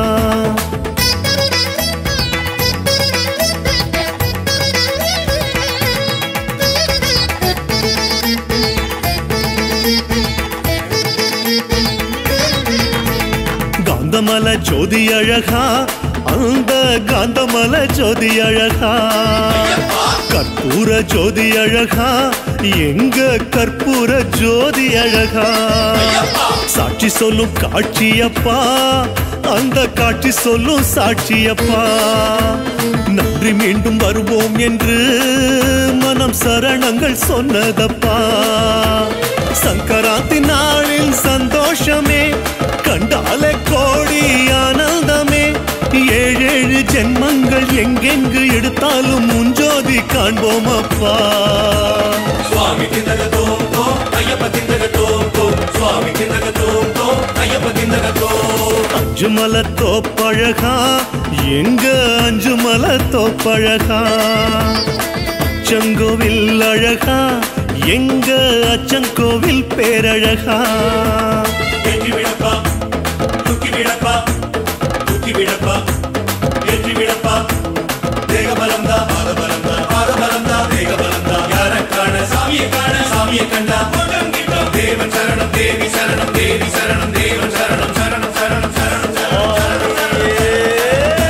காந்தமல ஜோதி அழகா அந்த காந்தமல ஜோதி அழகா கற்பூர ஜோதி அழகா எங்க கற்பூர ஜோதி அழகா சாட்சி சொல்லும் காட்சியப்பா அந்த காட்சி சொல்லும் சாட்சியப்பா நன்றி மீண்டும் வருவோம் என்று மனம் சரணங்கள் சொன்னதப்பா சங்கராந்தி நாளில் சந்தோஷமே கண்டாலே கோடி ஆனந்தமே ஏழேழு ஜென்மங்கள் எங்கெங்கு எடுத்தாலும் முஞ்சோதி காண்போம் அப்பா சுவாமி திந்தக தோம் தோம் ஐயப்ப திந்தக தோம் தோம் சுவாமி திந்தக தோம் தோம் ஐயப்ப திந்தக தோம் அஞ்சு மலை தோப்பழகா எங்க அஞ்சு மலை தோப்பழகா அச்சங்கோவில் அழகா எங்க அச்சங்கோவில் பேரழகா ஏற்றி விடப்பா தூக்கி விடப்பா தூக்கி விடப்பா ஏற்றி விடப்பா தேக பலந்தா பாத பலந்தா பாத பலந்தா தேக பலந்தா யார காண சாமியை காண சாமியை கண்டா முகம் கிட்டும் தேவன் சரணம் தேவி சரணம் தேவி சரணம் தேவன் சரணம் சரணம் சரணம் சரணம் சரணம் சரணம் சரணம்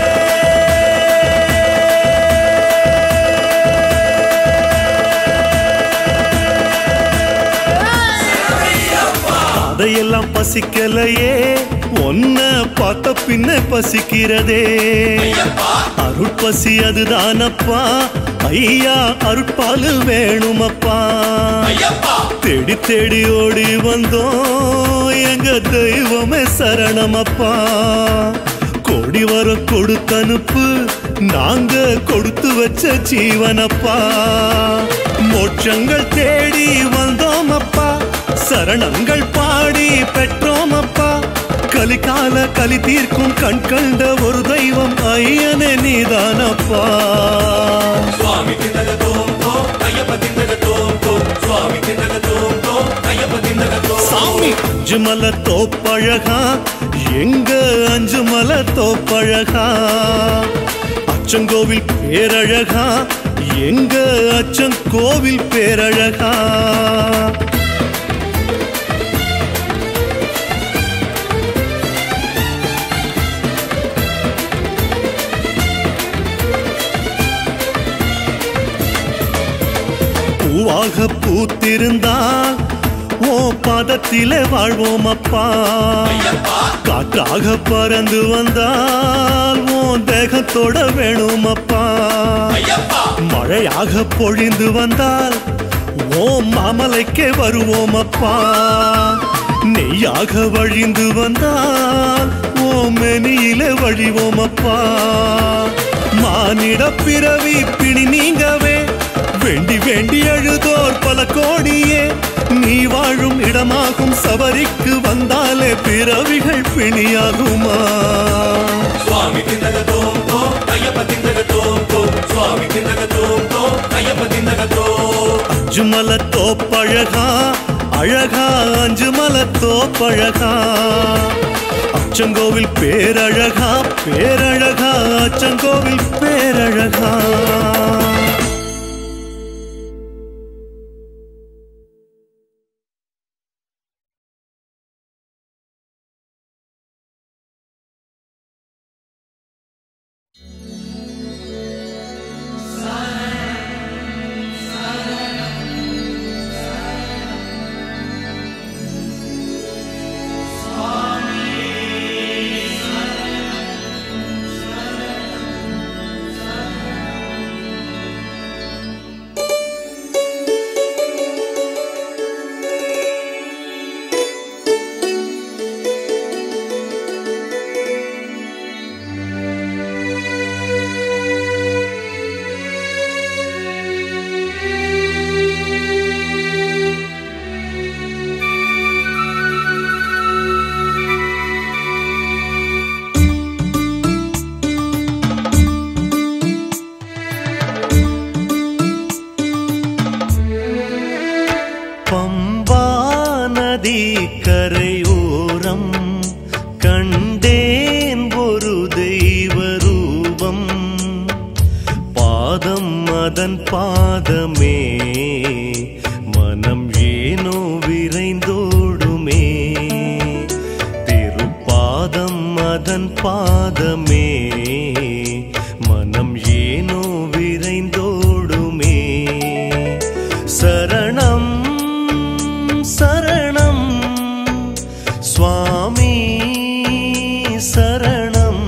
அதையெல்லாம் பசிக்கலையே ஒன்ன பார்த்த பின்ன பசிக்கிறதே அருட்பசி அதுதானப்பா ஐயா அருட்பாலு வேணுமப்பா தேடி தேடி ஓடி வந்தோம் எங்க தெய்வமே சரணமப்பா கோடி வர கொடுத்தனுப்பு நாங்க கொடுத்து வச்ச ஜீவனப்பா மோட்சங்கள் தேடி வந்தோம் அப்பா சரணங்கள் பாடி பெற்றோம் அப்பா கலிகால கலி தீர்க்கும் கண் கண்ட ஒரு தெய்வம் ஐயனே நீதானப்பா சுவாமி திண்டக தோம் தோம் ஐயப்ப திண்டக தோம் தோம் சுவாமி திண்டக தோம் தோம் ஐயப்ப திண்டக தோம் சாமி அஞ்சு மலை தோப்பழகா எங்க அஞ்சு மலை தோப்பழகா அச்சங்கோவில் பேரழகா எங்க அச்சங்கோவில் பேரழகா பூவாக பூத்திருந்தால் ஓ பாதத்திலே வாழ்வோம் அப்பா காற்றாக பறந்து வந்தால் ஓ தேகத்தோட வேணும் அப்பா மழையாக பொழிந்து வந்தால் ஓ மாமலைக்கே வருவோம் அப்பா நெய்யாக வழிந்து வந்தால் ஓ மெனியிலே வழிவோம் அப்பா மானிட பிறவி பிணி நீங்கவே வேண்டி வேண்டி அழுதோர் பல கோடியே நீ வாழும் இடமாகும் சபரிக்கு வந்தாலே பிறவிகள் பிணியாகுமா சுவாமி திண்டக தோம் தோம் ஐயப்ப திண்டக தோம் தோம் சுவாமி திண்டக தோம் தோம் ஐயப்ப திண்டக தோம் அஞ்சு மலை தோப்பழகா அழகா அஞ்சு மலை தோப்பழகா அச்சங்கோவில் பேரழகா பேரழகா அச்சங்கோவில் பேரழகா பம்பா நதி கரையோரம் கண்டேன் ஒரு தெய்வ ரூபம் பாதம் அதன் பாதமே மனம் ஏனோ விரைந்தோடுமே திருப்பாதம் அதன் பாதமே மனம் ஏனோ விரைந்தோடுமே சரணம் சரணம் சுவாமி சரணம்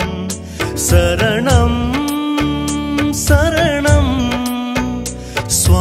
சரணம் சரணம் சுவாமி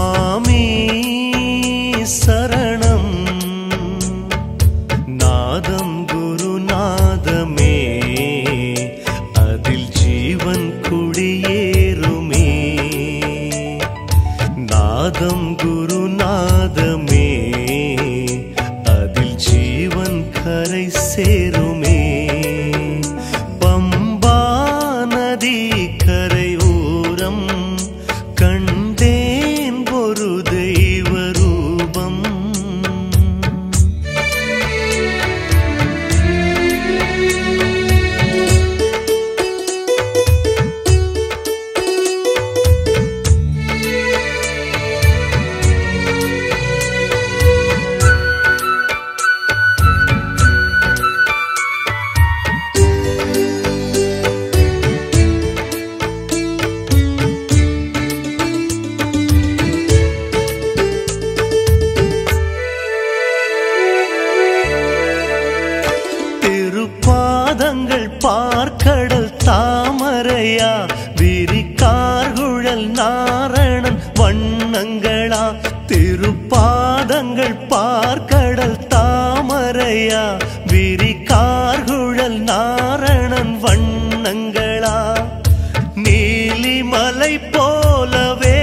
பார்க்கடல் தாமரையா விரி கார்குழல் நாரணன் வண்ணங்களா நீலிமலை போலவே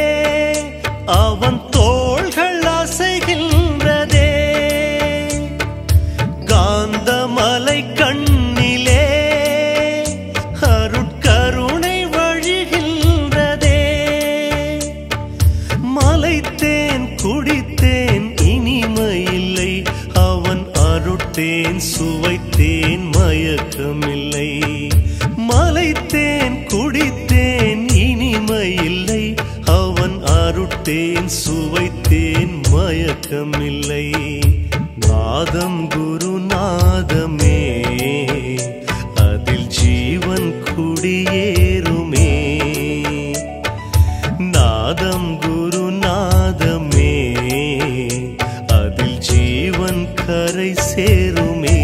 அவன் தோள்கள் அசைகின்றதே காந்தமலை கண்ணிலே அருட்கருணை வழிகின்றதே மலைத்தேன் குடித்தேன் இனிமையில்லை அவன் அருட்டேன் சுவைத்தேன் மயக்கமில்லை மலைத்தேன் குடித்தேன் இனிமையில்லை அவன் அருட்டேன் சுவைத்தேன் மயக்கமில்லை நாதம் குருநாதமே அதில் ஜீவன் குடியேறுமே நாதம் குருநாதமே அதில் ஜீவன் கரை சேருமே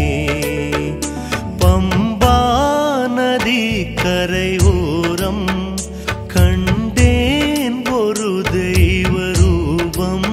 பம்பா நதி கரையோரம் கண்டேன் ஒரு தெய்வ ரூபம்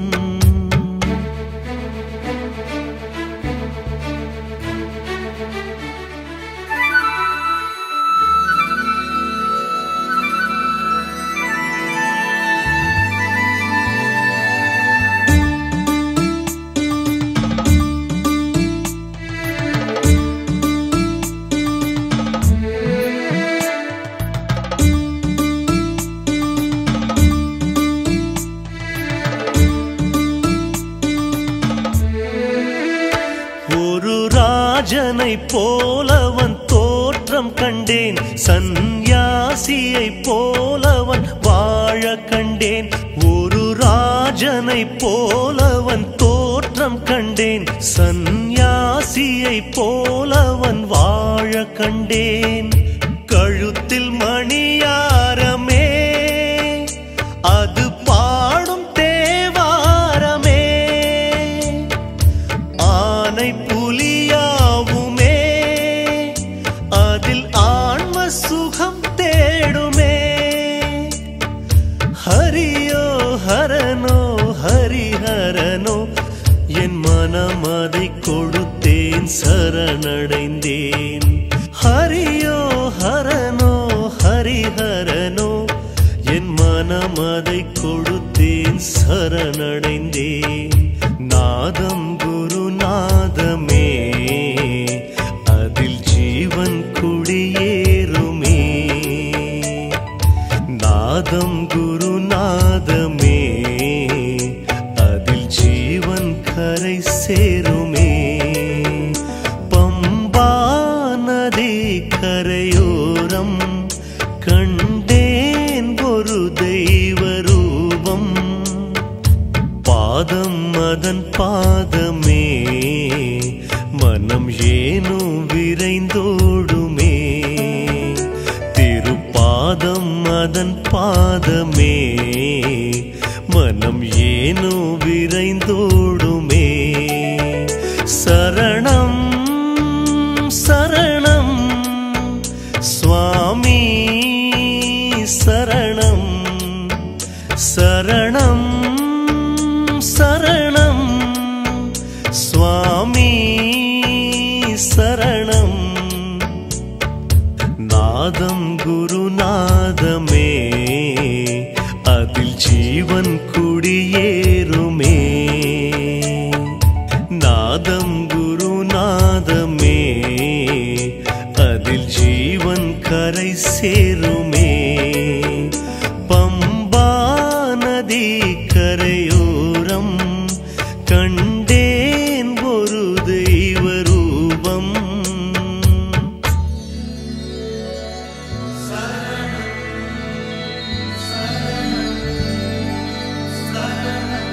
ஒரு ராஜனை போலவன் தோற்றம் கண்டேன் சந்நியாசியை போலவன் வாழ கண்டேன் ஒரு ராஜனை போலவன் தோற்றம் கண்டேன் சந்நியாசியை போலவன் வாழ கண்டேன் கழுத்தில் மணியாரமே அது பாடும் தேவாரமே ஆனை புலியாவுமே அதில் ஆன்ம சுகம் தேடுமே ஹரியோ ஹரனோ ஹரிஹரனோ என் மனம் அதை கொடுத்தேன் சரணடைந்தேன் ஹரியோ ஹரனோ ஹரிஹரனோ என் மனம் அதை கொடுத்தேன் சரணடைந்தேன் நாதம் குருநாதமே அதில் ஜீவன் குடியேறுமே நாதம் குருநாதமே அதில் ஜீவன் கரை சேருமே பம்பா நதி கரையோரம் கண்டேன் ஒரு தெய்வ ரூபம் பாதம் அதன் பாதமே மனம் ஏனோ விரைந்தோடுமே திருப்பாதம் அதன் பாதமே மனம் ஏனோ விரைந்தோடுமே சரணம் சரணம் சுவாமி சரணம் சரணம் சரணம் சுவாமி சரணம் நாதம் குருநாதமே அதில் ஜீவன் குடியேறுமே நாதம் குருநாதமே அதில் ஜீவன் கரை சேருமே பம்பா நதி கரையோரம் கண்டேன் ஒரு தெய்வ ரூபம் சரணம்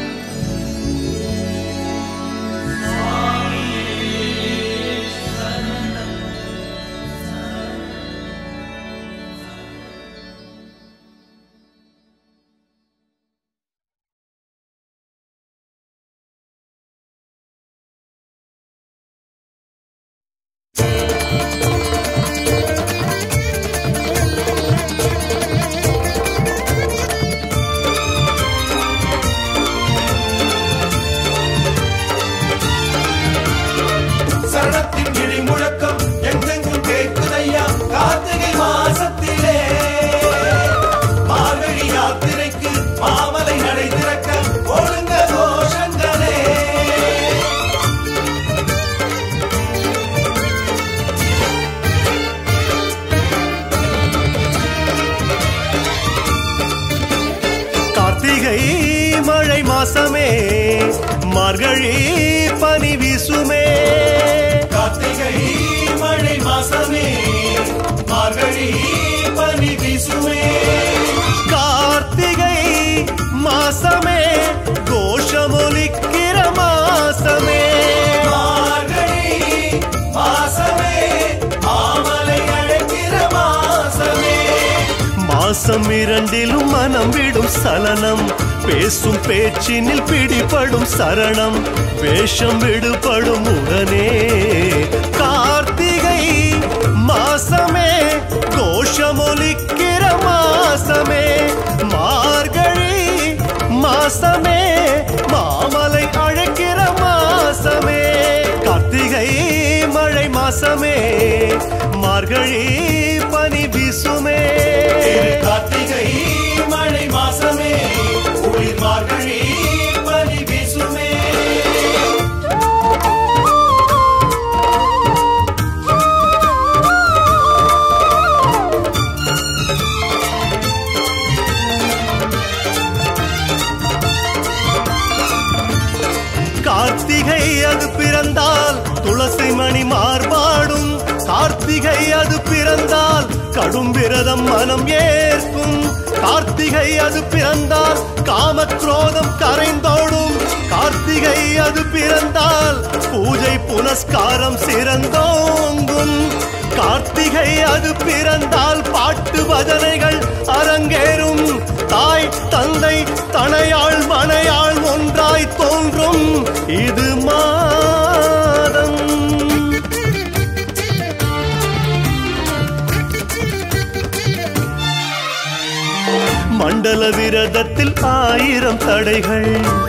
மார்கழி பனி வீசுமே கார்த்திகை மழை மாசமே மார்கழி பனி வீசுமே கார்த்திகை மாசமே கோஷமொலிக்கிற மாசமே மார்கழி மாசமே மாமலை அழைக்கிற மாசமே மாசம் இரண்டிலும் மனம் விடும் சலனம் பேசும் பேச்சினில் பிடிபடும் சரணம் வேஷம் விடுபடும் உடனே கார்த்திகை மாசமே கோஷமொலிக்கிற மாசமே மார்கழி மாசமே மாமலை அழைக்கிற மாசமே கார்த்திகை மழை மாசமே மார்கழி பனி வீசுமே கார்த்திகை மழை மாசமே குளிர் மார்கழி பனி வீசுமே கார்த்திகை அது பிறந்தால் துளசி மணி மார்பாடும் கார்த்திகை அது பிறந்தால் கடும் விரதம் மனம் ஏற்கும் கார்த்திகை அது பிறந்தால் காமக்ரோதம் கரைந்தோடும் கார்த்திகை அது பிறந்தால் பூஜை புனஸ்காரம் சிறந்தோங்கும் கார்த்திகை அது பிறந்தால் பாட்டு பஜனைகள் அரங்கேறும் தாய் தந்தை தனையாள் மனையாள் ஒன்றாய் தோன்றும் இது மாதம் மண்டல விரதத்தில் ஆயிரம் தடைகள்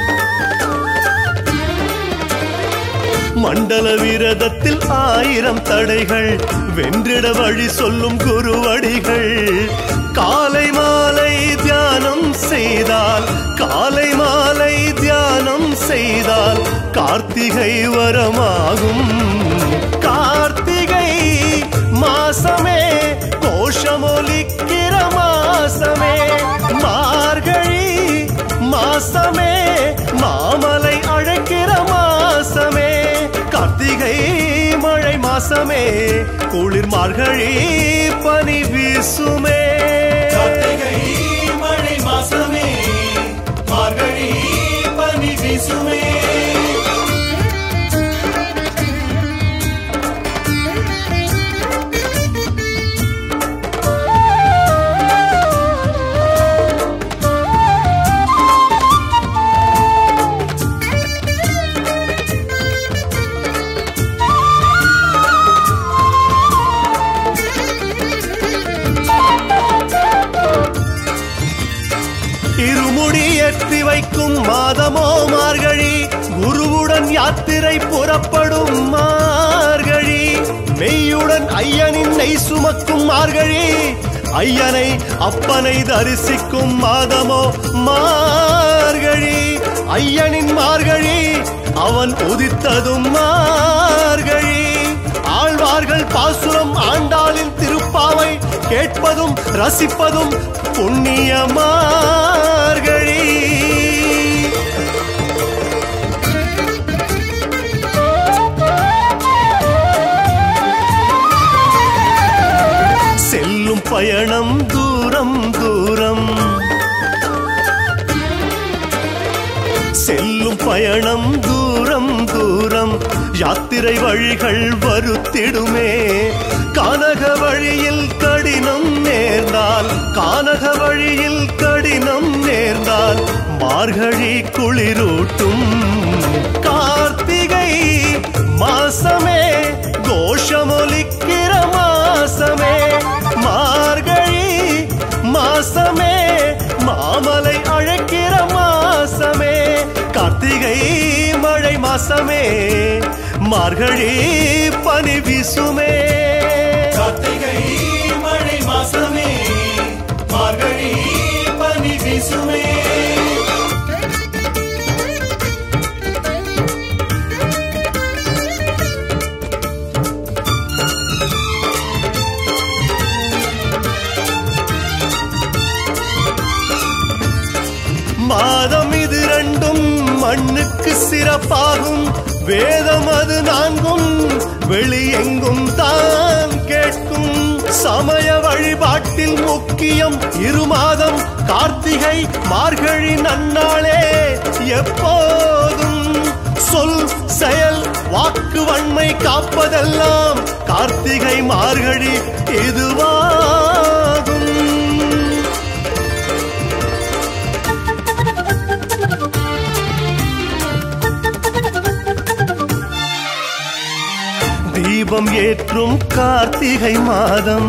மண்டல விரதத்தில் ஆயிரம் தடைகள் வென்றிட வழி சொல்லும் குருவடிகள் காலை மாலை தியானம் செய்தால் காலை மாலை தியானம் செய்தால் கார்த்திகை வரமாகும் கார்த்திகை மாசமே கோஷமொலிக்கிற மாசமே மார்கழி மாசமே மாமலை அழைக்கிற மாசமே கார்த்திகை மழை மாசமே குளிர் மார்கழி பனி வீசுமே கார்த்திகை மழை மாசமே மார்கழி பனி வீசுமே இருமுடி ஏற்றி வைக்கும் மாதமோ மார்கழி குருவுடன் யாத்திரை புறப்படும் மார்கழி மெய்யுடன் ஐயனின் நெய் சுமக்கும் மார்கழி ஐயனை அப்பனை தரிசிக்கும் மாதமோ மார்கழி ஐயனின் மார்கழி அவன் உதித்ததும் மார்கழி ஆழ்வார்கள் பாசுரம் ஆண்டாளின் திருப்பாவை கேட்பதும் ரசிப்பதும் புண்ணிய மார்கழி செல்லும் பயணம் தூரம் தூரம் செல்லும் பயணம் தூரம் தூரம் யாத்திரை வழிகள் வருத்திடுமே கானக வழியில் கடினம் நேர்ந்தால் கானக வழியில் கடினம் நேர்ந்தால் மார்கழி குளிரூட்டும் கார்த்திகை மாசமே கோஷமொலிக்கிற மாசமே மார்கழி மாசமே மாமலை அழைக்கிற மாசமே கார்த்திகை மழை மாசமே மார்கழி பனி வீசுமே கார்த்திகை மழை மாசமே மார்கழி பனி வீசுமே மாதம் இது ரெண்டும் மண்ணுக்கு சிற சிறப்பாகும் வேதம் அது நான்கும் வெளியெங்கும் தான் கேட்கும் சமய வழிபாட்டில் முக்கியம் இருமாதம் கார்த்திகை மார்கழி நன்னாளே எப்போதும் சொல் செயல் வாக்கு வன்மை காப்பதெல்லாம் கார்த்திகை மார்கழி இதுவாகும் தீபம் ஏற்றும் கார்த்திகை மாதம்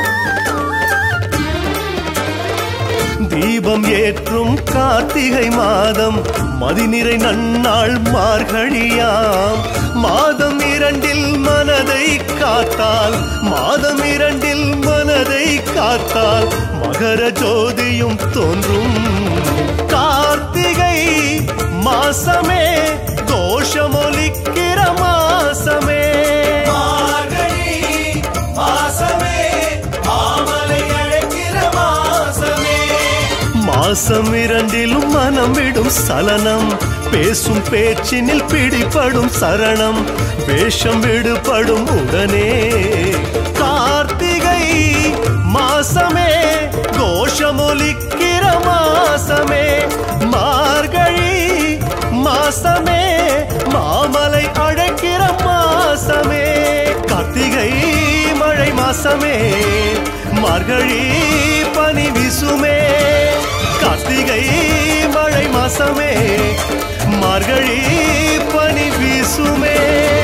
தீபம் ஏற்றும் கார்த்திகை மாதம் மதிநிறை நன்னாள் மார்கழியாம் மாதம் இரண்டில் மனதை காத்தால் மாதம் இரண்டில் மனதை காத்தால் மகர ஜோதியும் தோன்றும் கார்த்திகை மாசமே தோஷமொலிக்கிற மாசமே மார்கழி மாசமே மாமலை அழைக்கிற மாசமே மாசம் இரண்டிலும் மனம் விடும் சலனம் பேசும் பேச்சினில் பிடிபடும் சரணம் வேஷம் விடுபடும் உடனே கார்த்திகை மாசமே கோஷமொலிக்கிற மாசமே மார்கழி மாசமே மாமலை அழைக்கிற மாசமே கார்த்திகை மழை மாசமே மார்கழி பனி வீசுமே கார்த்திகை மழை மாசமே மார்கழி பனி வீசுமே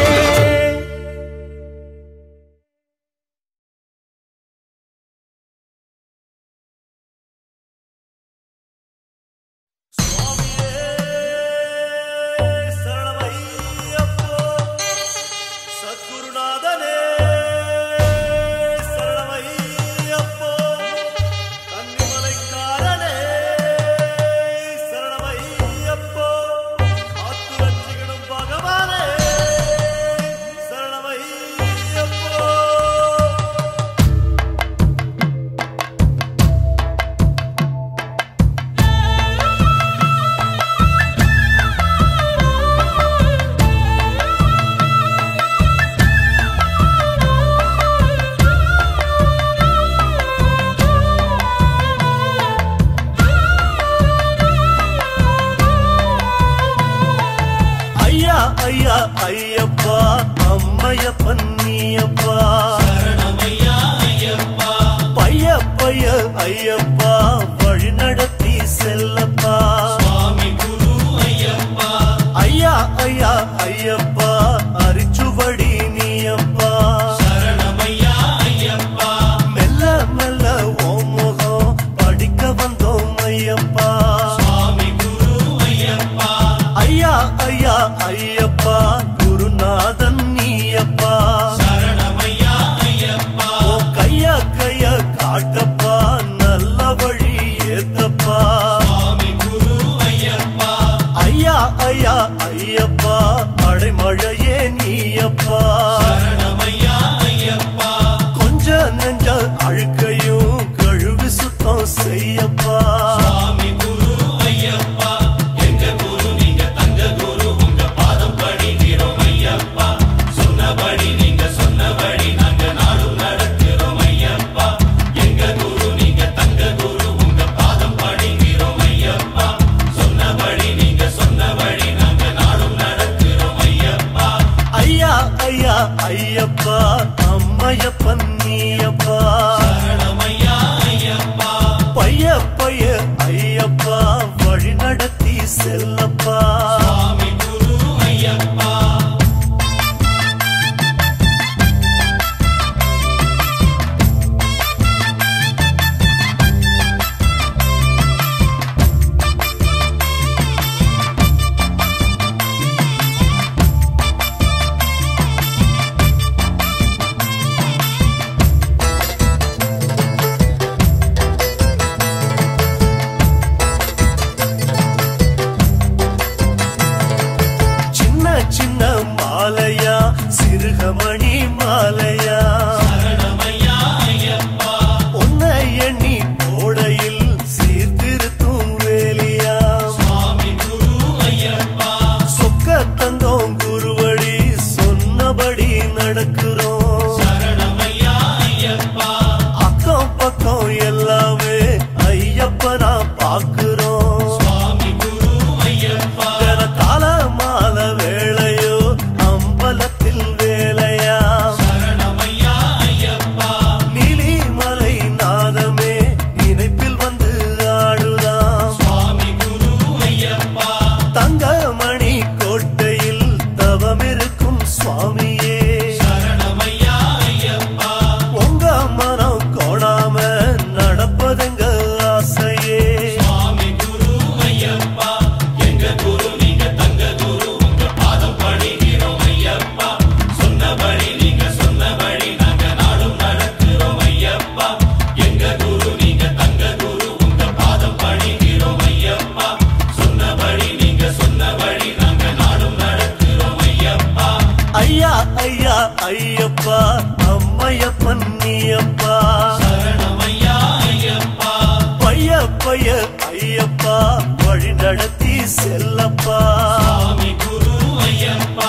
சத்குருநாதனே சரணமையப்போ கன்னிமலைக்காரனே சரணமையப்போ காத்து ரட்சிக்கணும் பகவானே சரணமையப்போ ஐயா ஐயா ஐயப்பா அம்மையப்பன் நீயப்பா சரணமையா ஐயப்பா பைய பைய ஐயப்பா வழி நடத்தி செல்லப்பா சுவாமி குரு ஐயப்பா ஐயா ஐயா ஐயப்பா அரிச்சுவடி நீயப்பா சரணமையா ஐயப்பா மெல்ல மெல்ல ஓம் முகம் படிக்க வந்தோம் ஐயப்பா சுவாமி குரு ஐயப்பா ஐயா ஐயா ஐயப்பா குருநாதன் நீயப்பா சரணமையா ஐயப்பா ஓ கையா கைய காட்டப்பா நல்ல வழி ஏத்தப்பா சுவாமி குரு ஐயப்பா ஐயா ஐயா ஐயப்பா அடைமழையே நீயப்பா சரணமையா ஐயப்பா கொஞ்ச நெஞ்ச அழுக்கையும் கழுவி சுத்தம் செய்யப்பா சுவாமி குரு ஐயப்பா எங்க குரு நீங்க தங்க குரு உங்க பாதம் படிக்கிறோம் ஐயப்பா சொன்னபடி நீங்க சொன்னபடி நாங்க நாடும் நடக்கிறோம் ஐயப்பா எங்க குரு நீங்க தங்க குரு உங்க பாதம் படிக்கிறோம் ஐயப்பா சொன்னபடி நீங்க சொன்னபடி நாங்க நாடும் நடக்கிறோம் ஐயப்பா ஐயா ஐயா ஐயப்பா அம்மையப்பன் நீயப்பா சரணமையா ஐயப்பா பைய பைய ஐயப்பா வழி நடத்தி செல்லப்பா சுவாமி குரு ஐயப்பா சின்ன சின்ன மாலையா சிறுகமணி மாலையா சரணமையா ஐயப்பா உன்னை எண்ணி கோடையில் சீர்திருத்தும் வேலியா சுவாமி குரு ஐயப்பா சொக்க நடக்கிறோம் சரணமையா ஐயப்பா அக்கம் பக்கம் எல்லாமே ஐயப்பனா பாக்குறோம் சுவாமி குரு ஐயப்பா கால மால வேளையோ அம்பலத்தில் வேலையா சரணமையா ஐயப்பா நீலிமலை நாதமே நினைப்பில் வந்து ஆடுதாம் சுவாமி குரு ஐயப்பா தங்கமணி கோட்டையில் தவமிருக்கும் சுவாமியே சரணமையா ஐயப்பா உங்க மனம் கோணாம நடப்பதுங்க ஆசையே சுவாமி குரு ஐயப்பா எங்க குரு நீங்க தங்க குரு உங்க பாதம் பணிகிறோம் ஐயப்பா சொன்னபடி நீங்க சொன்னபடி நாங்க நாடும் நடக்கிறோம் ஐயப்பா எங்க குரு நீங்க தங்க குரு உங்க பாதம் பணிகிறோம் ஐயப்பா சொன்னபடி நீங்க சொன்னபடி நாங்க நாடும் நடக்கிறோம் ஐயப்பா ஐயா ஐயா ஐயப்பா அம்மையப்பன் நீயப்பா சரணமையா ஐயப்பா பைய பைய ஐயப்பா வழி நடத்தி செல்லப்பா சுவாமி குரு ஐயப்பா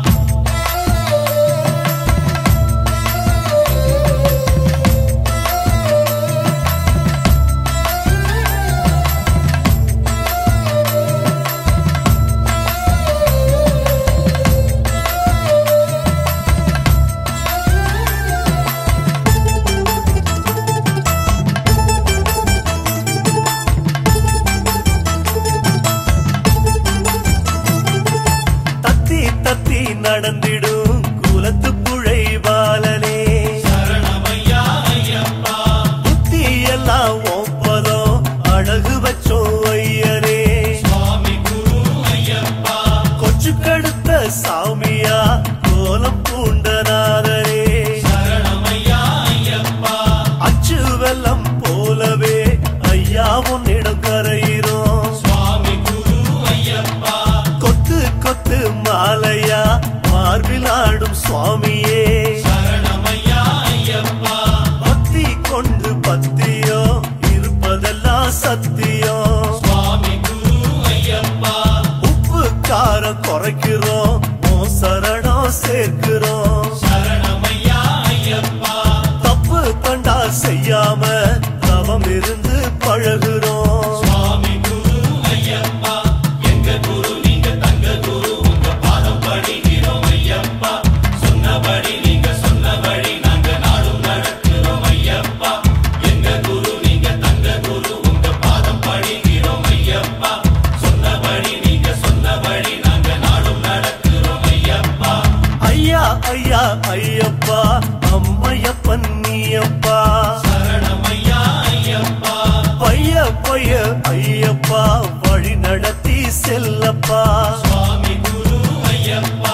தத்தி தத்தி நடந்திடும் குலத்து புழை பாலனே சரணமையா ஐயப்பா புத்தி எல்லாம் ஒப்பதம் அழகு வச்சோ ஐயரே சுவாமி குரு ஐயப்பா கொச்சு கடுத்த சாமியா கோலம் பூண்டனாரே சரணமையா ஐயப்பா அச்சு வெள்ளம் போலவே ஐயா உன்னிடம் கரையிறோம் சுவாமி குரு ஐயப்பா கொத்து கொத்து மாலையா மார்பில் ஆடும் சுவாமியே சரணமையா ஐயப்பா பக்தி கொண்டு பத்தியோ இருப்பதெல்லாம் சத்தியம் சுவாமி குரு ஐயப்பா உப்பு காரம் குறைக்கிறோம் உன் சரணம் சேர்க்கிறோம் சரணமையா ஐயப்பா தப்பு தண்டா செய்யாம தவம் இருந்து பழகுறோம் சுவாமி குரு ஐயப்பா எங்க குரு நீங்க தங்க குரு உங்க பாதம் பணிகிறோம் ஐயப்பா சொன்னபடி நீங்க சொன்னபடி நாங்க நாடும் நடக்கிறோம் ஐயப்பா எங்க குரு நீங்க தங்க குரு உங்க பாதம் பணிகிறோம் ஐயப்பா சொன்னபடி நீங்க சொன்னபடி நாங்க நாடும் நடக்கிறோம் ஐயப்பா ஐயா ஐயா ஐயப்பா அம்மையப்பன் நீயப்பா சரணமையா ஐயப்பா பைய பைய ஐயப்பா வழி நடத்தி செல்லப்பா சுவாமி குரு ஐயப்பா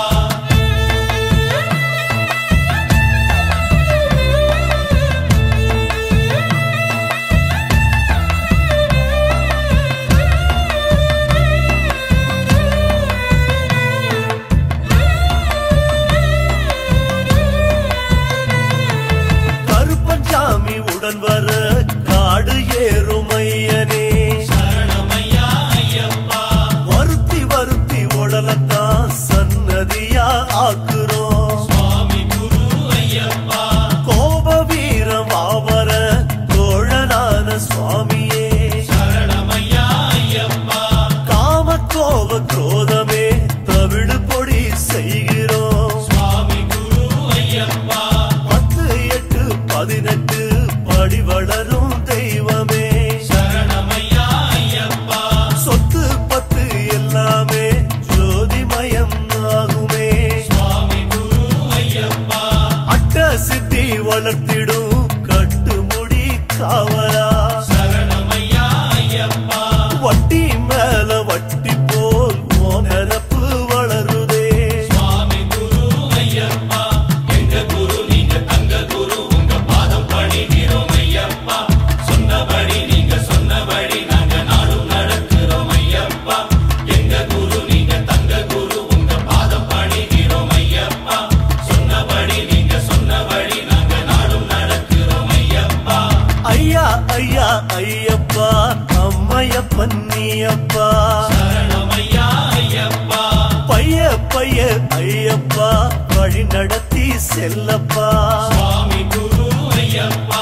கருப்பஞ்சாமி உடன் வர காடு ஏறும் ஐயனே சரணமையா ஐயப்பா வருத்தி வருத்தி உடலத்தான் சன்னதியா ஆக்குறோம் சுவாமி குரு ஐயப்பா கோப வீரம் ஆவர தோழனான சுவாமியே சரணமையா ஐயப்பா காம கோப குரோதமே தவிடு பொடி செய்கிறோம் சுவாமி குரு ஐயப்பா பத்து எட்டு பதினெட்டு படி வளரும் தெய்வமே சரணமையா ஐயப்பா சொத்து பத்து எல்லாமே ஜோதிமயம் ஆகுமே சுவாமி குரு ஐயப்பா அட்ட சித்தி வளர்த்திடும் கட்டுமுடி காவலா சரணமையா ஐயப்பா வட்டி மேல வட்டி போல் மோனரப்பு வளருதே சுவாமி குரு ஐயப்பா எங்க குரு நீங்க தங்க குரு உங்க பாதம் பணிகிறோம் ஐயப்பா சொன்னபடி நீங்க சொன்னபடி நாங்க நாடும் நடக்கிறோம் ஐயப்பா எங்க குரு நீங்க தங்க குரு உங்க பாதம் பணிகிறோம் ஐயப்பா சொன்னபடி நீங்க சொன்னபடி நாங்க நாடும் நடக்கிறோம் ஐயப்பா ஐயா ஐயா ஐயப்பா அம்மையப்பன் நீயப்பா சரணமையா ஐயப்பா பைய பைய ஐயப்பா வழி நடத்தி செல்லப்பா சுவாமி குரு ஐயப்பா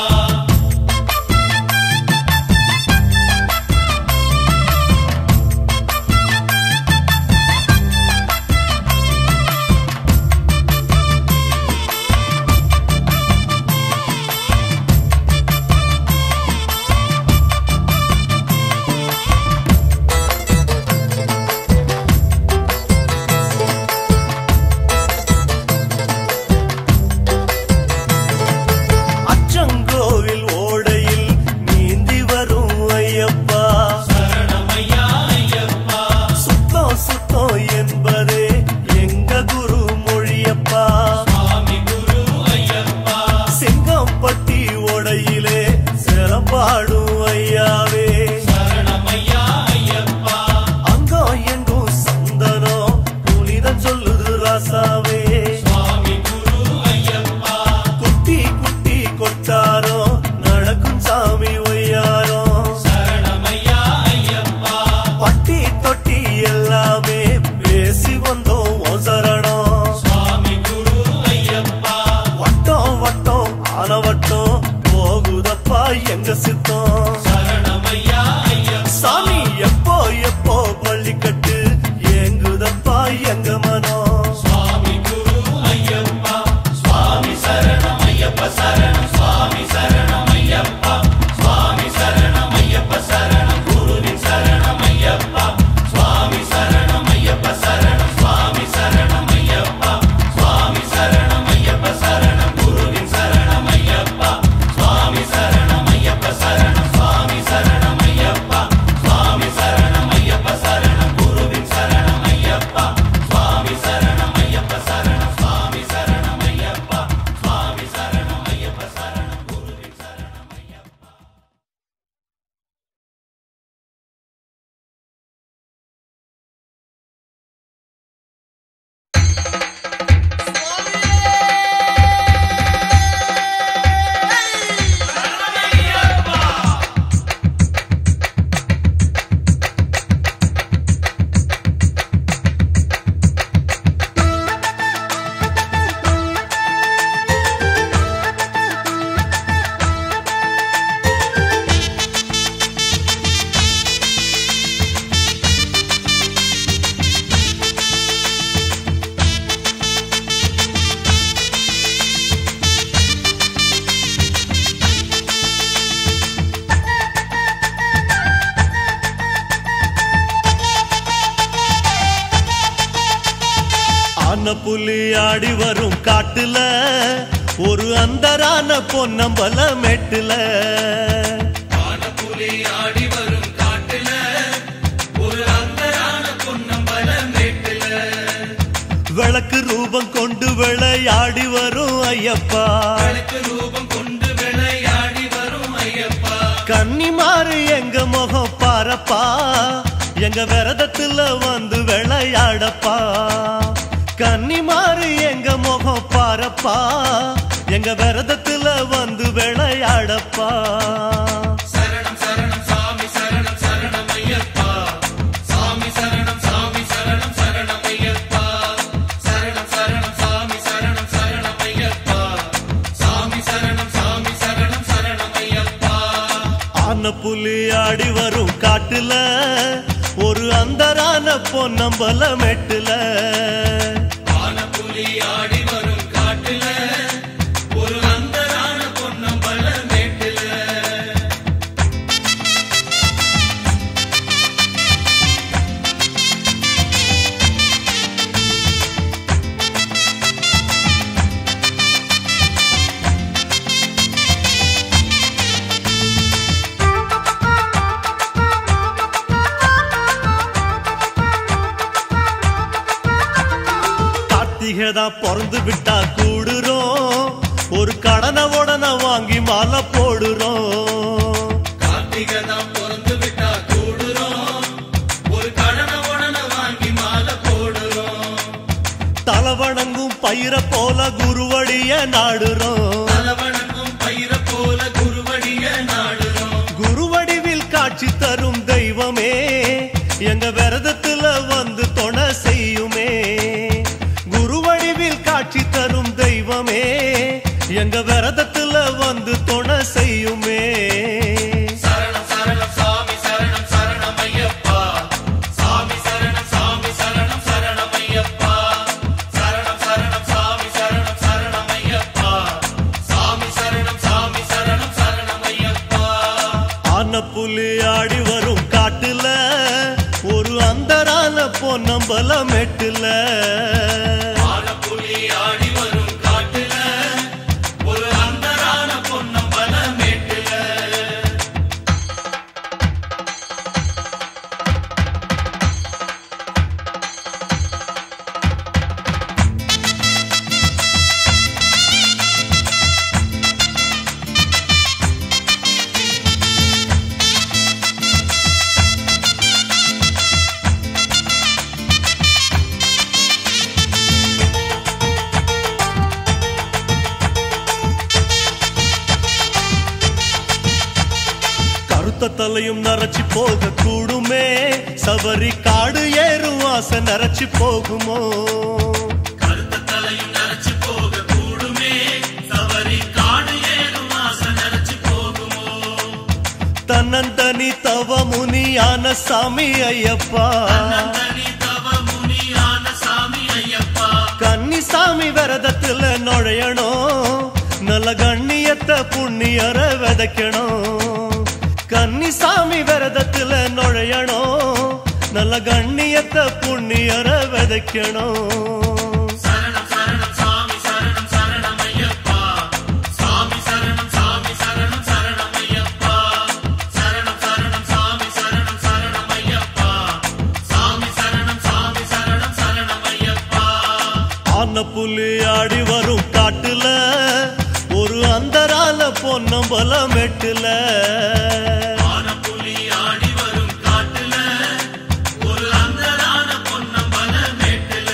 அச்சங்கோவில் ஓடையில் நீந்தி வரும் ஐயப்பா சரணமையா ஐயப்பா சுத்தம் சுத்தம் என்பதே எங்க குரு மொழியப்பா சுவாமி குரு ஐயப்பா செங்கம்பட்டி ஓடையிலே சிறப்பாடும் ஐயாவே சரணமையா ஐயப்பா அங்கம் எங்கும் சந்தனம் புனிதம் சொல்லுது ராசாவே சுவாமி குரு ஐயப்பா குட்டி குட்டி கொட்டாரோ நடக்கும் சாமி ஒய்யாரோ சரணமையா ஐயப்பா பட்டி தொட்டி எல்லாமே பேசி வந்தோம் உன் சரணம் சுவாமி குரு ஐயப்பா வட்டம் வட்டம் ஆனவட்டம் போகுதப்பா எங்க சித்தம் சரணமையா ஐயப்பா சாமி எப்போ எப்போ பள்ளிக்கட்டு ஏங்குதப்பா எங்க மனம் சுவாமி குரு ஐயப்பா சுவாமி சரணம் ஐயப்ப சரணம் சுவாமி சரணம் ஐயப்பா சுவாமி சரணம் ஐயப்ப சரணம் குருவின் சரணம் ஐயப்பா சுவாமி சரணம் ஐயப்ப சரணம் சுவாமி சரணம் ஐயப்பா சுவாமி சரணம் ஐயப்ப சரணம் குருவின் சரணம் ஐயப்பா சுவாமி சரணம் ஐயப்ப சரணம் சுவாமி சரணம் ஐயப்பா சுவாமி சரணம் ஐயப்ப சரணம் குருவின் சரணம் ஐயப்பா சுவாமி சரணம் ஐயப்ப சரணம் சுவாமி சரணம் ஐயப்பா சுவாமி சரணம் ஐயப்ப சரணம் குருவின் சரணம் ஐயப்பா ஆன புலி ஆடி வரும் காட்டுல ஒரு அந்தரான பொன்னம்பல மெட்டுல புலி ஆடி வரும் காட்டுல ஒரு அந்தரான பொன்னம்பல மேட்டுல விளக்கு ரூபம் கொண்டு விளையாடி வரும் ஐயப்பா விளக்கு ரூபம் கொண்டு விளையாடி வரும் ஐயப்பா கன்னிமாறு எங்க முகம் பாரப்பா எங்க விரதத்துல வந்து விளையாடப்பா கன்னிமாறு எங்க முகம் பாரப்பா எங்க விரதத்துல வந்து விளையாடப்பா சரணம் சரணம் சாமி சரணம் சரணம் ஐயப்பா சாமி சரணம் சாமி சரணம் சரணம் ஐயப்பா சரணம் சரணம் சாமி சரணம் சரணம் ஐயப்பா சாமி சரணம் சாமி சரணம் சரணம் ஐயப்பா ஆன புலி ஆடி வரும் காட்டுல ஒரு அந்தரான பொன்னம்பல மெட்டுல ஆன புலி ஆடி வரும் காட்டுல ஒரு அந்தரான பொன்னம்பல மேட்டுல கார்த்திகை தான் பிறந்து விட்டா கூடுறோம் ஒரு கடனை உடனே வாங்கி மாலை போடுறோம் கார்த்திகை தான் பிறந்து விட்டா கூடுறோம் ஒரு கடனை உடனே வாங்கி மாலை போடுறோம் தலை வணங்கும் பயிர போல குருவடிய நாடுறோம் தலவணங்கும் பயிர போல குருவடிய நாடுறோம் குருவடிவில் காட்சி தரும் தெய்வமே எங்க விரதத்துல வந்து தொண செய்யுமே குருவடிவில் கனவில் காட்சி தரும் தெய்வமே எங்க விரதத்துல வந்து துணை செய்யுமே சரணம் சரணம் சாமி சரணம் சரணம் ஐயப்பா சாமி சரணம் சாமி சரணம் சரணம் ஐயப்பா சரணம் சரணம் சாமி சரணம் சரணம் ஐயப்பா சாமி சரணம் சாமி சரணம் சரணம் ஐயப்பா ஆன புலி ஆடி வரும் காட்டுல ஒரு அந்தரான பொன்னம்பல மெட்டுல ஆலப்புலி ஆடி வரும் காட்டுல ஒரு அந்தரான பொன்னம்பல மேட்டுல கருத்த தலையும் நரைச்சி போக கூடுமே சபரி காடு ஏறும் ஆசை நரைச்சி போகுமோ கருத்த தலையும் நரைச்சு போக கூடுமே சவரி காடு ஏறும் ஆசை நரைச்சு போகுமோ தன்னந்தனி தவ முனியான சாமி ஐயப்பா தனி தவ முனியான சாமி ஐயப்பா கன்னி சாமி விரதத்துல நுழையணும் நல்ல கண்ணியத்தை புண்ணியர விதைக்கணும் கன்னி சாமி விரதத்துல நுழையணும் நல்ல கண்ணியத்தை புண்ணியர விதைக்கணும் சரணம் சரணம் சாமி சரணம் சரணம் ஐயப்பா சாமி சரணம் சாமி சரணம் சரணம் ஐயப்பா சரணம் சரணம் சாமி சரணம் சரணம் ஐயப்பா சாமி சரணம் சாமி சரணம் சரணம் ஐயப்பா ஆன புலி ஆடி வரும் காட்டுல ஒரு அந்தரால பொன்னம்பல மெட்டுல ஆனப்புலி ஆடி வரும் காட்டுல ஒரு அந்தரான பொன்னம்பல மேட்டுல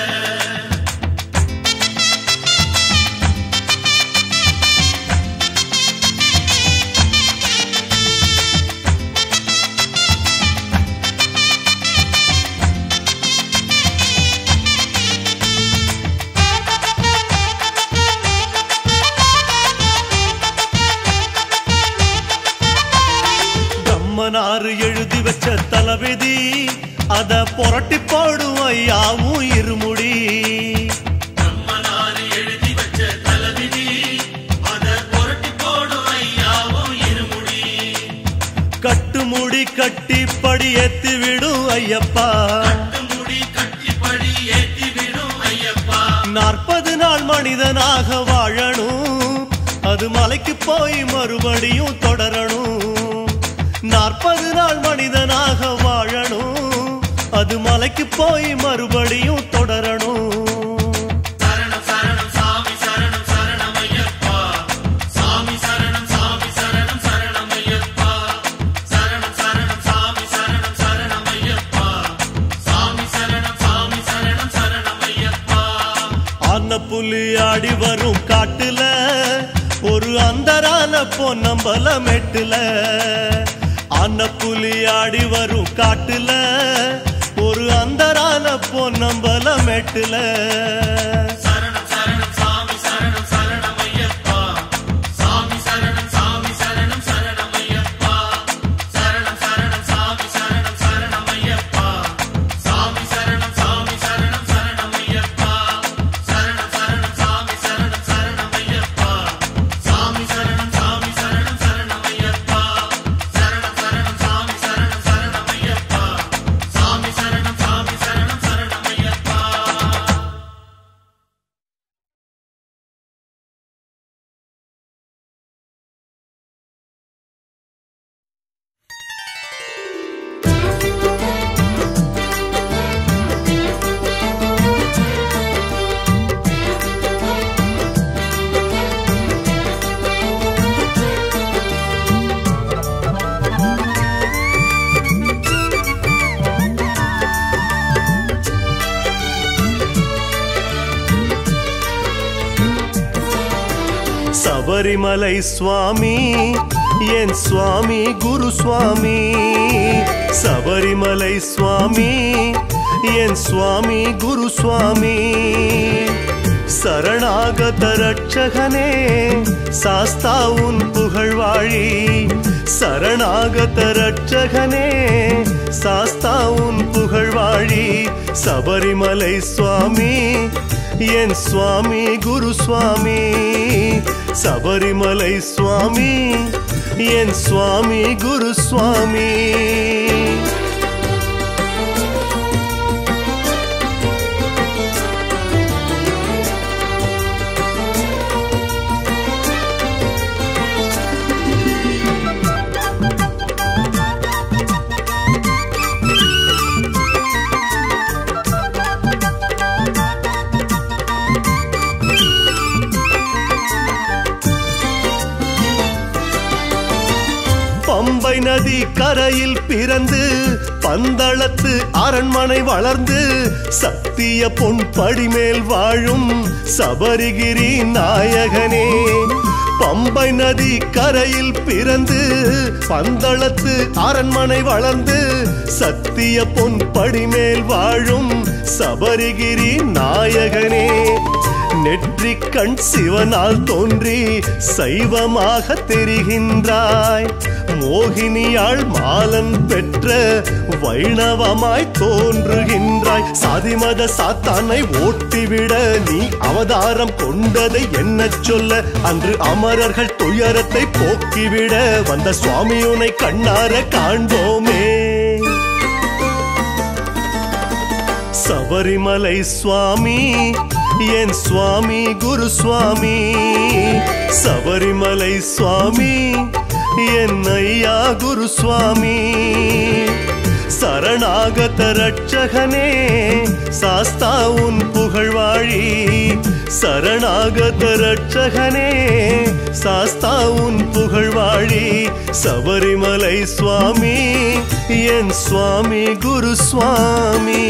பிரம்மனாறு எழுதி வச்ச தளவிதி அத புரட்டி போடும் ஐயாவும் இருமுடி நம்மனாரு எழுதி வச்ச தலவிதி அத புரட்டி போடும் ஐயாவும் இருமுடி கட்டுமுடி கட்டி படி ஏத்தி விடும் ஐயப்பா கட்டு முடி கட்டிப்படி ஏத்தி விடும் ஐயப்பா நாற்பது நாள் மனிதனாக வாழணும் அது மலைக்கு போய் மறுபடியும் தொடரணும் நாற்பது நாள் மனிதனாக வாழணும் அது மலைக்கு போய் மறுபடியும் தொடரணும் சரணம் சரணம் சாமி சரணம் சரணம் ஐயப்பா சாமி சரணம் சாமி சரணம் சரணம் ஐயப்பா சரணம் சரணம் சாமி சரணம் சரணம் ஐயப்பா சாமி சரணம் சாமி சரணம் சரணம் ஐயப்பா ஆன புலி ஆடி வரும் காட்டுல ஒரு அந்தரான பொன்னம்பல மெட்டுல ஆன புலி ஆடி வரும் காட்டுல ஒரு அந்தரான பொன்னம்பல மெட்டுல சரணம் சரணம் சாமி சரணம் சரணம் ஐயப்பா சாமி சரணம் சாமி சரணம் சரணம் ஐயப்பா சரணம் சரணம் சாமி சரணம் சரணம் ஐயப்பா சாமி சரணம் சாமி சரணம் சரணம் ஐயப்பா சரணம் சரணம் சாமி சரணம் சரணம் ஐயப்பா சாமி சரணம் சாமி சரணம் சரணம் ஐயப்பா சரணம் சரணம் சாமி சரணம் சரணம் ஐயப்பா சாமி சரணம் சாமி சரணம் சரணம் ஐயப்பா சபரிமலை சுவாமி என் சுவாமி குரு சுவாமி சபரிமலை சுவாமி என் சுவாமி குரு சுவாமி சரணாகத ரட்சகனே சாஸ்தா உன் புகழ்வாழி சரணாகத ரட்சகனே சாஸ்தா உன் புகழ்வாழி சபரிமலை சுவாமி என் சுவாமி குரு சுவாமி சபரிமலை சுவாமி என் சுவாமி குரு சுவாமி பம்பை நதி கரையில் பிறந்து பந்தளத்து அரண்மனை வளர்ந்து சத்திய பொன் படிமேல் வாழும் சபரிகிரி நாயகனே பம்பை நதி கரையில் பிறந்து பந்தளத்து அரண்மனை வளர்ந்து சத்திய பொன் படிமேல் வாழும் சபரிகிரி நாயகனே நெற்றி கண் சிவனால் தோன்றி சைவமாக தெரிகின்றாய் மோகினியாள் மாலன் பெற்ற வைணவமாய் தோன்றுகின்றாய் சாதிமத சாத்தானை ஓட்டிவிட நீ அவதாரம் கொண்டதை என்ன சொல்ல அன்று அமரர்கள் துயரத்தை போக்கிவிட வந்த சுவாமியுனை கண்ணார காண்போமே சபரிமலை சுவாமி என் சுவாமி குரு சுவாமி சபரிமலை சுவாமி என் ஐயா குரு சுவாமி சரணாகத ரட்சகனே சாஸ்தா உன் புகழ்வாழி சரணாகத ரட்சகனே சாஸ்தா உன் புகழ்வாழி சபரிமலை சுவாமி என் சுவாமி குரு சுவாமி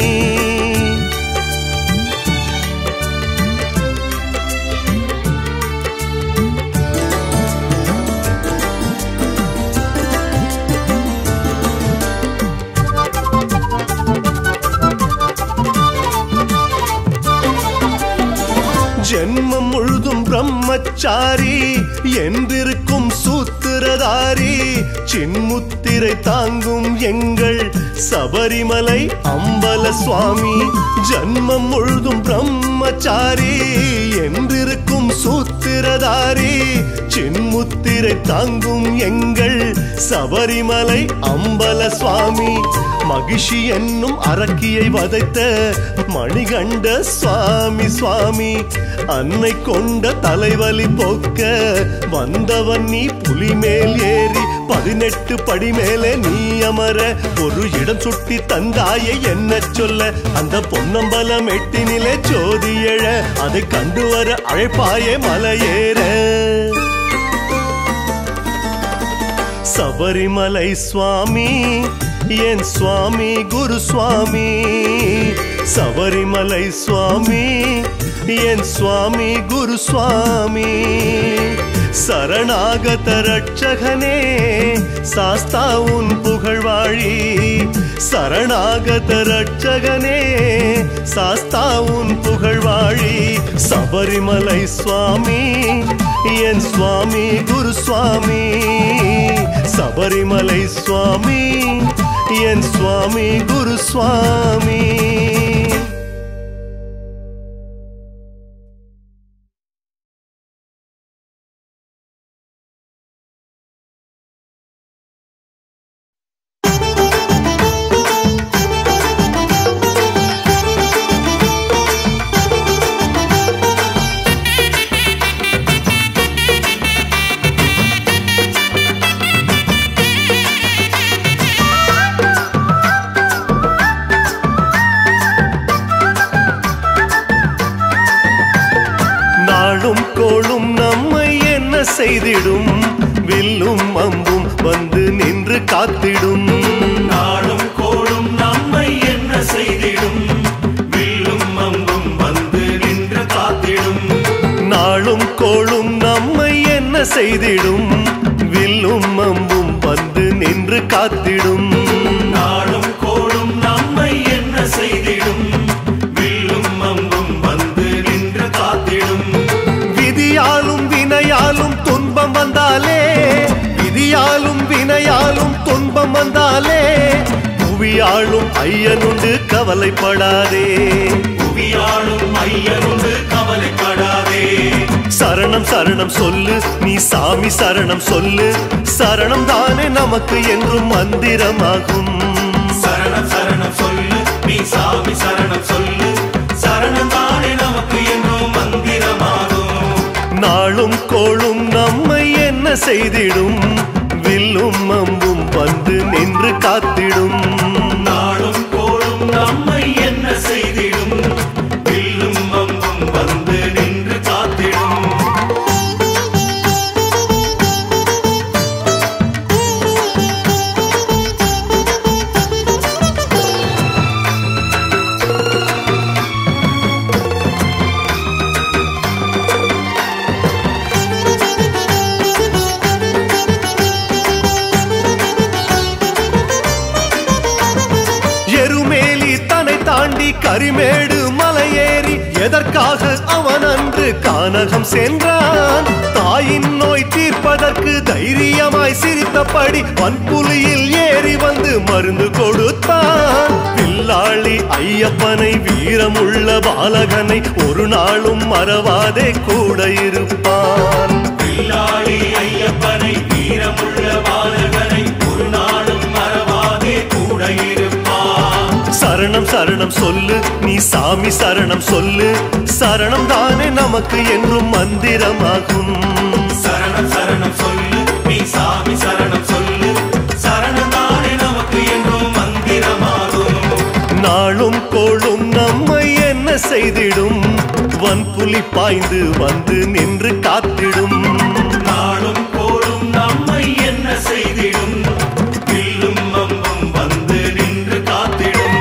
ஜென்மம் முழுதும் பிரம்மச்சாரி என்றிருக்கும் சூத்திரதாரி சின்முத்திரை தாங்கும் எங்கள் சபரிமலை அம்பல சுவாமி ஜன்மம் முழுதும் பிரம்மச்சாரி என்றிருக்கும் சூத்திரதாரி சின்முத்திரை தாங்கும் எங்கள் சபரிமலை அம்பல சுவாமி மகிஷி என்னும் அரக்கியை வதைத்த மணிகண்ட சுவாமி சுவாமி அன்னை கொண்ட தலைவலி போக்க வந்தவன் நீ புலி மேல் ஏறி பதினெட்டு படி மேலே நீ அமர ஒரு இடம் சுட்டி தந்தாயே என்ன சொல்ல அந்த பொன்னம்பலம் எட்டினிலே ஜோதி எழ அதை கண்டு வர அழைப்பாயே மலையேற சபரிமலை சுவாமி என் சுவாமி குரு சுவாமி சபரிமலை சுவாமி என் சுவாமி குரு சுவாமி சரணாகத ரட்சகனே சாஸ்தா உன் புகழ்வாழி சரணாகத ரட்சகனே சாஸ்தா உன் புகழ்வாழி சபரிமலை சுவாமி என் சுவாமி குரு சுவாமி சபரிமலை சுவாமி என் சுவாமி குரு சுவாமி நாளும் கோளும் நம்மை என்ன செய்திடும் வில்லும் அம்பும் வந்து நின்று காத்திடும் நாளும் கோளும் நம்மை என்ன செய்திடும் வில்லும் அம்பும் வந்து நின்று காத்திடும் நாளும் கோளும் நம்மை என்ன செய்திடும் வில்லும் அம்பும் வந்து நின்று காத்திடும் நாளும் கோளும் நம்மை என்ன செய்திடும் வில்லும் அம்பும் வந்து நின்று காத்திடும் வந்தாலே விதியாலும் வினையாலும் துன்பம் வந்தாலே புவியாளும் ஐயனுண்டு கவலைப்படாதே புவியாளும் ஐயனுண்டு கவலைப்படாதே சரணம் சரணம் சொல்லு நீ சாமி சரணம் சொல்லு சரணம் தானே நமக்கு என்றும் மந்திரமாகும் சரணம் சரணம் சொல்லு நீ சாமி சரணம் சொல்லு சரணம் தானே நமக்கு என்றும் மந்திரமாகும் நாளும் கோளும் நம்மை என்ன செய்திடும் வில்லும் அம்பும் வந்து நின்று காத்திடும் நாளும் கோளும் நம்மை என்ன செய்திடும் வில்லும் அம்பும் வந்து நின்று காத்திடும் எருமேலி தன்னை தாண்டி கரிமேடு மலையேறி எதற்காக அவன் அன்று கானகம் சென்றான் தாயின் நோய் தீர்ப்பதற்கு தைரியமாய் சிரித்தபடி வன்புலியில் ஏறி வந்து மருந்து கொடுத்தான் வில்லாளி ஐயப்பனை வீரமுள்ள பாலகனை ஒரு நாளும் மறவாதே கூட இருப்பான் வில்லாளி ஐயப்பனை வீரமுள்ள பாலகனை ஒரு நாளும் மறவாதே கூட இருப்பான் சரணம் சரணம் சொல்லு நீ சாமி சரணம் சொல்லு சரணம் தானே நமக்கு என்றும் மந்திரமாகும் சரணம் சரணம் சொல்லு நீ சாமி சரணம் சொல்லு சரணம் தானே நமக்கு என்றும் மந்திரமாகும் நாளும் கோளும் நம்மை என்ன செய்திடும் வன்புலி பாய்ந்து வந்து நின்று காத்திடும் நாளும் கோளும் நம்மை என்ன செய்திடும் வில்லும் அம்பும் வந்து நின்று காத்திடும்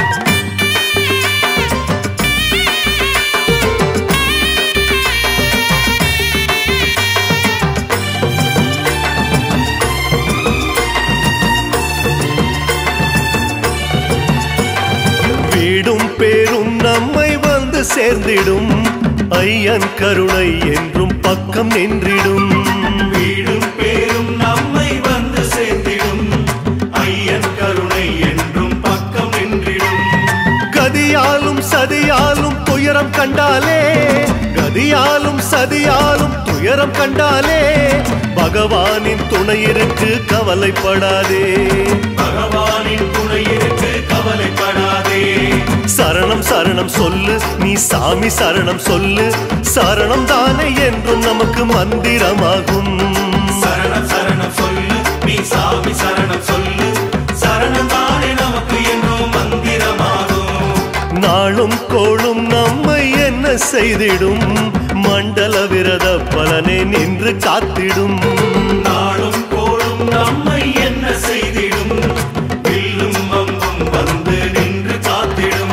வீடும் பேரும் நம்மை வந்து சேர்ந்திடும் ஐயன் கருணை என்றும் பக்கம் நின்றிடும் வீடும் பேரும் நம்மை வந்து சேர்த்திடும் ஐயன் கருணை என்றும் பக்கம் நின்றிடும் கதியாலும் சதியாலும் துயரம் கண்டாலே கதியாலும் சதியாலும் துயரம் கண்டாலே பகவானின் துணை இருக்கு கவலைப்படாதே பகவானின் துணை இருக்கு கவலைப்படாதே சரணம் சரணம் சொல்லு நீ சாமி சரணம் சொல்லு சரணம் தானே என்றும் நமக்கு மந்திரமாகும் சரணம் சரணம் சொல்லு நீ சாமி சரணம் சொல்லு சரணம் தானே நமக்கு என்றும் மந்திரமாகும் நாளும் கோளும் நம்மை என்ன செய்திடும் மண்டல விரத பலனே நின்று காத்திடும் நாளும் கோளும் நம்மை என்ன செய்திடும் வில்லும் அம்பும் வந்து நின்று காத்திடும்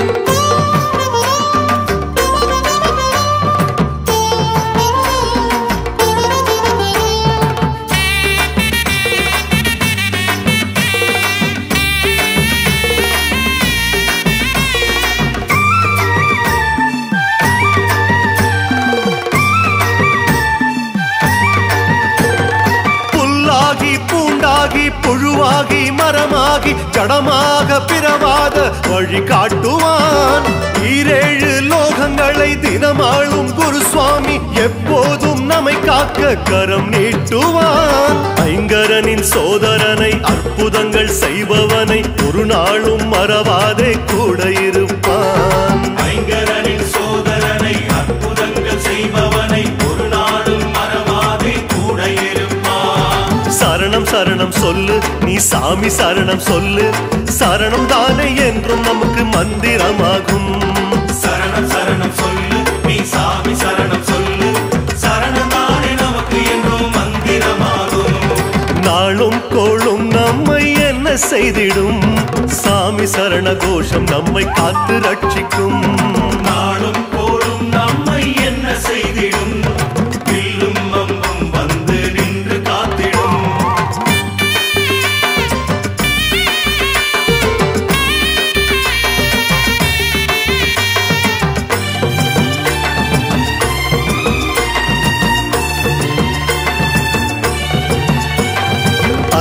புல்லாகி பூண்டாகி புழுவாகி மரமாகி ஜடமாக பிறவாத வழி காட்டுவான் ஈரேழு லோகங்களை தினமாளும் குரு சுவாமி எப்போதும் நம்மை காக்க கரம் நீட்டுவான் ஐங்கரனின் சோதரனை அற்புதங்கள் செய்பவனை ஒரு நாளும் மறவாதே கூட இருப்பான் ஐங்கரனின் சோதரனை அற்புதங்கள் செய்பவனை ஒரு நாளும் மறவாதே கூட இருப்பான் சரணம் சரணம் சொல்லு நீ சாமி சரணம் சொல்லு சரணம் தானே என்றும் நமக்கு மந்திரமாகும் சரணம் சரணம் சொல்லு நீ சாமி சரணம் சொல்லு சரணம் தானே நமக்கு என்றும் மந்திரமாகும் நாளும் கோளும் நம்மை என்ன செய்திடும் சாமி சரண கோஷம் நம்மை காத்து ரட்சிக்கும் நாளும் கோளும் நம்மை என்ன செய்திடும் வில்லும் அம்பும் வந்து நின்று காத்திடும்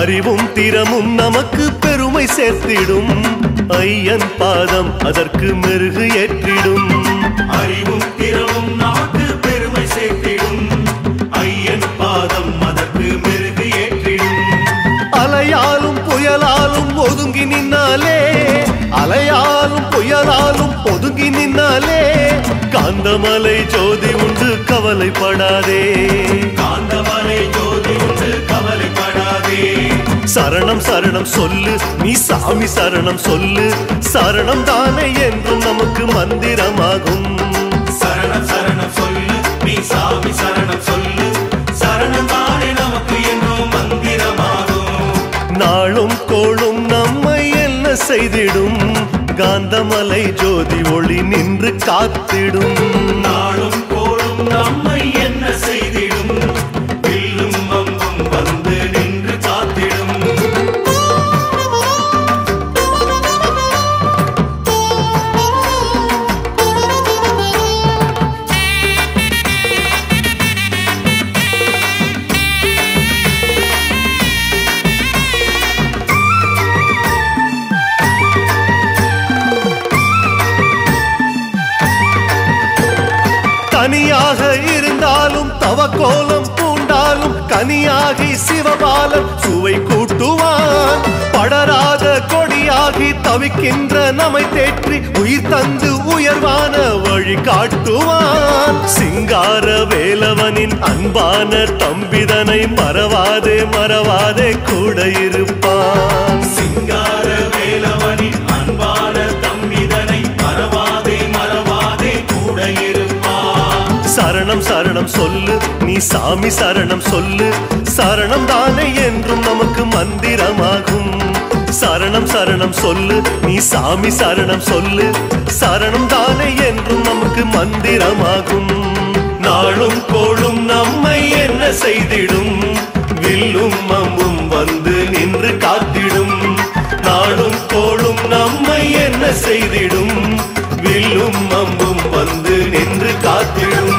அறிவும் திறமும் நமக்கு பெருமை சேர்த்திடும் ஐயன் பாதம் அதற்கு மெருகு ஏற்றிடும் அறிவும் திறமும் நமக்கு பெருமை சேர்த்திடும் ஐயன் பாதம் அதற்கு மெருகு ஏற்றிடும் அலையாலும் புயலாலும் ஒதுங்கி நின்னாலே அலையாலும் புயலாலும் ஒதுங்கி நின்னாலே காந்தமலை ஜோதி உண்டு கவலைப்படாதே காந்தமலை ஜோதி உண்டு கவலைப்படாதே சரணம் சரணம் சொல்லு நீ சாமி சரணம் சொல்லு சரணம் தானே என்றும் நமக்கு மந்திரமாகும் சரணம் சரணம் சொல்லு நீ சாமி சரணம் சொல்லு சரணம் தானே நமக்கு என்றும் மந்திரமாகும் நாளும் கோளும் நம்மை என்ன செய்திடும் காந்தமலை ஜோதி ஒளி நின்று காத்திடும் நாளும் கோளும் நம்மை என்ன செய்திடும் வில்லும் அம்பும் வந்து நின்று காத்திடும் தனியாக இருந்தாலும் தவக்கோலம் பூண்டாலும் கனியாகி சிவபாலன் சுவை கூட்டுவான் படராத கொடியாகி தவிக்கின்ற நம்மை தேற்றி உயிர் தந்து உயர்வான வழி காட்டுவான் சிங்கார வேலவனின் அன்பான தம்பிதனை மறவாதே மறவாதே கூட இருப்பான் சிங்கார வேலவனின் அன்பான தம்பிதனை மறவாதே மறவாதே கூட இருப்பான் சரணம் சரணம் சொல்லு நீ சாமி சரணம் சொல்லு சரணம் தானே என்றும் நமக்கு மந்திரமாகும் சரணம் சரணம் சொல்லு நீ சாமி சரணம் சொல்லு சரணம் தானே என்றும் நமக்கு மந்திரமாகும் நாளும் கோளும் நம்மை என்ன செய்திடும் வில்லும் அம்பும் வந்து நின்று காத்திடும் நாளும் கோளும் நம்மை என்ன செய்திடும் வில்லும் அம்பும் வந்து நின்று காத்திடும்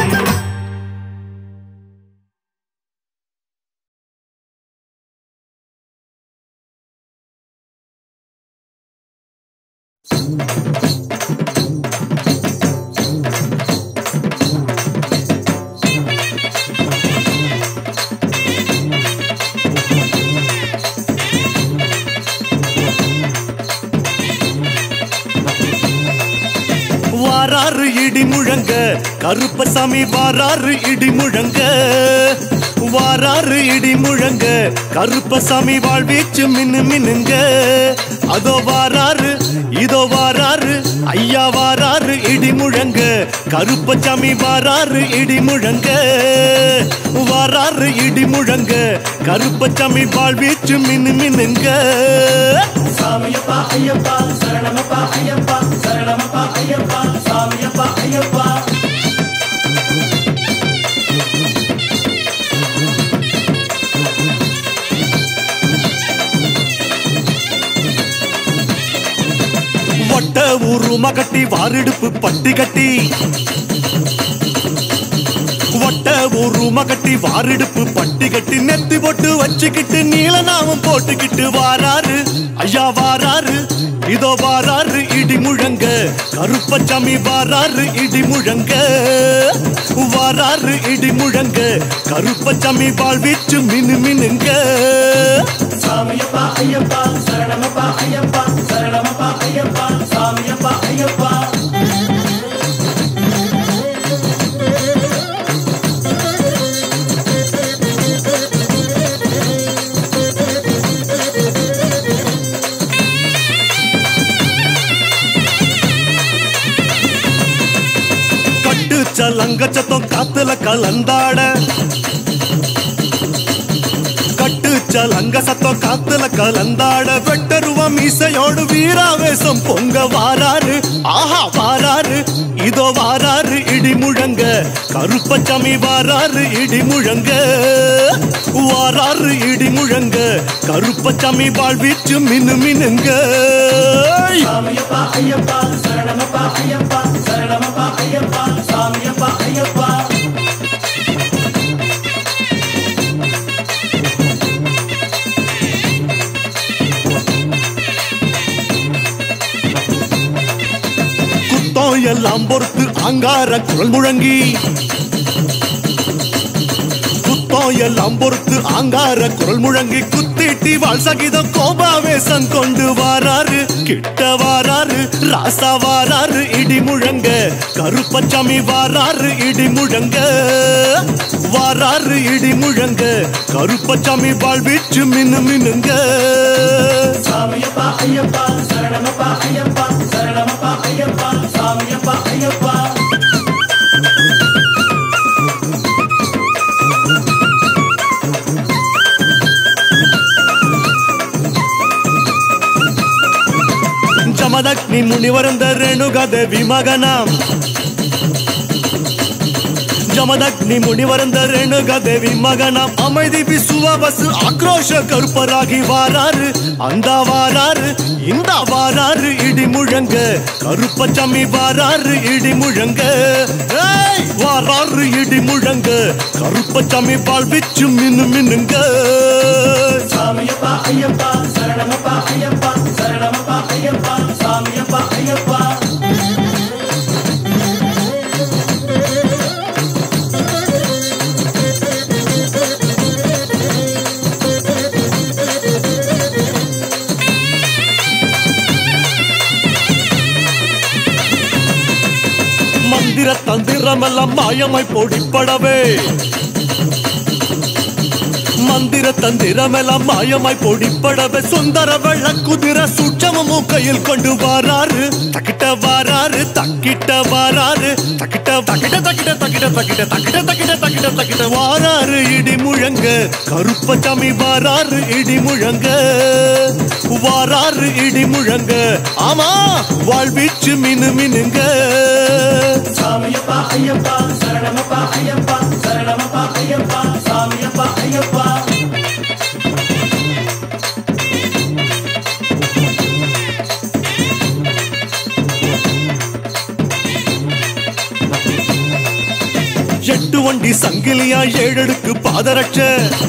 வாராறு இடி முழங்க கருப்பசாமி வாராறு இடி முழங்க வாராறு இடி முழங்க கருப்பசாமி வாழ்வீச்சு மின்னு மின்னுங்க அதோ வாராறு இதோ வாராறு ஐயா வாராறு இடி முழங்க கருப்பசாமி வாராறு இடி முழங்க வாராறு இடி முழங்க கருப்பசாமி வாழ்வீச்சு மின்னு மின்னுங்க சாமியப்பா ஐயப்பா சரணமப்பா ஐயப்பா சரணமப்பா ஐயப்பா சாமியப்பா ஐயப்பா வட்ட உரும கட்டி வாரிடுப்பு பட்டி கட்டி வட்ட உரும கட்டி வாரிடுப்பு பட்டி கட்டி நெத்தி போட்டு வச்சுக்கிட்டு நீலநாமம் போட்டுக்கிட்டு வாராரு ஐயா வாராரு இதோ வாராரு இடி முழங்க கருப்பச்சாமி வாராரு இடி முழங்க வாராரு இடி முழங்க கருப்பச்சாமி வாழ்வீச்சு மினு மினுங்க சாமியப்பா ஐயப்பா சரணமப்பா ஐயப்பா சரணமப்பா ஐயப்பா சாமியப்பா ஐயப்பா கட்டு சலங்க சத்தம் காத்துல கலந்தாட கட்டு சலங்க சத்தம் காத்துல கலந்தாட வெட்டருவம் மீசையோடு வீராவேசம் பொங்க வாராரு ஆஹா வாராரு இதோ வாராரு இடி முழங்க கருப்பச்சாமி வாராரு இடி முழங்க வாராரு இடி முழங்க கருப்பச்சாமி வாழ்வீச்சு மினு மினுங்க சாமியப்பா ஐயப்பா சரணமப்பா ஐயப்பா சரணமப்பா ஐயப்பா சாமியப்பா ஐயப்பா எல்லாம் பொறுத்து அங்கார குரல் முழங்கி குத்தம் எல்லாம் பொறுத்து ஆங்கார குரல் முழங்கி குத்திட்டி வாழ் சகிதம் கோபாவேசம் கொண்டு வாராரு கிட்ட வாராரு ராசா வாராரு இடி முழங்க கருப்பச்சாமி வாராரு இடி முழங்க வாராரு இடி முழங்க கருப்பச்சாமி வாழ்வீச்சு மின்னு மின்னுங்க சாமியப்பா ஐயப்பா சரணமப்பா ஐயப்பா சரணமப்பா ஐயப்பா சாமியப்பா ஐயப்பா ಜಮದಗ್ನಿ ಮುನಿವರಂದ ರೇಣುಗದೇವಿ ಮಗನ ಜಮದಗ್ನಿ ಮುನಿವರಂದ ರೇಣುಗದೇವಿ ಮಗನ அமைதி விசுவாபசு ஆக்ரோஷ கருப்பராகி வாராரு அந்த வாராரு இந்த வாராரு இடி முழங்க கருப்பச்சாமி வாராரு இடி முழங்க ஏய், வாராரு இடி முழங்க கருப்பச்சாமி வாழ்விச்சு மின்னு மின்னுங்க சாமியப்பா ஐயப்பா சரணமப்பா ஐயப்பா சரணமப்பா ஐயப்பா சாமியப்பா ஐயப்பா மந்திர தந்திரமெல்லாம் மாயமாய் பொடிப்படவே மந்திர தந்திரமெல்லாம் மாயமாய் பொடிப்படவே சுந்தர வெள்ள குதிர சூட்சமும் கையில் கொண்டு வாராரு தக்கிட்ட வாராரு தக்கிட்ட வாராரு தக்கிட்ட தக்கிட்ட தக்கிட்ட தக்கிட்ட தக்கிட்ட தக்கிட்ட தக்கிட்ட தக்கிட்ட தக்கிட்ட வாராரு இடி முழங்க கருப்பசாமி வாராரு இடி முழங்க வாராரு இடி முழங்க ஆமா வாழ்வீச்சு மினு மினுங்க சாமியப்பா ஐயப்பா சரணமப்பா ஐயப்பா சரணமப்பா ஐயப்பா சாமியப்பா ஐயப்பா எட்டு வண்டி சங்கிலியா ஏழடுக்கு பாதரட்ச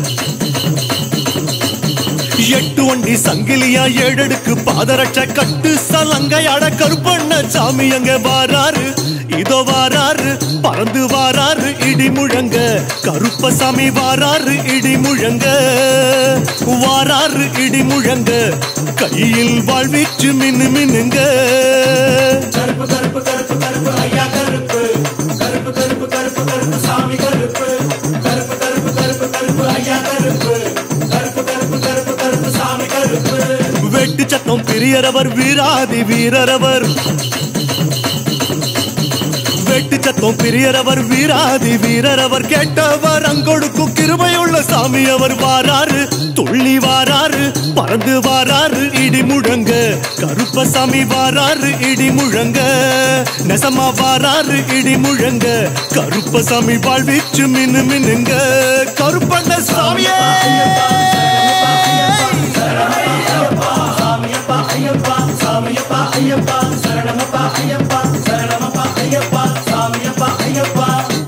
எட்டு வண்டி சங்கிலியா ஏழடுக்கு பாதரட்ச கட்டு சலங்கையாட கருப்பண்ண சாமி அங்க வாராரு இதோ வாராரு பறந்து வாராரு இடி முழங்க கருப்பசாமி வாராரு இடி முழங்க வாராரு இடி முழங்க கையில் வாழ்வீச்சு மின்னு மின்னுங்க கருப்பு கருப்பு கருப்பு கருப்பு ஐயா கருப்பு கருப்பு கருப்பு கருப்பு கருப்பு சாமி கருப்பு கருப்பு கருப்பு கருப்பு கருப்பு ஐயா கருப்பு கருப்பு கருப்பு கருப்பு கருப்பு சாமி கருப்பு வெட்டு சத்தம் பெரியரவர் வீராதி வீரரவர் வெட்டு சத்தம் பெரியரவர் வீராதி வீரரவர் கேட்டவர் அங்கொடுக்கும் கிருபையுள்ள சாமி அவர் வாராரு துள்ளி வாராரு பறந்து வாராரு இடி முழங்க கருப்பசாமி வாராரு இடி முழங்க நெசமா வாராரு இடி முழங்க கருப்பசாமி வாழ்வீச்சு மின்னு மின்னுங்க கருப்பண்ண சாமியே சாமியப்பா ஐயப்பா சாமியப்பா ஐயப்பா சரணமப்பா ஐயப்பா சரணமப்பா ஐயப்பா சாமியப்பா ஐயப்பா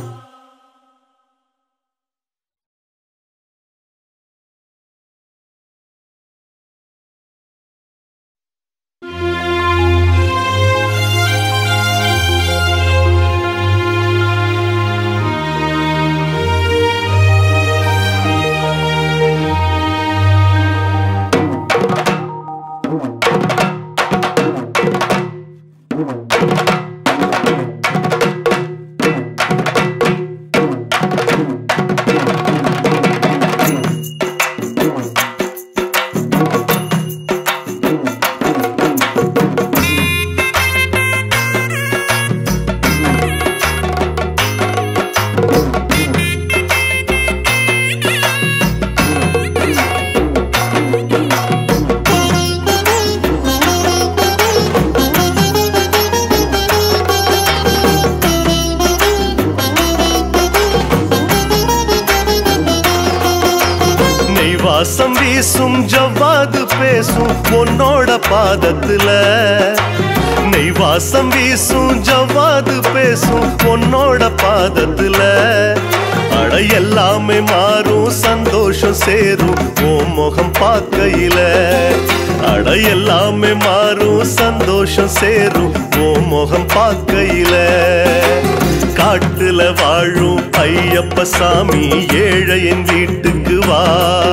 நெய் வாசம் வீசும் ஜவ்வாது பேசும் பொன்னோட பாதத்துல நெய் வாசம் வீசும் ஜவ்வாது பேசும் பொன்னோட பாதத்துல அட எல்லாமே மாறும் சந்தோஷம் சந்தோஷம் சேரும் உன் முகம் பார்க்கையில அட எல்லாமே மாறும் சந்தோஷம் சேரும் உன் முகம் பார்க்கையில காட்டுல வாழும் ஐயப்ப சாமி ஏழையின் வீட்டுக்கு வா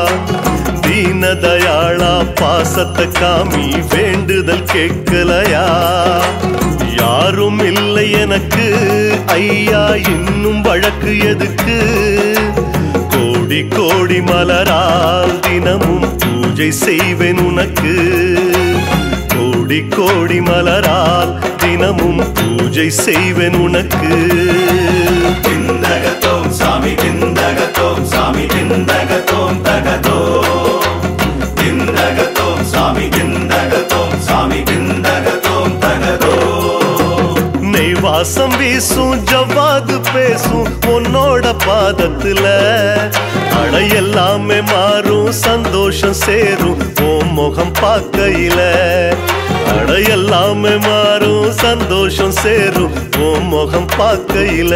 தீனதயாளா பாசத்தை காமி வேண்டுதல் கேட்கலையா யாரும் இல்லை எனக்கு ஐயா இன்னும் வழக்கு எதுக்கு கோடி கோடி மலரால் தினமும் பூஜை செய்வேன் உனக்கு கோடி கோடி மலரால் தினமும் பூஜை செய்வேன் உனக்கு திந்தகத்தோம் சாமி திந்தகத்தோம் சாமி திந்தகத்தோம் தகதோ திந்தகத்தோம் சாமி திந்தகத்தோம் சாமி திந்தகத்தோம் தகதோ நெய் வாசம் வீசும் ஜவ்வாது பேசும் உன்னோட பாதத்துல அட எல்லாமே மாறும் சந்தோஷம் சேரும் உன் முகம் பார்க்கையில அட எல்லாமே மாறும் சந்தோஷம் சேரும் உன் முகம் பார்க்கையில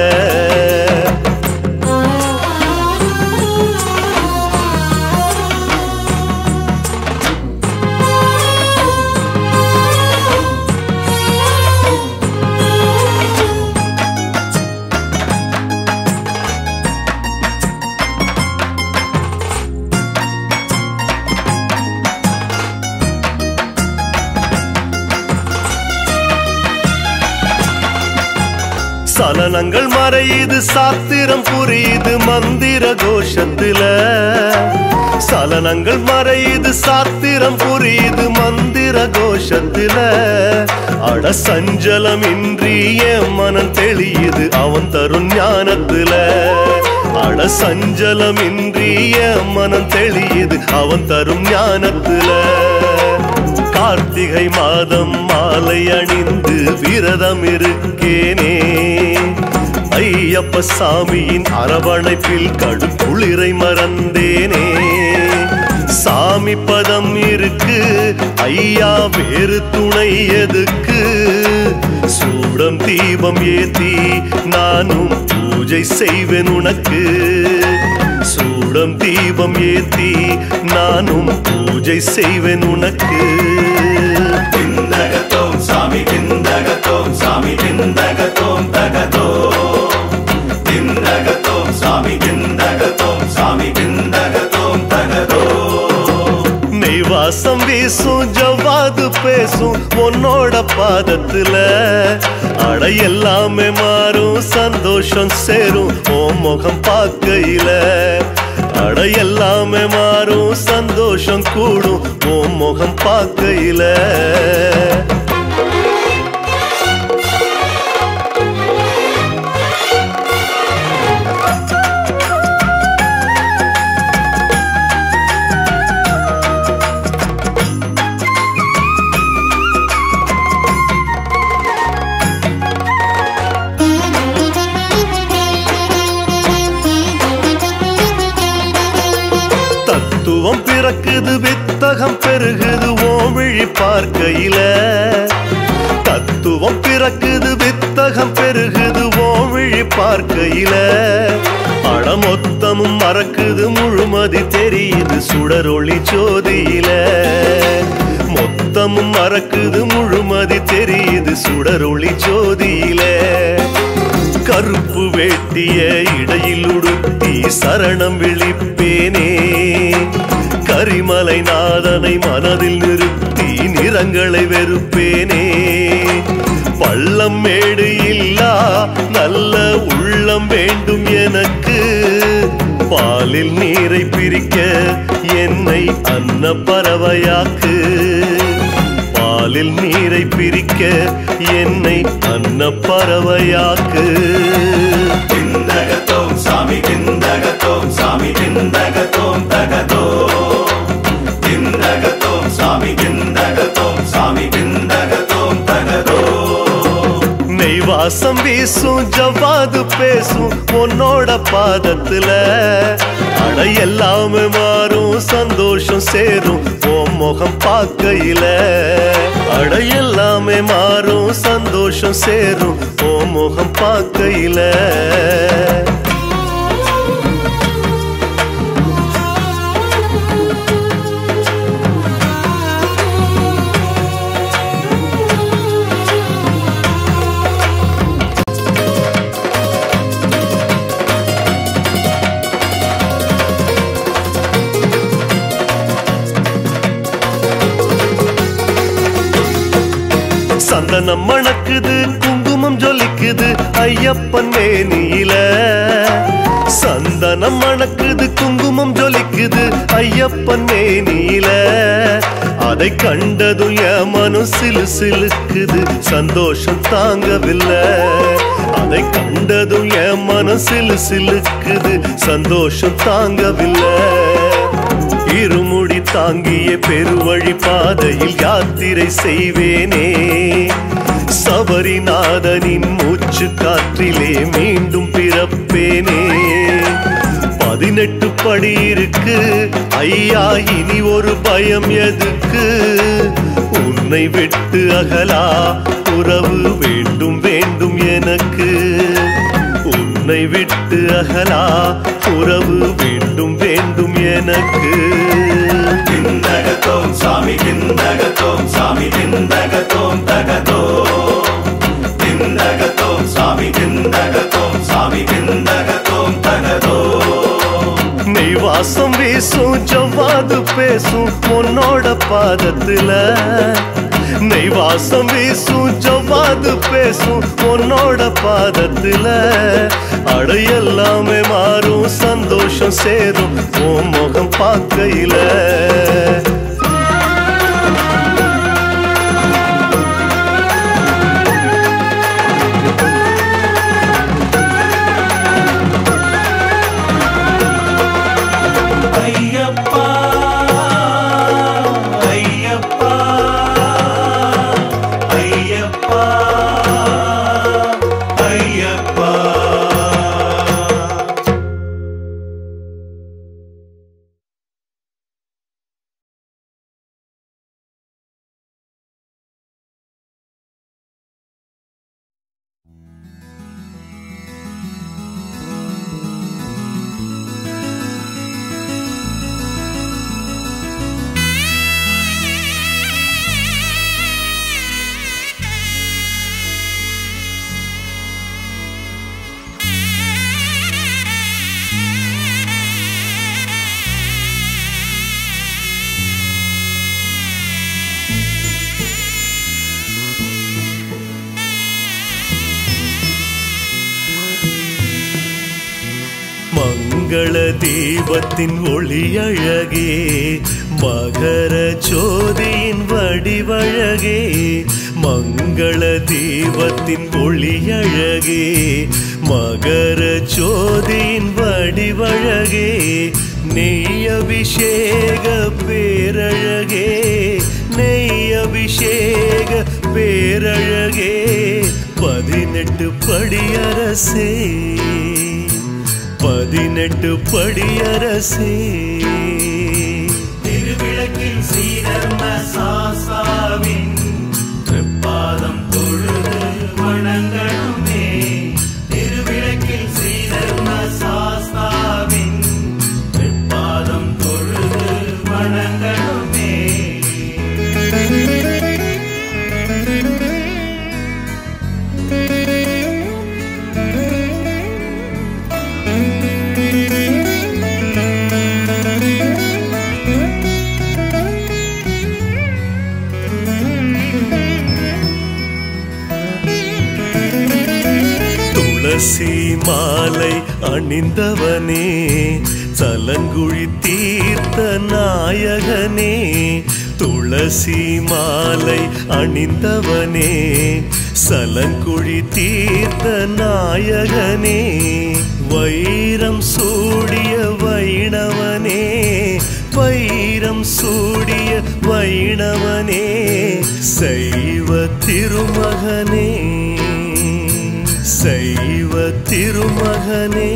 சலனங்கள் மறையுது சாத்திரம் புரியுது மந்திர கோஷத்துல சலனங்கள் மறையுது சாத்திரம் புரியுது மந்திர கோஷத்துல அட சஞ்சலம் இன்றி என் மனம் தெளியுது அவன் தரும் ஞானத்துல அட சஞ்சலம் இன்றி என் மனம் தெளியுது அவன் தரும் ஞானத்துல கார்த்திகை மாதம் மாலை அணிந்து விரதம் இருக்கேனே ஐயப்ப சாமியின் அரவணைப்பில் கடும் குளிரை மறந்தேனே சாமி பதம் இருக்கு ஐயா வேறு துணை எதுக்கு சூடம் தீபம் ஏத்தி நானும் பூஜை செய்வேன் உனக்கு சூடம் தீபம் ஏத்தி நானும் பூஜை செய்வேன் உனக்கு திந்தகத்தோம் சாமி திந்தகத்தோம் சாமி திந்தகத்தோம் தகதோ திந்தகத்தோம் சாமி திந்தகத்தோம் சாமி திந்தகத்தோம் தகதோ நெய் வாசம் வீசும் ஜவ்வாது பேசும் உன்னோட பாதத்துல அட எல்லாமே மாறும் சந்தோஷம் சேரும் உன் முகம் பார்க்கையில அட எல்லாமே மாறும் சந்தோஷம் கூடும் உன் முகம் பார்க்கையில தத்துவம் பிறக்குது வித்தகம் பெருகுது ஓம் விழி பார்க்கையில தத்துவம் பிறக்குது வித்தகம் பெருகுது ஓம் விழி பார்க்கையில படமொத்தமும் மறக்குது முழுமதி தெரியுது சுடரொளி ஜோதியில மொத்தமும் மறக்குது முழுமதி தெரியுது சுடரொளி ஜோதியில கருப்பு வேட்டிய இடையில் உடுத்தி சரணம் விழிப்பேனே கரிமலை நாதனை மனதில் நிறுத்தி நிறங்களை வெறுப்பேனே பள்ளம் மேடு இல்லா நல்ல உள்ளம் வேண்டும் எனக்கு பாலில் நீரை பிரிக்க என்னை அன்ன பறவையாக்கு பாலில் நீரை பிரிக்க என்னை அன்ன பறவையாக்கு திந்தகத்தோம் சாமி திந்தகத்தோம் சாமி திந்தகத்தோம் தகதோ திந்தகத்தோம் சாமி திந்தகத்தோம் சாமி திந்தகத்தோம் தகதோ நெய் வாசம் வீசும் ஜவ்வாது பேசும் உன்னோட பாதத்துல அட எல்லாமே மாறும் சந்தோஷம் சேரும் உன் முகம் பார்க்கையில அட எல்லாமே மாறும் சந்தோஷம் சேரும் உன் முகம் பார்க்கையில சந்தனம் மணக்குது குங்குமம் ஜொலிக்குது ஐயப்பன் மேனியில சந்தனம் மணக்குது குங்குமம் ஜொலிக்குது ஐயப்பன் மேனியில அதை கண்டதும் என் மனம் சிலு சிலுக்குது சந்தோஷம் தாங்கவில்லை அதை கண்டதும் என் மனம் சிலு சிலுக்குது சந்தோஷம் தாங்கவில்லை இருமுடி தாங்கிய பெருவழி பாதையில் யாத்திரை செய்வேனே சபரிநாதனின் மூச்சு காற்றிலே மீண்டும் பிறப்பேனே பதினெட்டு படி இருக்கு ஐயா இனி ஒரு பயம் எதுக்கு உன்னை விட்டு அகலா உறவு வேண்டும் வேண்டும் எனக்கு உன்னை விட்டு அகலா உறவு வேண்டும் வேண்டும் எனக்கு கிந்தகத்தோம் சாமி கிந்தகத்தோம் சாமி கிந்தகத்தோம் தகதோ கிந்தகத்தோம் சாமி கிந்தகத்தோம் சாமி கிந்தகத்தோம் தகதோ நெய் வாசம் வீசும் ஜவ்வாது பேசும் உன்னோட பாதத்துல நெய் வாசம் வீசும் ஜவ்வாது பேசும் உன்னோட பாதத்துல அட எல்லாமே மாறும் சந்தோஷம் சேரும் உன் முகம் பார்க்கையில ஐயப்பா ஐயப்பா ஐயப்பா ஐயப்பா மங்கள தீபத்தின் ஒளி அழகே மகர ஜோதியின் வடிவழகே மங்கள தீபத்தின் ஒளி அழகே மகர ஜோதியின் வடிவழகே நெய் அபிஷேக பேரழகே நெய் அபிஷேக பேரழகே பதினெட்டு படியரசே பதினெட்டு படியரசே திருவிளக்கில் சீரர்ம சாசாவின் திருப்பாதம் தொழுது வணங்கணுமே திருவிளக்கில் சீரர்ம சாஸ்தாவின் திருப்பாதம் தொழுது வணங்கணுமே துளசி மாலை அணிந்தவனே சலங்குழி தீர்த்த நாயகனே துளசி மாலை அணிந்தவனே சலங்குழி தீர்த்த நாயகனே வைரம் சூடிய வைணவனே வைரம் சூடிய வைணவனே சைவ திருமகனே சைவ திருமகனே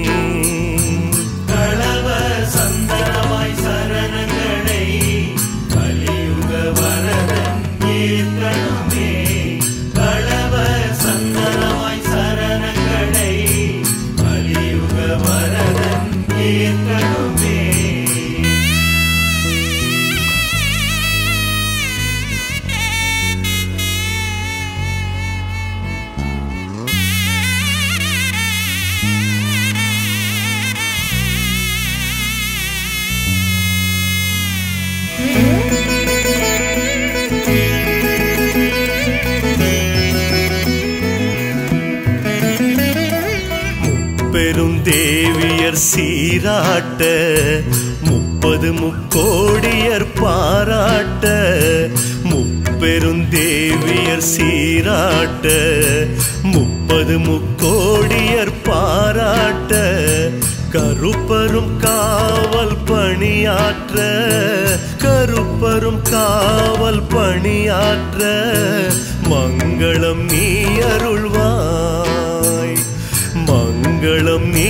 களவ சந்தனமாய் சரணங்களை கலியுக வரதன் ஏற்கனவே களவ சந்தனமாய் சரணங்களை கலியுக வரதன் ஏற்கனவே Thank you. முப்பெருந்தேவியர் சீராட்ட முப்பது முக்கோடியர் பாராட்ட முப்பெருந்தேவியர் சீராட்ட முப்பது முக்கோடியர் பாராட்ட கருப்பரும் காவல் பணியாற்ற கருப்பரும் காவல் பணியாற்ற மங்களம் நீ அருள்வாய் மங்களம் நீ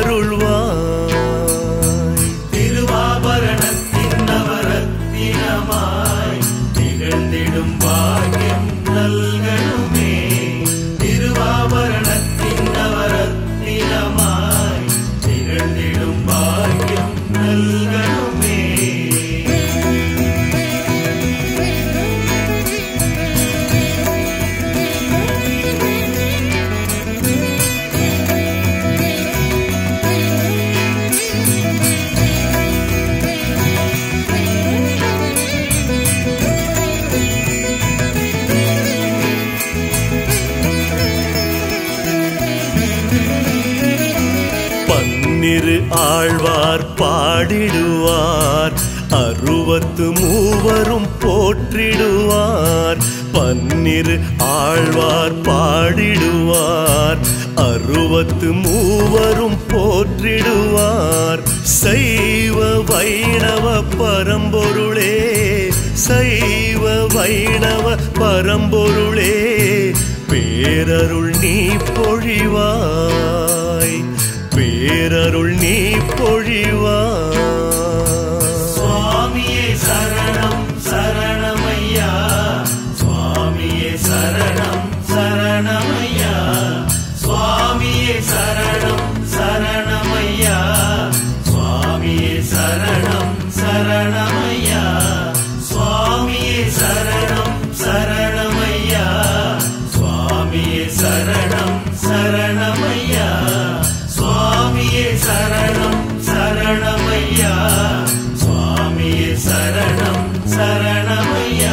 அருள்வாய் திருவாபரணத்தின் நவரத்தினமாய் திகழ்ந்திடும் பாக்கியம் நல்கணுமே திருவாபரணத்தின் நவரத்தினமாய் திகழ்ந்திடும் பாக்கியம் நல்கணுமே பன்னிரு ஆழ்வார் பாடிடுவார் அறுபத்து மூவரும் போற்றிடுவார் பன்னிரு ஆழ்வார் பாடிடுவார் அறுபத்து மூவரும் போற்றிடுவார் சைவ வைணவ பரம்பொருளே சைவ வைணவ பரம்பொருளே பேரருள் நீ பொழிவாய் பேரருள் நீ பொழிவாய் சுவாமியே சரணம் சரணமையா சுவாமியே சரணம் சரணமையா சுவாமியே சரணம் சரணமையா சுவாமியே சரணம் சரணமையா சுவாமியே சரணம் சரணமையா சுவாமியே சரணம் சரணமையா சுவாமியே சரணம் சரணமையா சுவாமியே சரணம் சரணமையா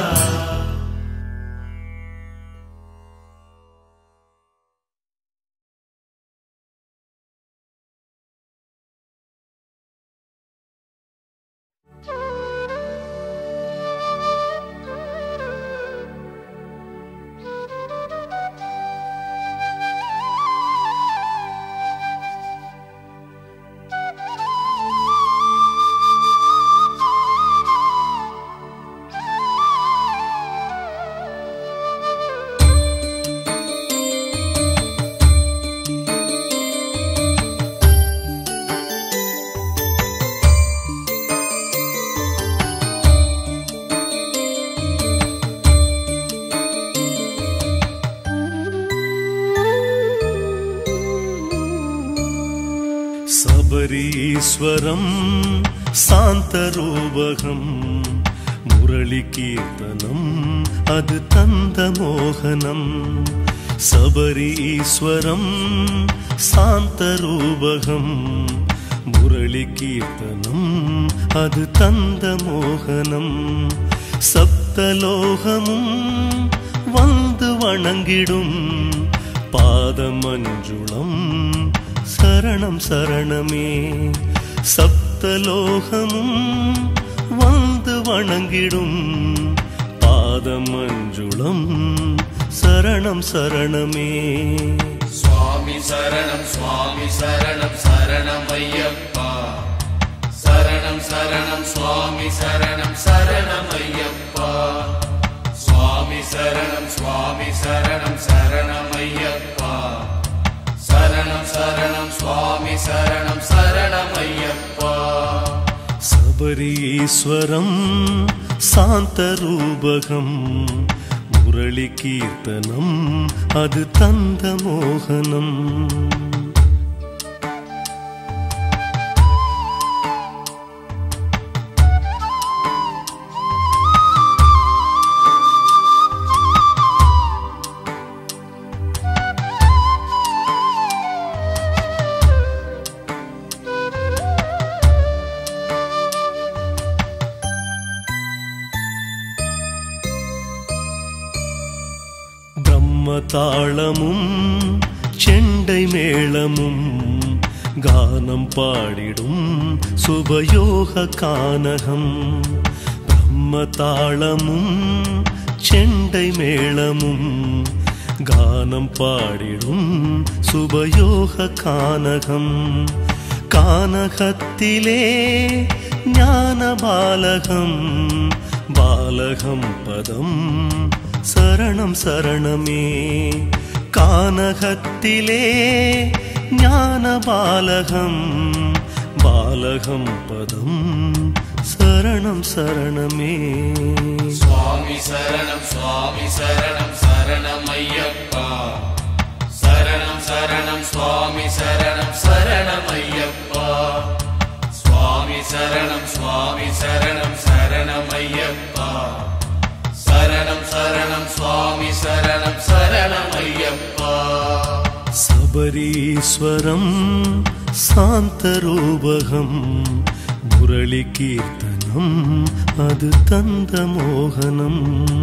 சபரீஸ்வரம் சாந்தரூபகம் முரளிகீர்த்தனம் அது தந்த மோகனம் சபரீஸ்வரம் சாந்தரூபகம் முரளிகீர்த்தனம் அது தந்த மோகனம் சப்தலோகமும் வந்து வணங்கிடும் பாதமஞ்சுளம் சரணம் சரணமே சப்தலோகமும் வந்து வணங்கிடும் பாதமஞ்சுளம் சரணம் சரணமே சுவாமி சரணம் சுவாமி சரணம் சரணம் ஐயப்பா சரணம் சரணம் சுவாமி சரணம் சரணம் ஐயப்பா சுவாமி சரணம் சுவாமி சரணம் சரணம் ஐயப்பா சரணம் சரணம் சுவாமி சரணம் சரணம் ஐயப்பா சபரீஸ்வரம் சாந்தரூபகம் முரளிகீர்த்தனம் அது தந்த மோகனம் பிரம்ம தாளமும் செண்டை மேளமும் கானம் பாடிடும் சுபயோக கானகம் பிரம்மதாளமும் செண்டை மேளமும் கானம் பாடிடும் சுபயோக கானகம் கானகத்திலே ஞான பாலகம் பாலகம் பதம் சரணம் சரணமே கானகத்திலே ஞான பாலகம் பாலகம் பதம் சரணம் சரணமே சுவாமி சரணம் சுவாமி சரணம் சரணம் ஐயப்பா சரணம் சரணம் சுவாமி சரணம் சரணம் ஐயப்பா சுவாமி சரணம் சுவாமி சரணம் சரணம் ஐயப்பா சரணம் சரணம் சுவாமி சரணம் சரணம் ஐயப்பா சபரீஸ்வரம் சாந்தரூபகம் முரளி கீர்த்தனம் அது தந்த மோகனம்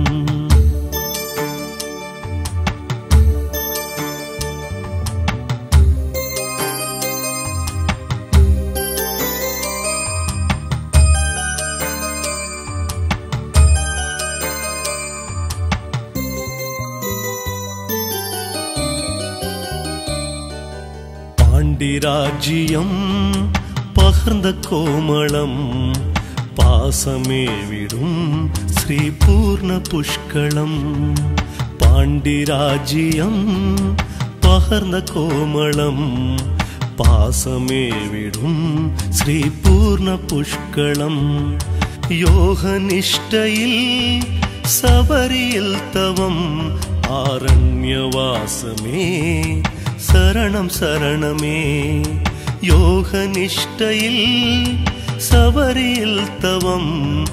பாண்டிராஜ்யம் பகர்ந்த கோமளம் பாசமே விடும் ஸ்ரீ பூர்ண புஷ்களம் பாண்டிராஜ்யம் பகர்ந்த கோமளம் பாசமே விடும் ஸ்ரீ பூர்ண புஷ்களம் யோக நிஷ்டையில் சபரியில் தவம் ஆரண்யவாசமே சரணம் சரணமே யோக நிஷ்டையில் சபரியில் தவம்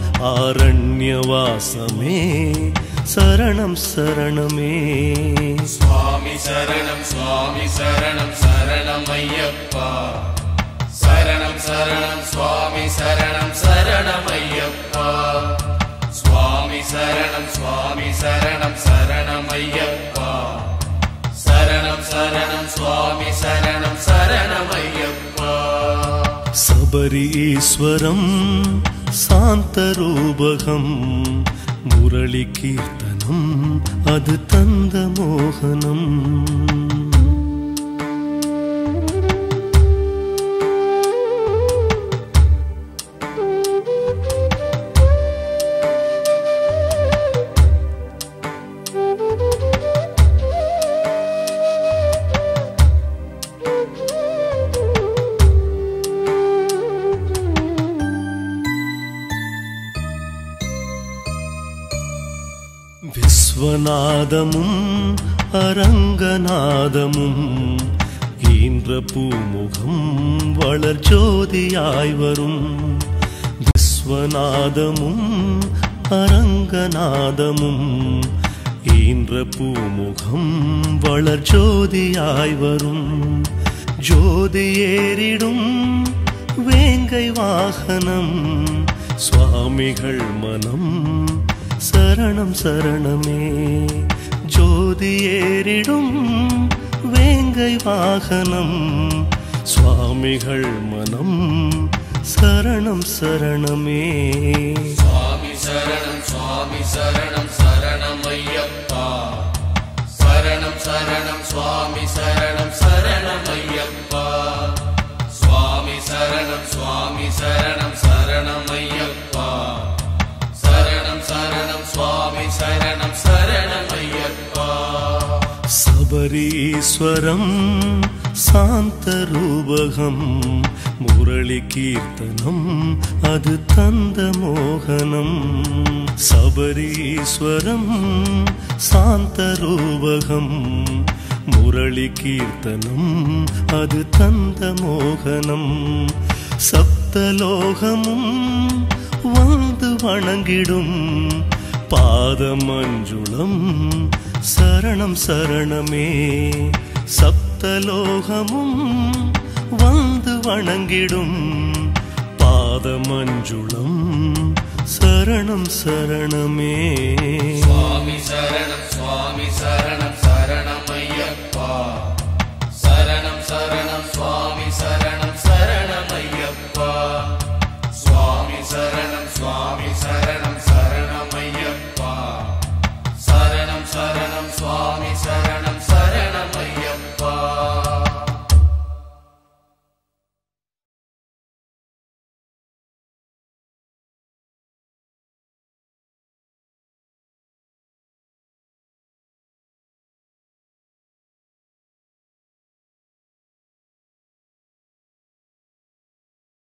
ஆரண்யவாசமே சரணம் சரணமே சுவாமி சரணம் சுவாமி சரணம் சரணம் ஐயப்பா சரணம் சரணம் சுவாமி சரணம் சரணம் ஐயப்பா சுவாமி சரணம் சுவாமி சரணம் சரணம் ஐயப்பா சரணம் சரணம் சுவாமி சரணம் சரணம் ஐயப்பா சபரீஸ்வரம் சாந்தரூபகம் முரளி கீர்த்தனம் அது தந்த மோகனம் விஸ்வநாதமும் அரங்கநாதமும் ஈன்ற பூமுகம் வளர் ஜோதியாய் வரும் விஸ்வநாதமும் அரங்கநாதமும் ஈன்ற பூமுகம் வளர் ஜோதியாய் வரும் ஜோதி ஏறிடும் வேங்கை வாகனம் சுவாமிகள் மனம் சரணம் சரணமே ஜோதி ஏறிடும் வேங்கை வாகனம் சுவாமிகள் மனம் சரணம் சரணமே சுவாமி சரணம் சுவாமி சரணம் சரணம் ஐயப்பா சரணம் சரணம் சுவாமி சரணம் சரணம் ஐயப்பா சுவாமி சரணம் சுவாமி சரணம் சரணம் ஐயப்பா சரணம் சரணம் சுவாமி சரணம் சரணம் ஐயப்பா சபரீஸ்வரம் சாந்தரூபகம் முரளி கீர்த்தனம் அது தந்த மோகனம் சபரீஸ்வரம் சாந்தரூபகம் முரளி கீர்த்தனம் அது தந்த மோகனம் சப்தலோகமும் வந்து வணங்கிடும் பாதமஞ்சுளம் சரணம் சரணமே சப்தலோகமும் வந்து வணங்கிடும் பாதமஞ்சுளம் சரணம் சரணமே சுவாமி சரணம் சுவாமி சரணம் சரணம் ஐயப்பா